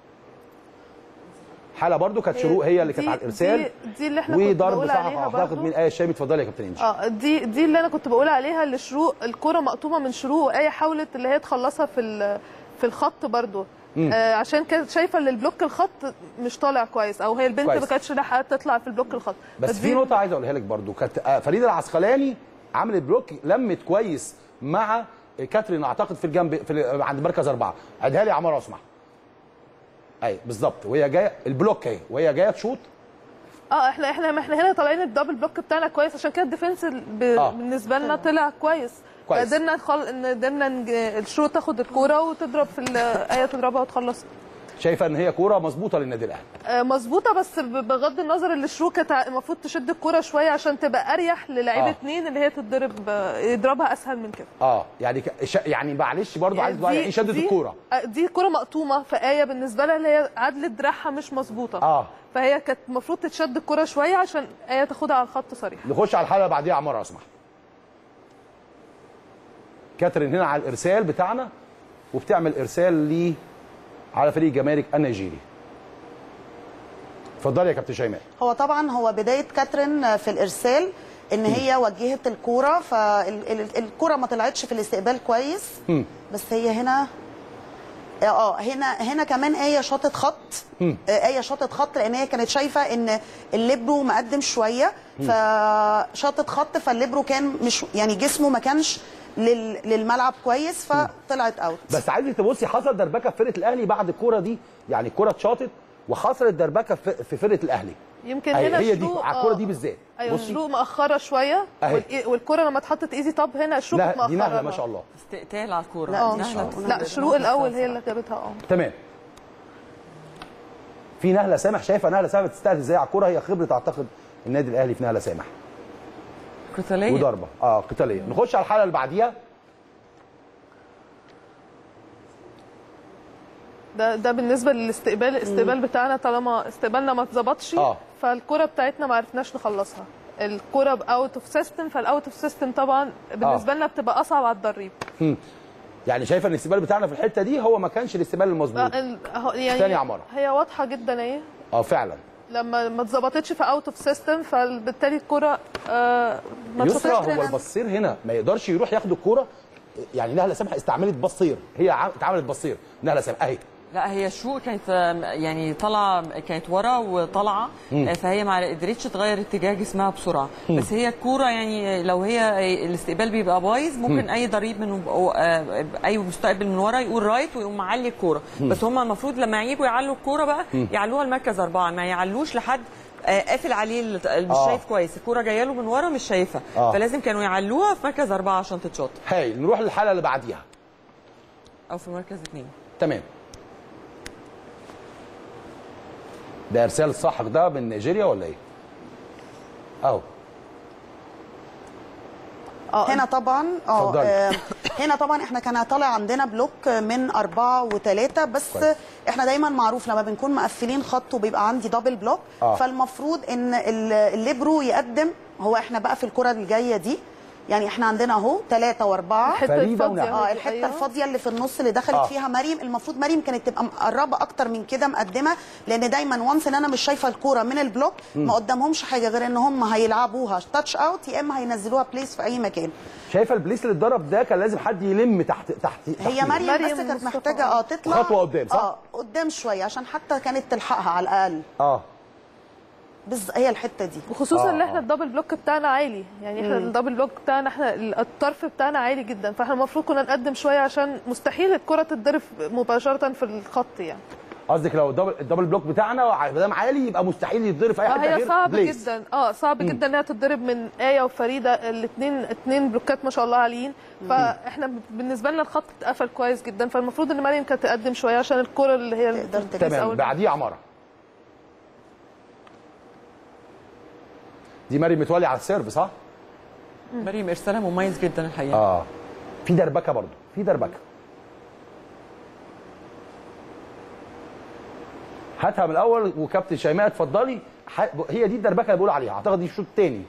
حاله برضو كانت شروق هي اللي كانت دي- على الارسال دي, دي اللي احنا كنا وضرب بنقول صح عليها اعتقد برضو. من ايه الشامي اتفضلي يا كابتن انجي اه دي دي اللي انا كنت بقول عليها اللي شروق الكره مقطومه من شروق وايه حاولت اللي هي تخلصها في ال- في الخط برضو آه عشان كانت شايفه ان البلوك الخط مش طالع كويس او هي البنت كويس. ما كانتش لاحقه تطلع في البلوك الخط بس فدي- في نقطه عايز اقولها لك برضو كانت آه، فريده العسقلاني عملت بلوك لمت كويس مع كاترين اعتقد في الجنب في ال- عند مركز اربعه عيدها لي يا عمار لو سمحت اي بالظبط وهي جايه البلوك اهي وهي جايه تشوط اه احنا احنا احنا هنا طالعين الدبل بلوك بتاعنا كويس عشان كده الديفنس ب... آه. بالنسبه لنا طلع كويس كويس. قدرنا نخل... ان قدرنا نج... الشروط تاخد الكوره وتضرب في ال- ايه تضربها وتخلص شايفه ان هي كوره مظبوطه للنادي الاهلي آه، مظبوطه بس ب- بغض النظر اللي الشروق كانت ع- المفروض تشد الكوره شويه عشان تبقى اريح للعيبه آه. اتنين اللي هي تتضرب آه، يضربها اسهل من كده اه يعني ك... ش... يعني معلش برضو عايز دي- يعني ايه شدت دي- الكوره آه، دي كوره مقطومه في ايه بالنسبه لها اللي هي عدلة دراعها مش مظبوطه اه فهي كانت المفروض تتشد الكوره شويه عشان ايه تاخدها على الخط صريح نخش على الحلقه اللي بعديها يا عمار لو سمحت كاترين هنا على الارسال بتاعنا وبتعمل ارسال لي على فريق الجمارك النيجيري اتفضلي يا كابتن شيماء هو طبعا هو بدايه كاترين في الارسال ان هي وجهت الكوره فالكوره ما طلعتش في الاستقبال كويس بس هي هنا اه هنا هنا كمان ايه شاطت خط آه، ايه شاطت خط لان هي كانت شايفه ان الليبرو مقدم شويه فشاطت خط فالليبرو كان مش يعني جسمه ما كانش لل- للملعب كويس فطلعت اوت بس عايزك تبصي حصل دربكه في فرقه الاهلي بعد الكوره دي يعني الكوره اتشاطت وحصلت دربكه في في فرقه الاهلي يمكن أهي- هنا هي دي شروق على الكوره آه. دي بالذات ايوه بصي شروق مأخرة شوية أهي. والإي- والكرة لما اتحطت ايزي توب هنا شروق لا مأخرة دي نهله ما بقى. شاء الله استقتال على الكوره لا، اه دي نهلة شروق. لا شروق الاول هي اللي جابتها اه تمام في نهله سامح شايفه نهله سامح بتستهدف ازاي على الكوره هي خبره اعتقد النادي الاهلي في نهله سامح قتاليه وضربه اه قتاليه نخش على الحلقه اللي بعديها ده ده بالنسبة للاستقبال الاستقبال بتاعنا طالما استقبالنا ما اتظبطش آه. فالكرة بتاعتنا ما عرفناش نخلصها الكرة باوت اوف سيستم فالاوت اوف سيستم طبعا بالنسبة لنا بتبقى اصعب على الضريب يعني شايفه ان الاستقبال بتاعنا في الحته دي هو ما كانش الاستقبال المظبوط آه، ال- أهو يعني تاني عمارة. هي واضحة جدا اهي اه فعلا لما ما اتظبطتش في اوت اوف سيستم فبالتالي الكرة آه ما يسرى اتشاطتش هو البصير هنا ما يقدرش يروح ياخد الكوره يعني نهله سامح استعملت بصير هي عم- اتعملت بصير نهله سامح اهي لا هي شروق كانت آم، يعني طالعه كانت ورا وطالعه آه، فهي ما قدرتش تغير اتجاه جسمها بسرعه بس هي الكوره يعني لو هي الاستقبال بيبقى بايظ ممكن اي ضريب من آه، اي مستقبل من ورا يقول رايت ويقوم معلي الكوره بس هم المفروض لما يجوا يعلوا الكوره بقى يعلوها المركز اربعه ما يعلوش لحد آه، قافل عليه ال- مش آه. شايف كويس الكوره جايه له من ورا مش شايفها آه. فلازم كانوا يعلوها في مركز اربعه عشان تتشاط هايل نروح للحلقه اللي بعديها او في مركز اثنين تمام ده ارسال الصاحق ده من نيجيريا ولا ايه؟ اهو هنا طبعا اه اتفضلي. آه، هنا طبعا احنا كان طالع عندنا بلوك من أربعة وثلاثة بس كويس. احنا دايما معروف لما بنكون مقفلين خط وبيبقى عندي دبل بلوك آه. فالمفروض ان ال- الليبرو يقدم هو احنا بقى في الكرة الجاية دي يعني احنا عندنا اهو ثلاثة وأربعة الحتة فريدة الفاضية ونعم. اه دي، الحته أيوة. الفاضيه اللي في النص اللي دخلت آه. آه. فيها مريم المفروض مريم كانت تبقى مقربه اكتر من كده مقدمه لان دايما وانس ان انا مش شايفه الكوره من البلوك ما قدامهمش حاجه غير ان هم هيلعبوها تاتش اوت يا اما هينزلوها بليس في اي مكان شايفه البليس اللي اتضرب ده كان لازم حد يلم تحت تحت هي تحتيه. مريم, مريم بس كانت مصطفى. محتاجه اه تطلع خطوة قدام، صح؟ اه قدام شويه عشان حتى كانت تلحقها على الاقل اه بس هي الحته دي وخصوصا آه، ان احنا آه. الدبل بلوك بتاعنا عالي يعني احنا الدبل بلوك بتاعنا احنا الطرف بتاعنا عالي جدا فاحنا المفروض كنا نقدم شويه عشان مستحيل الكره تتضرب مباشره في الخط يعني قصدك لو الدبل الدبل بلوك بتاعنا ما دام عالي يبقى مستحيل يتضرب في اي حته هي غير صعب بليس. جدا اه صعب جدا انها تتضرب من ايه وفريده الاثنين اثنين بلوكات ما شاء الله عاليين فاحنا بالنسبه لنا الخط اتقفل كويس جدا فالمفروض ان مريم كانت تقدم شويه عشان الكره اللي هي تقدر البليس تمام أول- بعديه عماره دي مريم متولي على السيرف صح؟ مريم ارسالها مميز جدا الحقيقه اه في دربكه برضو في دربكه هاتها من الاول وكابتن شيماء اتفضلي ح- هي دي الدربكه اللي بقول عليها اعتقد دي الشوط الثاني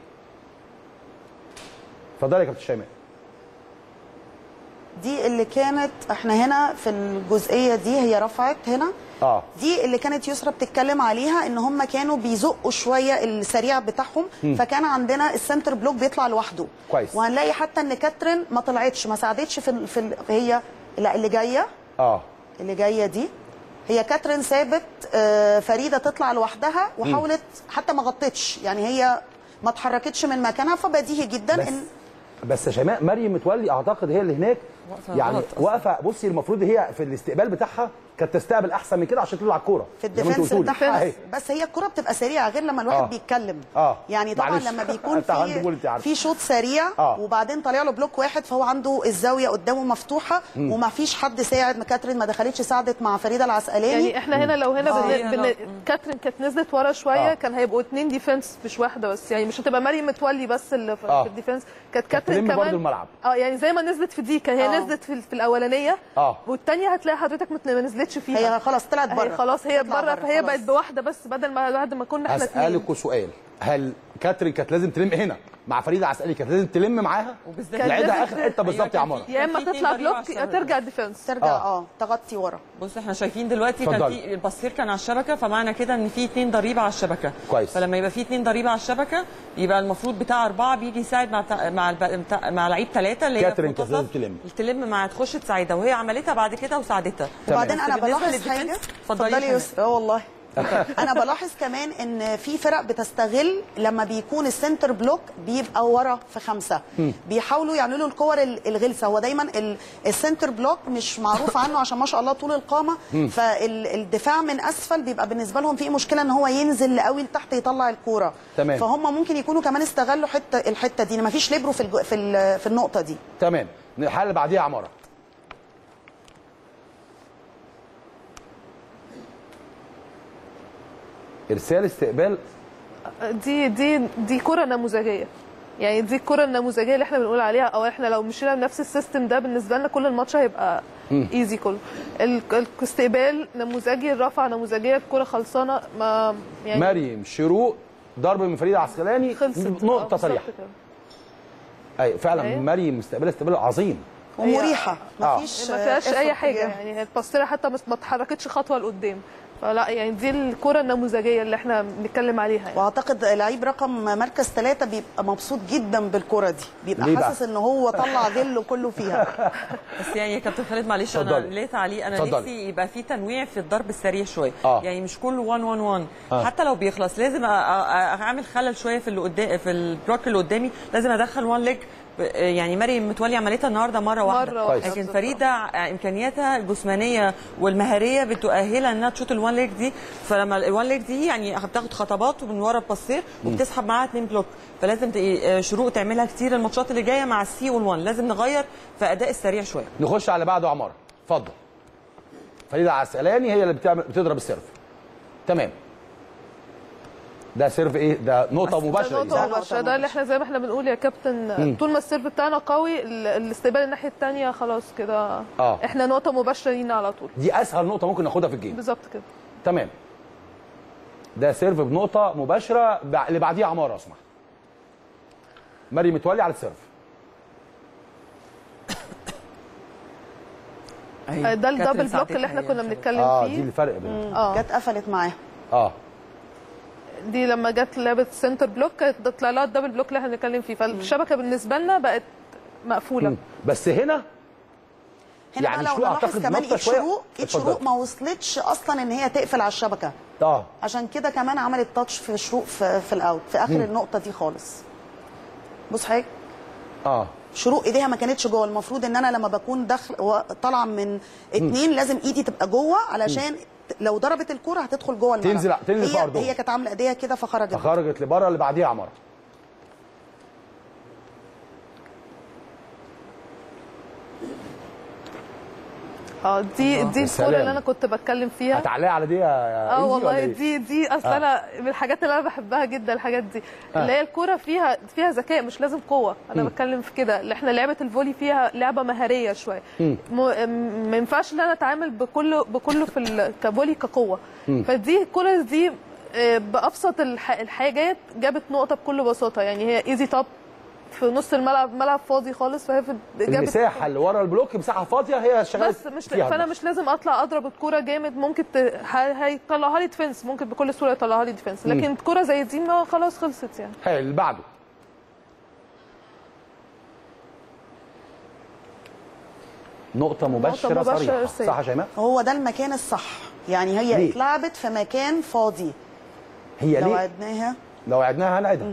اتفضلي يا كابتن شيماء دي اللي كانت احنا هنا في الجزئيه دي هي رفعت هنا اه دي اللي كانت يسرا بتتكلم عليها ان هم كانوا بيزقوا شويه السريع بتاعهم فكان عندنا السنتر بلوك بيطلع لوحده كويس. وهنلاقي حتى ان كاترين ما طلعتش ما ساعدتش في ال- في ال- هي لا اللي جايه اه اللي جايه دي هي كاترين سابت آه، فريده تطلع لوحدها وحاولت حتى ما غطتش يعني هي ما اتحركتش من مكانها فبديهي جدا بس ان بس يا شيماء مريم متولي اعتقد هي اللي هناك واقفة يعني غلط أصلاً. واقفه بصي المفروض هي في الاستقبال بتاعها كانت تستقبل احسن من كده عشان تطلع الكوره في زي ما انتوا الديفنس قلتوا لي. بتاعها أهي. بس هي الكره بتبقى سريعه غير لما الواحد آه. آه. بيتكلم آه. يعني طبعا معلش. لما بيكون أنت عندي بقول أنت في عارف. في شوط سريع آه. وبعدين طالع له بلوك واحد فهو عنده الزاويه قدامه مفتوحه وما فيش حد ساعد ما كاترين ما دخلتش ساعدت مع فريده العسقلاني يعني احنا هنا لو هنا آه. بن... هي بن... لو- كاترين كانت نزلت ورا شويه آه. كان هيبقوا اتنين ديفنس مش واحده بس يعني مش هتبقى مريم متولي بس اللي في, آه. في الديفنس كانت كانت كاترين تلم كمان برضو الملعب. اه يعني زي ما نزلت في دي كان هي آه. نزلت في, في الاولانيه آه. والثانيه هتلاقي حضرتك مت- ما نزلتش فيها هي خلاص طلعت هي بره خلاص هي تطلع بره فهي خلاص. بقت بواحده بس بدل ما بعد ما كنا احنا اتنين هسألكوا سؤال هل كاترين كانت لازم تلم هنا مع فريده عسقلي كانت لازم تلم معاها وبالذات كان لعبها لازم اخر ت- حته بالظبط يا أيوة، عماره كان يا اما في اتنين تطلع ضريبة على بلوك يا الشبكة. ترجع ديفنس ترجع آه. اه تغطي ورا بص احنا شايفين دلوقتي كان اتفضلي. في البصير كان على الشبكه فمعنى كده ان في اتنين ضريبه على الشبكه كويس. فلما يبقى في اتنين ضريبه على الشبكه يبقى المفروض بتاع اربعه بيجي يساعد مع بتاع مع الب... بتاع مع لعيب ثلاثه اللي هي كاترين في كانت منتصف لازم تلم. تلم مع تخش تساعدها وهي عملتها بعد كده وساعدتها وبعدين بس انا بالنسبة بلاحظ للديفنس، حاجه اتفضلي يا اتفضلي حنان. يسرا اه والله انا بلاحظ كمان ان في فرق بتستغل لما بيكون السنتر بلوك بيبقى ورا في خمسه بيحاولوا يعملوا الكور ال- الغلسه هو دايما ال- السنتر بلوك مش معروف عنه عشان ما شاء الله طول القامه فالدفاع من اسفل بيبقى بالنسبه لهم في مشكله ان هو ينزل قوي لتحت يطلع الكوره تمام. فهم ممكن يكونوا كمان استغلوا حته الحته دي ما فيش ليبرو في الجو- في ال- في النقطه دي تمام الحاله اللي بعديها عماره ارسال استقبال دي دي دي كره نموذجيه يعني دي الكره النموذجيه اللي احنا بنقول عليها او احنا لو مشينا بنفس السيستم ده بالنسبه لنا كل الماتش هيبقى ايزي كله ال- الاستقبال نموذجي الرفعه نموذجيه الكره خلصانه ما يعني مريم شروق ضرب من فريد عسقلاني خلصت نقطه آه، صريحه بالظبط كده. اي فعلا أيوة. مريم استقبال استقبال عظيم ومريحه آه. ما فيش ما فيهاش آه، اي effort حاجه فيها. يعني الباستيره حتى مس- ما اتحركتش خطوه لقدام فلا يعني دي الكره النموذجيه اللي احنا بنتكلم عليها يعني. واعتقد لعيب رقم مركز ثلاثة بيبقى مبسوط جدا بالكرة دي ليه بيبقى بقى؟ حاسس ان هو طلع غله كله فيها بس يعني يا كابتن خالد معلش انا اتفضلي. ليه تعليق انا اتفضلي. نفسي يبقى في تنويع في الضرب السريع شويه آه. يعني مش كله 1 1 1 آه. حتى لو بيخلص لازم أ- أ- اعمل خلل شويه في اللي قدام في البلوك اللي قدامي لازم ادخل وان ليج يعني مريم متولي عملتها النهارده مره واحده مرة واحدة لكن بالظبط. فريده ع- امكانياتها الجسمانيه والمهاريه بتؤهلها انها تشوط الوان ليج دي فلما الوان ليج دي يعني بتاخد خطبات ومن ورا الباسير وبتسحب معاها اتنين بلوك فلازم ت- شروق تعملها كتير الماتشات اللي جايه مع السي والوان لازم نغير في اداء السريع شويه نخش على اللي بعده عماره اتفضل فريده عسقلاني هي اللي بتعمل بتضرب السيرف تمام ده سيرف ايه ده نقطه بس ده مباشره نقطة إيه؟ نقطة مباشرة ده اللي احنا زي ما احنا بنقول يا كابتن طول ما السيرف بتاعنا قوي ال- الاستقبال الناحية التانية خلاص كده آه. احنا نقطة مباشرة لينا على طول دي اسهل نقطه ممكن ناخدها في الجيم بالظبط كده تمام ده سيرف بنقطه مباشره بع- اللي بعديها عماره لو سمحت مريم متولي على السيرف آه، ده الدبل بلوك اللي احنا كنا بنتكلم اه دي فيه الفرق بينهم اه جت قفلت معاه اه دي لما جت لعبة سنتر بلوك كانت طلع لها الدبل بلوك اللي احنا بنتكلم فيه فالشبكة بالنسبة لنا بقت مقفولة مم. بس هنا هنا يعني بقى لو شروق نلاحظ أعتقد كمان نقطة ايد شوية. شروق ايد اتفضل. شروق ما وصلتش اصلا ان هي تقفل على الشبكه اه عشان كده كمان عملت تاتش في شروق في, في الاوت في اخر النقطه دي خالص بص حضرتك اه شروق ايديها ما كانتش جوه المفروض ان انا لما بكون داخل و- طالعه من اتنين لازم ايدي تبقى جوه علشان لو ضربت الكوره هتدخل جوه الملعب تنزل- تنزل في هي أرضهم. هي كانت عامله ايديها كده فخرجت فخرجت لبره اللي بعديها عماره اه دي دي سلام. الكورة اللي انا كنت بتكلم فيها هتعلقي على دي يا اه إنجي ولا والله إيه؟ دي دي اصل آه. انا من الحاجات اللي انا بحبها جدا الحاجات دي آه. اللي هي الكوره فيها فيها ذكاء مش لازم قوه انا بتكلم في كده اللي احنا لعبه الفولي فيها لعبه مهاريه شويه م- م- ما ينفعش ان انا اتعامل بكله بكله في ال- كفولي كقوه فدي الكوره دي آه، بابسط الح- الحاجات جابت نقطه بكل بساطه يعني هي ايزي توب في نص الملعب ملعب فاضي خالص فهي في- جابت المساحه اللي ورا البلوك مساحه فاضيه هي شغاله بس مش فيها فانا النص. مش لازم اطلع اضرب الكوره جامد ممكن ت... ه- هيطلعها لي ديفنس ممكن بكل سهوله يطلعها لي ديفنس لكن الكوره زي دي ما خلاص خلصت يعني حلو اللي بعده نقطة مباشرة, مباشرة صريحة إرسال. صح يا شيماء؟ هو ده المكان الصح يعني هي ليه؟ اتلعبت في مكان فاضي هي لو ليه؟ عدناها لو عدناها هنعيدها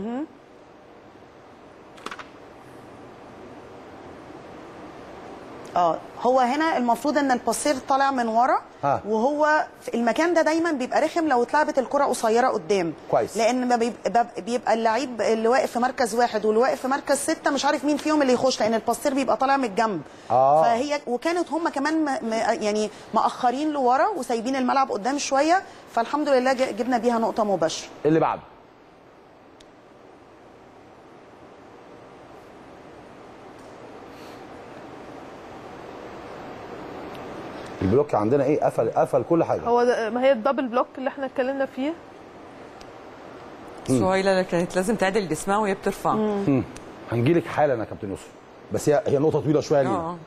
اه هو هنا المفروض ان الباسير طالع من ورا ها. وهو في المكان ده دايما بيبقى رخم لو اتلعبت الكره قصيره قدام كويس. لان ما بيبقى, بيبقى اللعيب اللي واقف في مركز واحد واللي واقف في مركز ستة مش عارف مين فيهم اللي يخش لان الباسير بيبقى طالع من الجنب آه. فهي وكانت هم كمان م م يعني مأخرين لورا وسايبين الملعب قدام شويه فالحمد لله ج- جبنا بيها نقطه مباشره اللي بعده البلوك عندنا ايه قفل قفل كل حاجة هو ده ما هي الدبل بلوك اللي احنا اتكلمنا فيه سهيله اللي كانت لازم تعدل جسمها وهي بترفع مم. هنجيلك حالا يا كابتن يوسف بس هي هي نقطة طويلة شوية لينا اه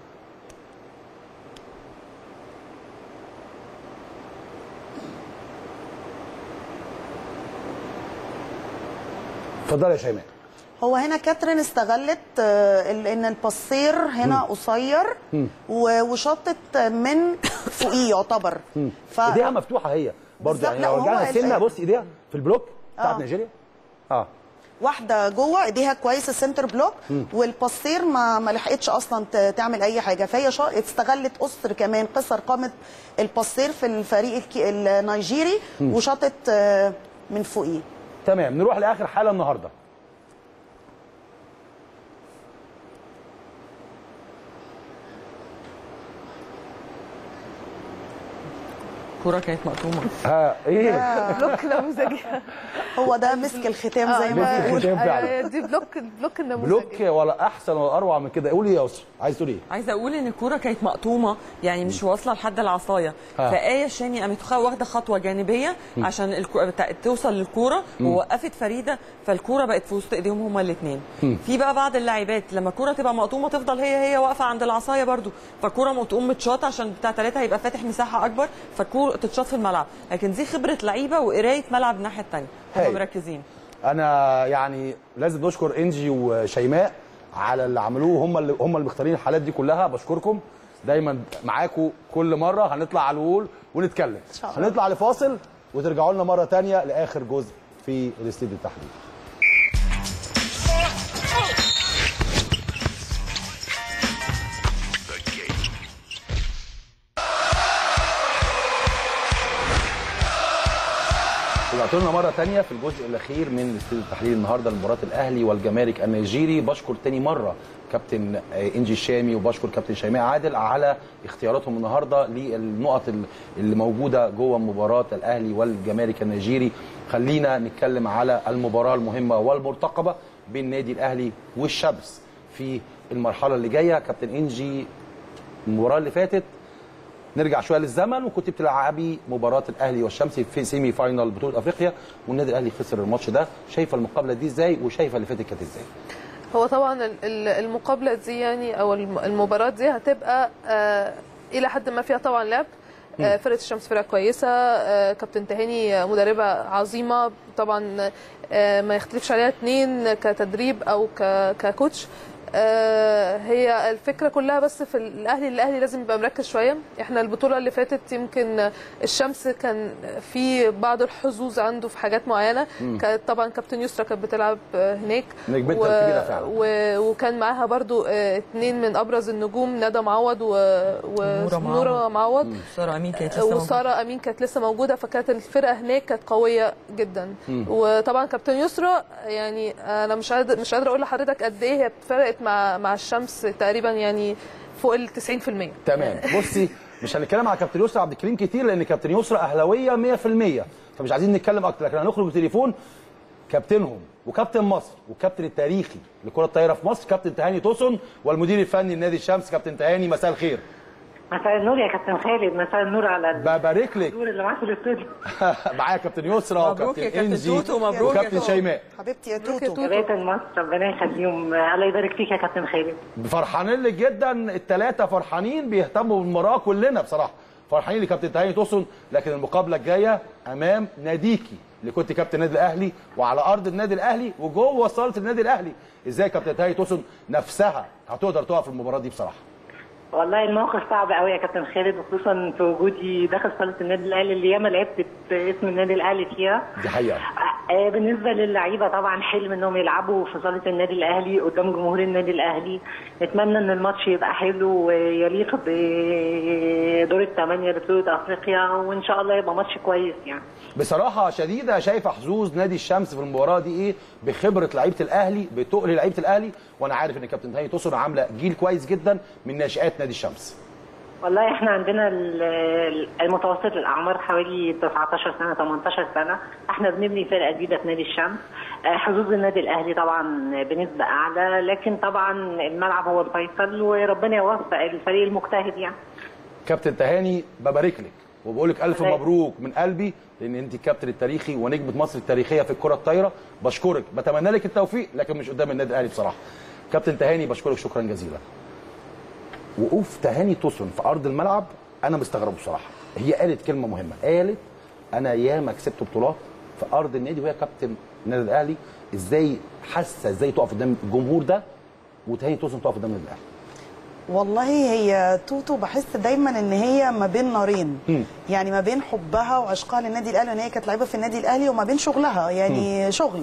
اتفضلي يا شيماء هو هنا كاترين استغلت آه، ال- ان الباسير هنا قصير و- وشطت من فوقيه يعتبر ف ايديها مفتوحة هي برضه بالظبط، يعني لا، لو وهو رجعنا ال- سنه بص ايديها في البلوك بتاعت آه. نيجيريا اه واحده جوه ايديها كويس السنتر بلوك والباصير ما ما لحقتش اصلا ت- تعمل اي حاجه فهي شا... استغلت قصر كمان قصر قامه الباصير في الفريق الكي... النيجيري وشاطت آه، من فوقيه تمام نروح لاخر حاله النهارده الكوره كانت مقطومه ها ايه بلوك نموذجي هو ده مسك الختام زي مسك ما بيقولوا الختام فعلا. أيوة، دي بلوك بلوك النموذجي بلوك ولا احسن ولا اروع من كده قولي يا يسرا عايز تقول ايه عايزه اقول ان الكوره كانت مقطومه يعني مش واصله لحد العصايه آه. فآية شاني قامت خ- واخده خطوه جانبيه عشان الكو... بتا- توصل للكوره ووقفت فريده فالكوره بقت في وسط ايديهم هما الاثنين في بقى بعض اللاعبات لما الكوره تبقى مقطومه تفضل هي هي واقفه عند العصايه برضو فالكوره تقوم متشاط عشان بتاع ثلاثه هيبقى فاتح مساحه اكبر فالكوره تتشاط في الملعب لكن دي خبره لعيبه وقرايه ملعب الناحيه الثانيه هاي. هم مركزين انا يعني لازم نشكر انجي وشيماء على اللي عملوه هم اللي هم اللي مختارين الحالات دي كلها بشكركم دايما معاكم كل مره هنطلع على الوول ونتكلم شاء الله. هنطلع لفاصل وترجعوا لنا مره تانية لاخر جزء في الاستديو التحليل رجعتوا لنا مره تانية في الجزء الاخير من استوديو التحليل النهارده لمباراه الاهلي والجمارك النيجيري بشكر تاني مره كابتن آه، انجي الشامي وبشكر كابتن شيماء عادل على اختياراتهم النهارده للنقط ال- اللي موجوده جوه مباراه الاهلي والجمارك النيجيري خلينا نتكلم على المباراه المهمه والمرتقبه بين نادي الاهلي والشمس في المرحله اللي جايه كابتن انجي المباراه اللي فاتت نرجع شويه للزمن وكنت بتلعبي مباراه الاهلي والشمس في سيمي فاينال بطوله افريقيا والنادي الاهلي خسر الماتش ده شايفه المقابله دي ازاي وشايفه اللي فاتت كانت ازاي هو طبعا ال- ال- المقابله دي يعني او الم- المباراه دي هتبقى آه، الى حد ما فيها طبعا لعب آه، فرقه الشمس فرقه كويسه آه، كابتن تهاني آه، مدربه عظيمه طبعا آه، ما يختلفش عليها اتنين كتدريب او ك- ككوتش آه، هي الفكره كلها بس في الاهلي الاهلي لازم يبقى مركز شويه احنا البطوله اللي فاتت يمكن الشمس كان في بعض الحظوظ عنده في حاجات معينه كانت طبعا كابتن يسرا كانت بتلعب آه، هناك نجمتها و- الكبيرة فعلا. و... وكان معاها برضو آه، اتنين من ابرز النجوم ندى معوض و... نورة ونورة معوض ساره امين كانت لسه موجودة. وساره امين كانت لسه موجوده فكانت الفرقه هناك كانت قويه جدا وطبعا كابتن يسرا يعني انا مش قادر مش قادره اقول لحضرتك قد ايه هي فرقت مع مع الشمس تقريبا يعني فوق ال 90% تمام بصي مش هنتكلم على كابتن يسرا عبد الكريم كتير لان كابتن يسرا اهلاويه 100% فمش عايزين نتكلم اكتر لكن هنخرج بتليفون كابتنهم وكابتن مصر والكابتن التاريخي لكره الطايره في مصر كابتن تهاني توسن والمدير الفني لنادي الشمس كابتن تهاني مساء الخير مساء النور يا كابتن خالد مساء النور على ببارك لك الدور اللي معاك في الاستوديو معايا كابتن يسرا مبروك يا وكابتن كابتن انجي توتو، مبروك يا وكابتن توتو. شيماء حبيبتي يا مبروك يا توتو توتو. كابتن مصر ربنا يخليهم الله يبارك فيك يا كابتن خالد فرحانين لك جدا الثلاثه فرحانين بيهتموا بالمباراه كلنا بصراحه فرحانين لكابتن تهاني توسن لكن المقابله الجايه امام ناديكي اللي كنت كابتن النادي الاهلي وعلى ارض النادي الاهلي وجوه صاله النادي الاهلي ازاي كابتن تهاني توسن نفسها هتقدر تقف في المباراه دي بصراحه والله الموقف صعب قوي يا كابتن خالد وخصوصا في وجودي داخل صاله النادي الاهلي اللي ياما لعبت باسم النادي الاهلي فيها دي حقيقه آه، بالنسبه للعيبه طبعا حلم انهم يلعبوا في صاله النادي الاهلي قدام جمهور النادي الاهلي نتمنى ان الماتش يبقى حلو ويليق بدور الثمانيه لبطوله افريقيا وان شاء الله يبقى ماتش كويس يعني بصراحه شديده شايفه حظوظ نادي الشمس في المباراه دي ايه بخبره لعيبه الاهلي بتقل لعيبه الاهلي وانا عارف ان كابتن تهاني توسن عامله جيل كويس جدا من ناشئات نادي الشمس والله احنا عندنا ال- المتوسط الاعمار حوالي 19 سنه 18 سنه احنا بنبني فرقه جديده في نادي الشمس آه، حظوظ النادي الاهلي طبعا بنسبه اعلى لكن طبعا الملعب هو الفيصل وربنا يوفق الفريق المجتهد يعني كابتن تهاني ببارك لك وبقول لك الف الله. مبروك من قلبي لان انت الكابتن التاريخي ونجمه مصر التاريخيه في الكره الطايره بشكرك بتمنى لك التوفيق لكن مش قدام النادي الاهلي بصراحه كابتن تهاني بشكرك شكرا جزيلا وقوف تهاني توسن في ارض الملعب انا مستغربه بصراحه هي قالت كلمه مهمه قالت انا ياما كسبت بطولات في ارض النادي وهي كابتن النادي الاهلي ازاي حاسه ازاي تقف قدام الجمهور ده وتهاني توسن تقف قدام النادي الاهلي والله هي توتو بحس دايما ان هي ما بين نارين مم. يعني ما بين حبها وعشقها للنادي الاهلي وان هي كانت لعيبه في النادي الاهلي وما بين شغلها يعني شغل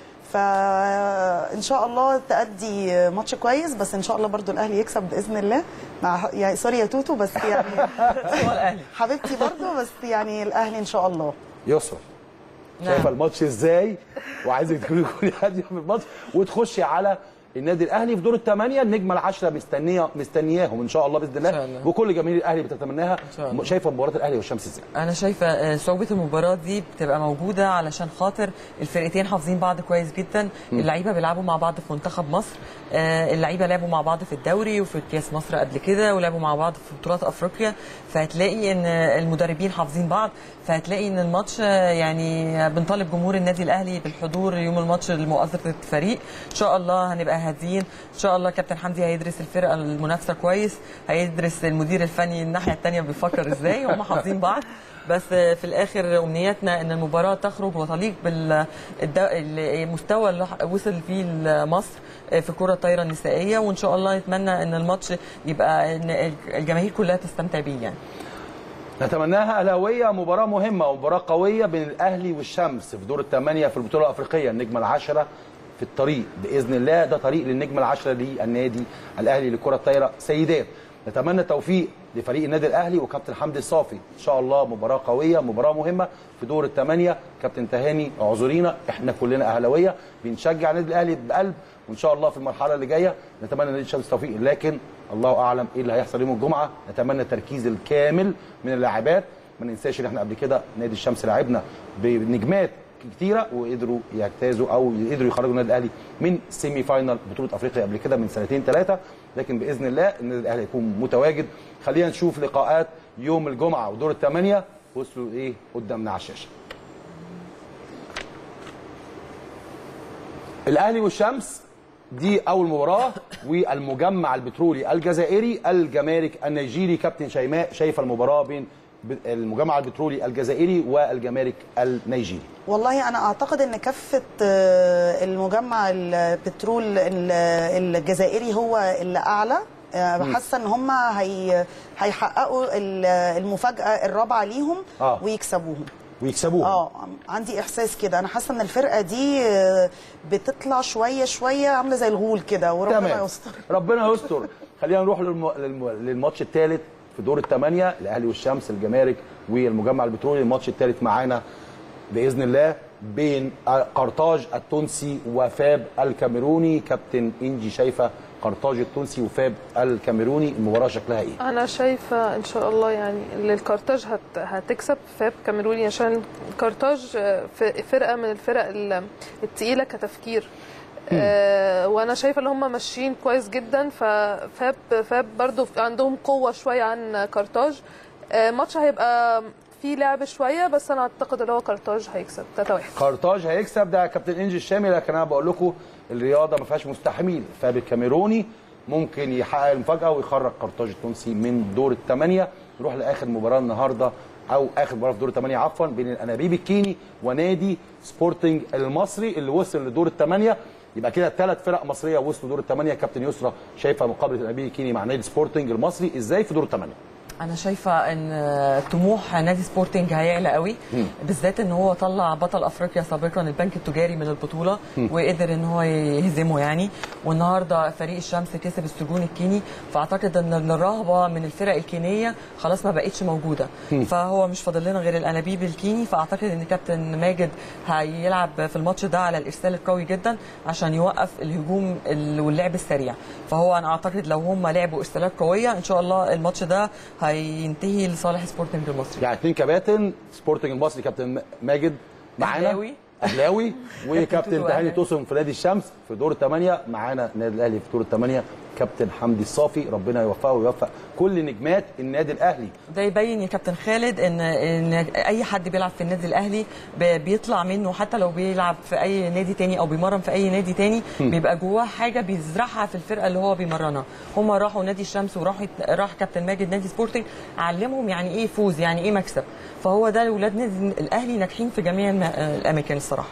فان شاء الله تأدي ماتش كويس بس ان شاء الله برضو الاهلي يكسب باذن الله مع يعني سوري يا توتو بس يعني حبيبتي برضو بس يعني الاهلي ان شاء الله يسرا نعم. شايفه الماتش ازاي وعايزك تكوني تكوني هاديه في الماتش وتخشي على النادي الاهلي في دور الثمانيه النجمه العشره مستنيه مستنياهم ان شاء الله باذن الله, شاء الله. وكل جماهير الاهلي بتتمناها شاء الله. شايفه مباراه الاهلي والشمس ازاي انا شايفه آه، صعوبه المباراه دي بتبقى موجوده علشان خاطر الفرقتين حافظين بعض كويس جدا اللعيبه بيلعبوا مع بعض في منتخب مصر آه، اللعيبه لعبوا مع بعض في الدوري وفي كاس مصر قبل كده ولعبوا مع بعض في بطولات افريقيا فهتلاقي ان المدربين حافظين بعض فهتلاقي ان الماتش آه، يعني بنطالب جمهور النادي الاهلي بالحضور يوم الماتش لمؤازره الفريق ان شاء الله هنبقى هاديين ان شاء الله كابتن حمدي هيدرس الفرقه المنافسه كويس هيدرس المدير الفني الناحيه الثانيه بيفكر ازاي هم حافظين بعض بس في الاخر امنياتنا ان المباراه تخرج وتليق بالمستوى اللي وصل فيه مصر في كره الطايره النسائيه وان شاء الله نتمنى ان الماتش يبقى ان الجماهير كلها تستمتع بيه يعني نتمناها اهلاويه مباراه مهمه ومباراه قويه بين الاهلي والشمس في دور الثمانيه في البطوله الافريقيه النجمه العشره في الطريق باذن الله ده طريق للنجمه العشره للنادي الاهلي لكره الطايره سيدات نتمنى التوفيق لفريق النادي الاهلي وكابتن حمدي الصافي ان شاء الله مباراه قويه مباراه مهمه في دور الثمانيه كابتن تهاني اعذرينا احنا كلنا اهلاويه بنشجع النادي الاهلي بقلب وان شاء الله في المرحله اللي جايه نتمنى نادي الشمس التوفيق لكن الله اعلم ايه اللي هيحصل يوم الجمعه نتمنى التركيز الكامل من اللاعبات ما ننساش ان احنا قبل كده نادي الشمس لعبنا بنجمات كتيره وقدروا يجتازوا او قدروا يخرجوا النادي الاهلي من سيمي فاينال بطوله افريقيا قبل كده من سنتين ثلاثه لكن باذن الله النادي الاهلي يكون متواجد خلينا نشوف لقاءات يوم الجمعه ودور الثمانيه وصلوا ايه قدامنا على الشاشه الاهلي والشمس دي اول مباراه والمجمع البترولي الجزائري الجمارك النيجيري كابتن شيماء شايفه المباراه بين المجمع البترولي الجزائري والجمارك النيجيري والله انا اعتقد ان كفه آه، المجمع البترول ال- الجزائري هو اللي اعلى آه، حاسه ان هم هي هيحققوا ال- المفاجاه الرابعه ليهم آه. ويكسبوهم ويكسبوها اه عندي احساس كده انا حاسه ان الفرقه دي آه، بتطلع شويه شويه عامله زي الغول كده وربنا تمام يستر ربنا يستر خلينا نروح للم... للم... للماتش الثالث في دور الثمانيه الاهلي والشمس الجمارك والمجمع البترولي الماتش الثالث معانا باذن الله بين قرطاج التونسي وفاب الكاميروني كابتن انجي شايفه قرطاج التونسي وفاب الكاميروني المباراه شكلها ايه انا شايفه ان شاء الله يعني اللي الكارتاج هت هتكسب فاب كاميروني عشان الكارتاج آه، ف- فرقه من الفرق ال- التقيله كتفكير آه وانا شايفه ان هم ماشيين كويس جدا ففاب فاب برضو عندهم قوه شويه عن كارتاج آه ماتش هيبقى فيه لعب شويه بس انا اعتقد ان هو كارتاج هيكسب 3 1 قرطاج هيكسب ده كابتن انجي الشامي لكن انا بقول لكم الرياضه ما فيهاش مستحيل فاب الكاميروني ممكن يحقق المفاجاه ويخرج قرطاج التونسي من دور الثمانيه نروح لاخر مباراه النهارده او اخر مباراه في دور الثمانيه عفوا بين الانابيب الكيني ونادي سبورتنج المصري اللي وصل لدور الثمانيه يبقى كده ثلاث فرق مصريه وصلوا دور الثمانيه كابتن يسرا شايفه مقابله الانابيب الكيني مع نادي سبورتنج المصري ازاي في دور الثمانيه انا شايفه ان طموح نادي سبورتنج هيعلى قوي بالذات ان هو طلع بطل افريقيا سابقا البنك التجاري من البطوله وقدر ان هو يهزمه يعني والنهارده فريق الشمس كسب السجون الكيني فاعتقد ان الرهبه من الفرق الكينيه خلاص ما بقتش موجوده فهو مش فاضل لنا غير الانابيب الكيني فاعتقد ان كابتن ماجد هيلعب في الماتش ده على الارسال القوي جدا عشان يوقف الهجوم ال- واللعب السريع فهو انا اعتقد لو هم لعبوا ارسالات قويه ان شاء الله الماتش ده هينتهي لصالح سبورتنج المصري يعني اثنين كباتن سبورتنج المصري كابتن ماجد معانا أهلاوي. اهلاوي وكابتن توتو تهاني أهلاوي. توسم في نادي الشمس في دور الثمانيه معانا النادي الاهلي في دور الثمانيه كابتن حمدي الصافي ربنا يوفقه ويوفق كل نجمات النادي الاهلي ده يبين يا كابتن خالد ان ان اي حد بيلعب في النادي الاهلي ب- بيطلع منه حتى لو بيلعب في اي نادي تاني او بيمرن في اي نادي تاني بيبقى جواه حاجه بيزرعها في الفرقه اللي هو بيمرنها هم راحوا نادي الشمس وراحوا راح كابتن ماجد نادي سبورتنج علمهم يعني ايه فوز يعني ايه مكسب فهو ده اولاد نادي الاهلي ناجحين في جميع الم- الاماكن الصراحه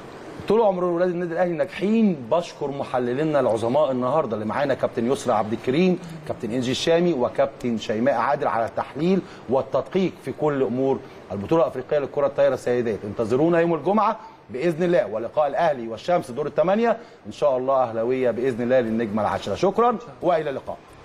طول عمر ولاد النادي الاهلي ناجحين بشكر محللينا العظماء النهارده اللي معانا كابتن يسرى عبد الكريم كابتن انجي الشامي وكابتن شيماء عادل على التحليل والتدقيق في كل امور البطوله الافريقيه للكره الطايره السيدات انتظرونا يوم الجمعه باذن الله ولقاء الاهلي والشمس دور الثمانيه ان شاء الله اهلاويه باذن الله للنجمه العاشره شكرا والى اللقاء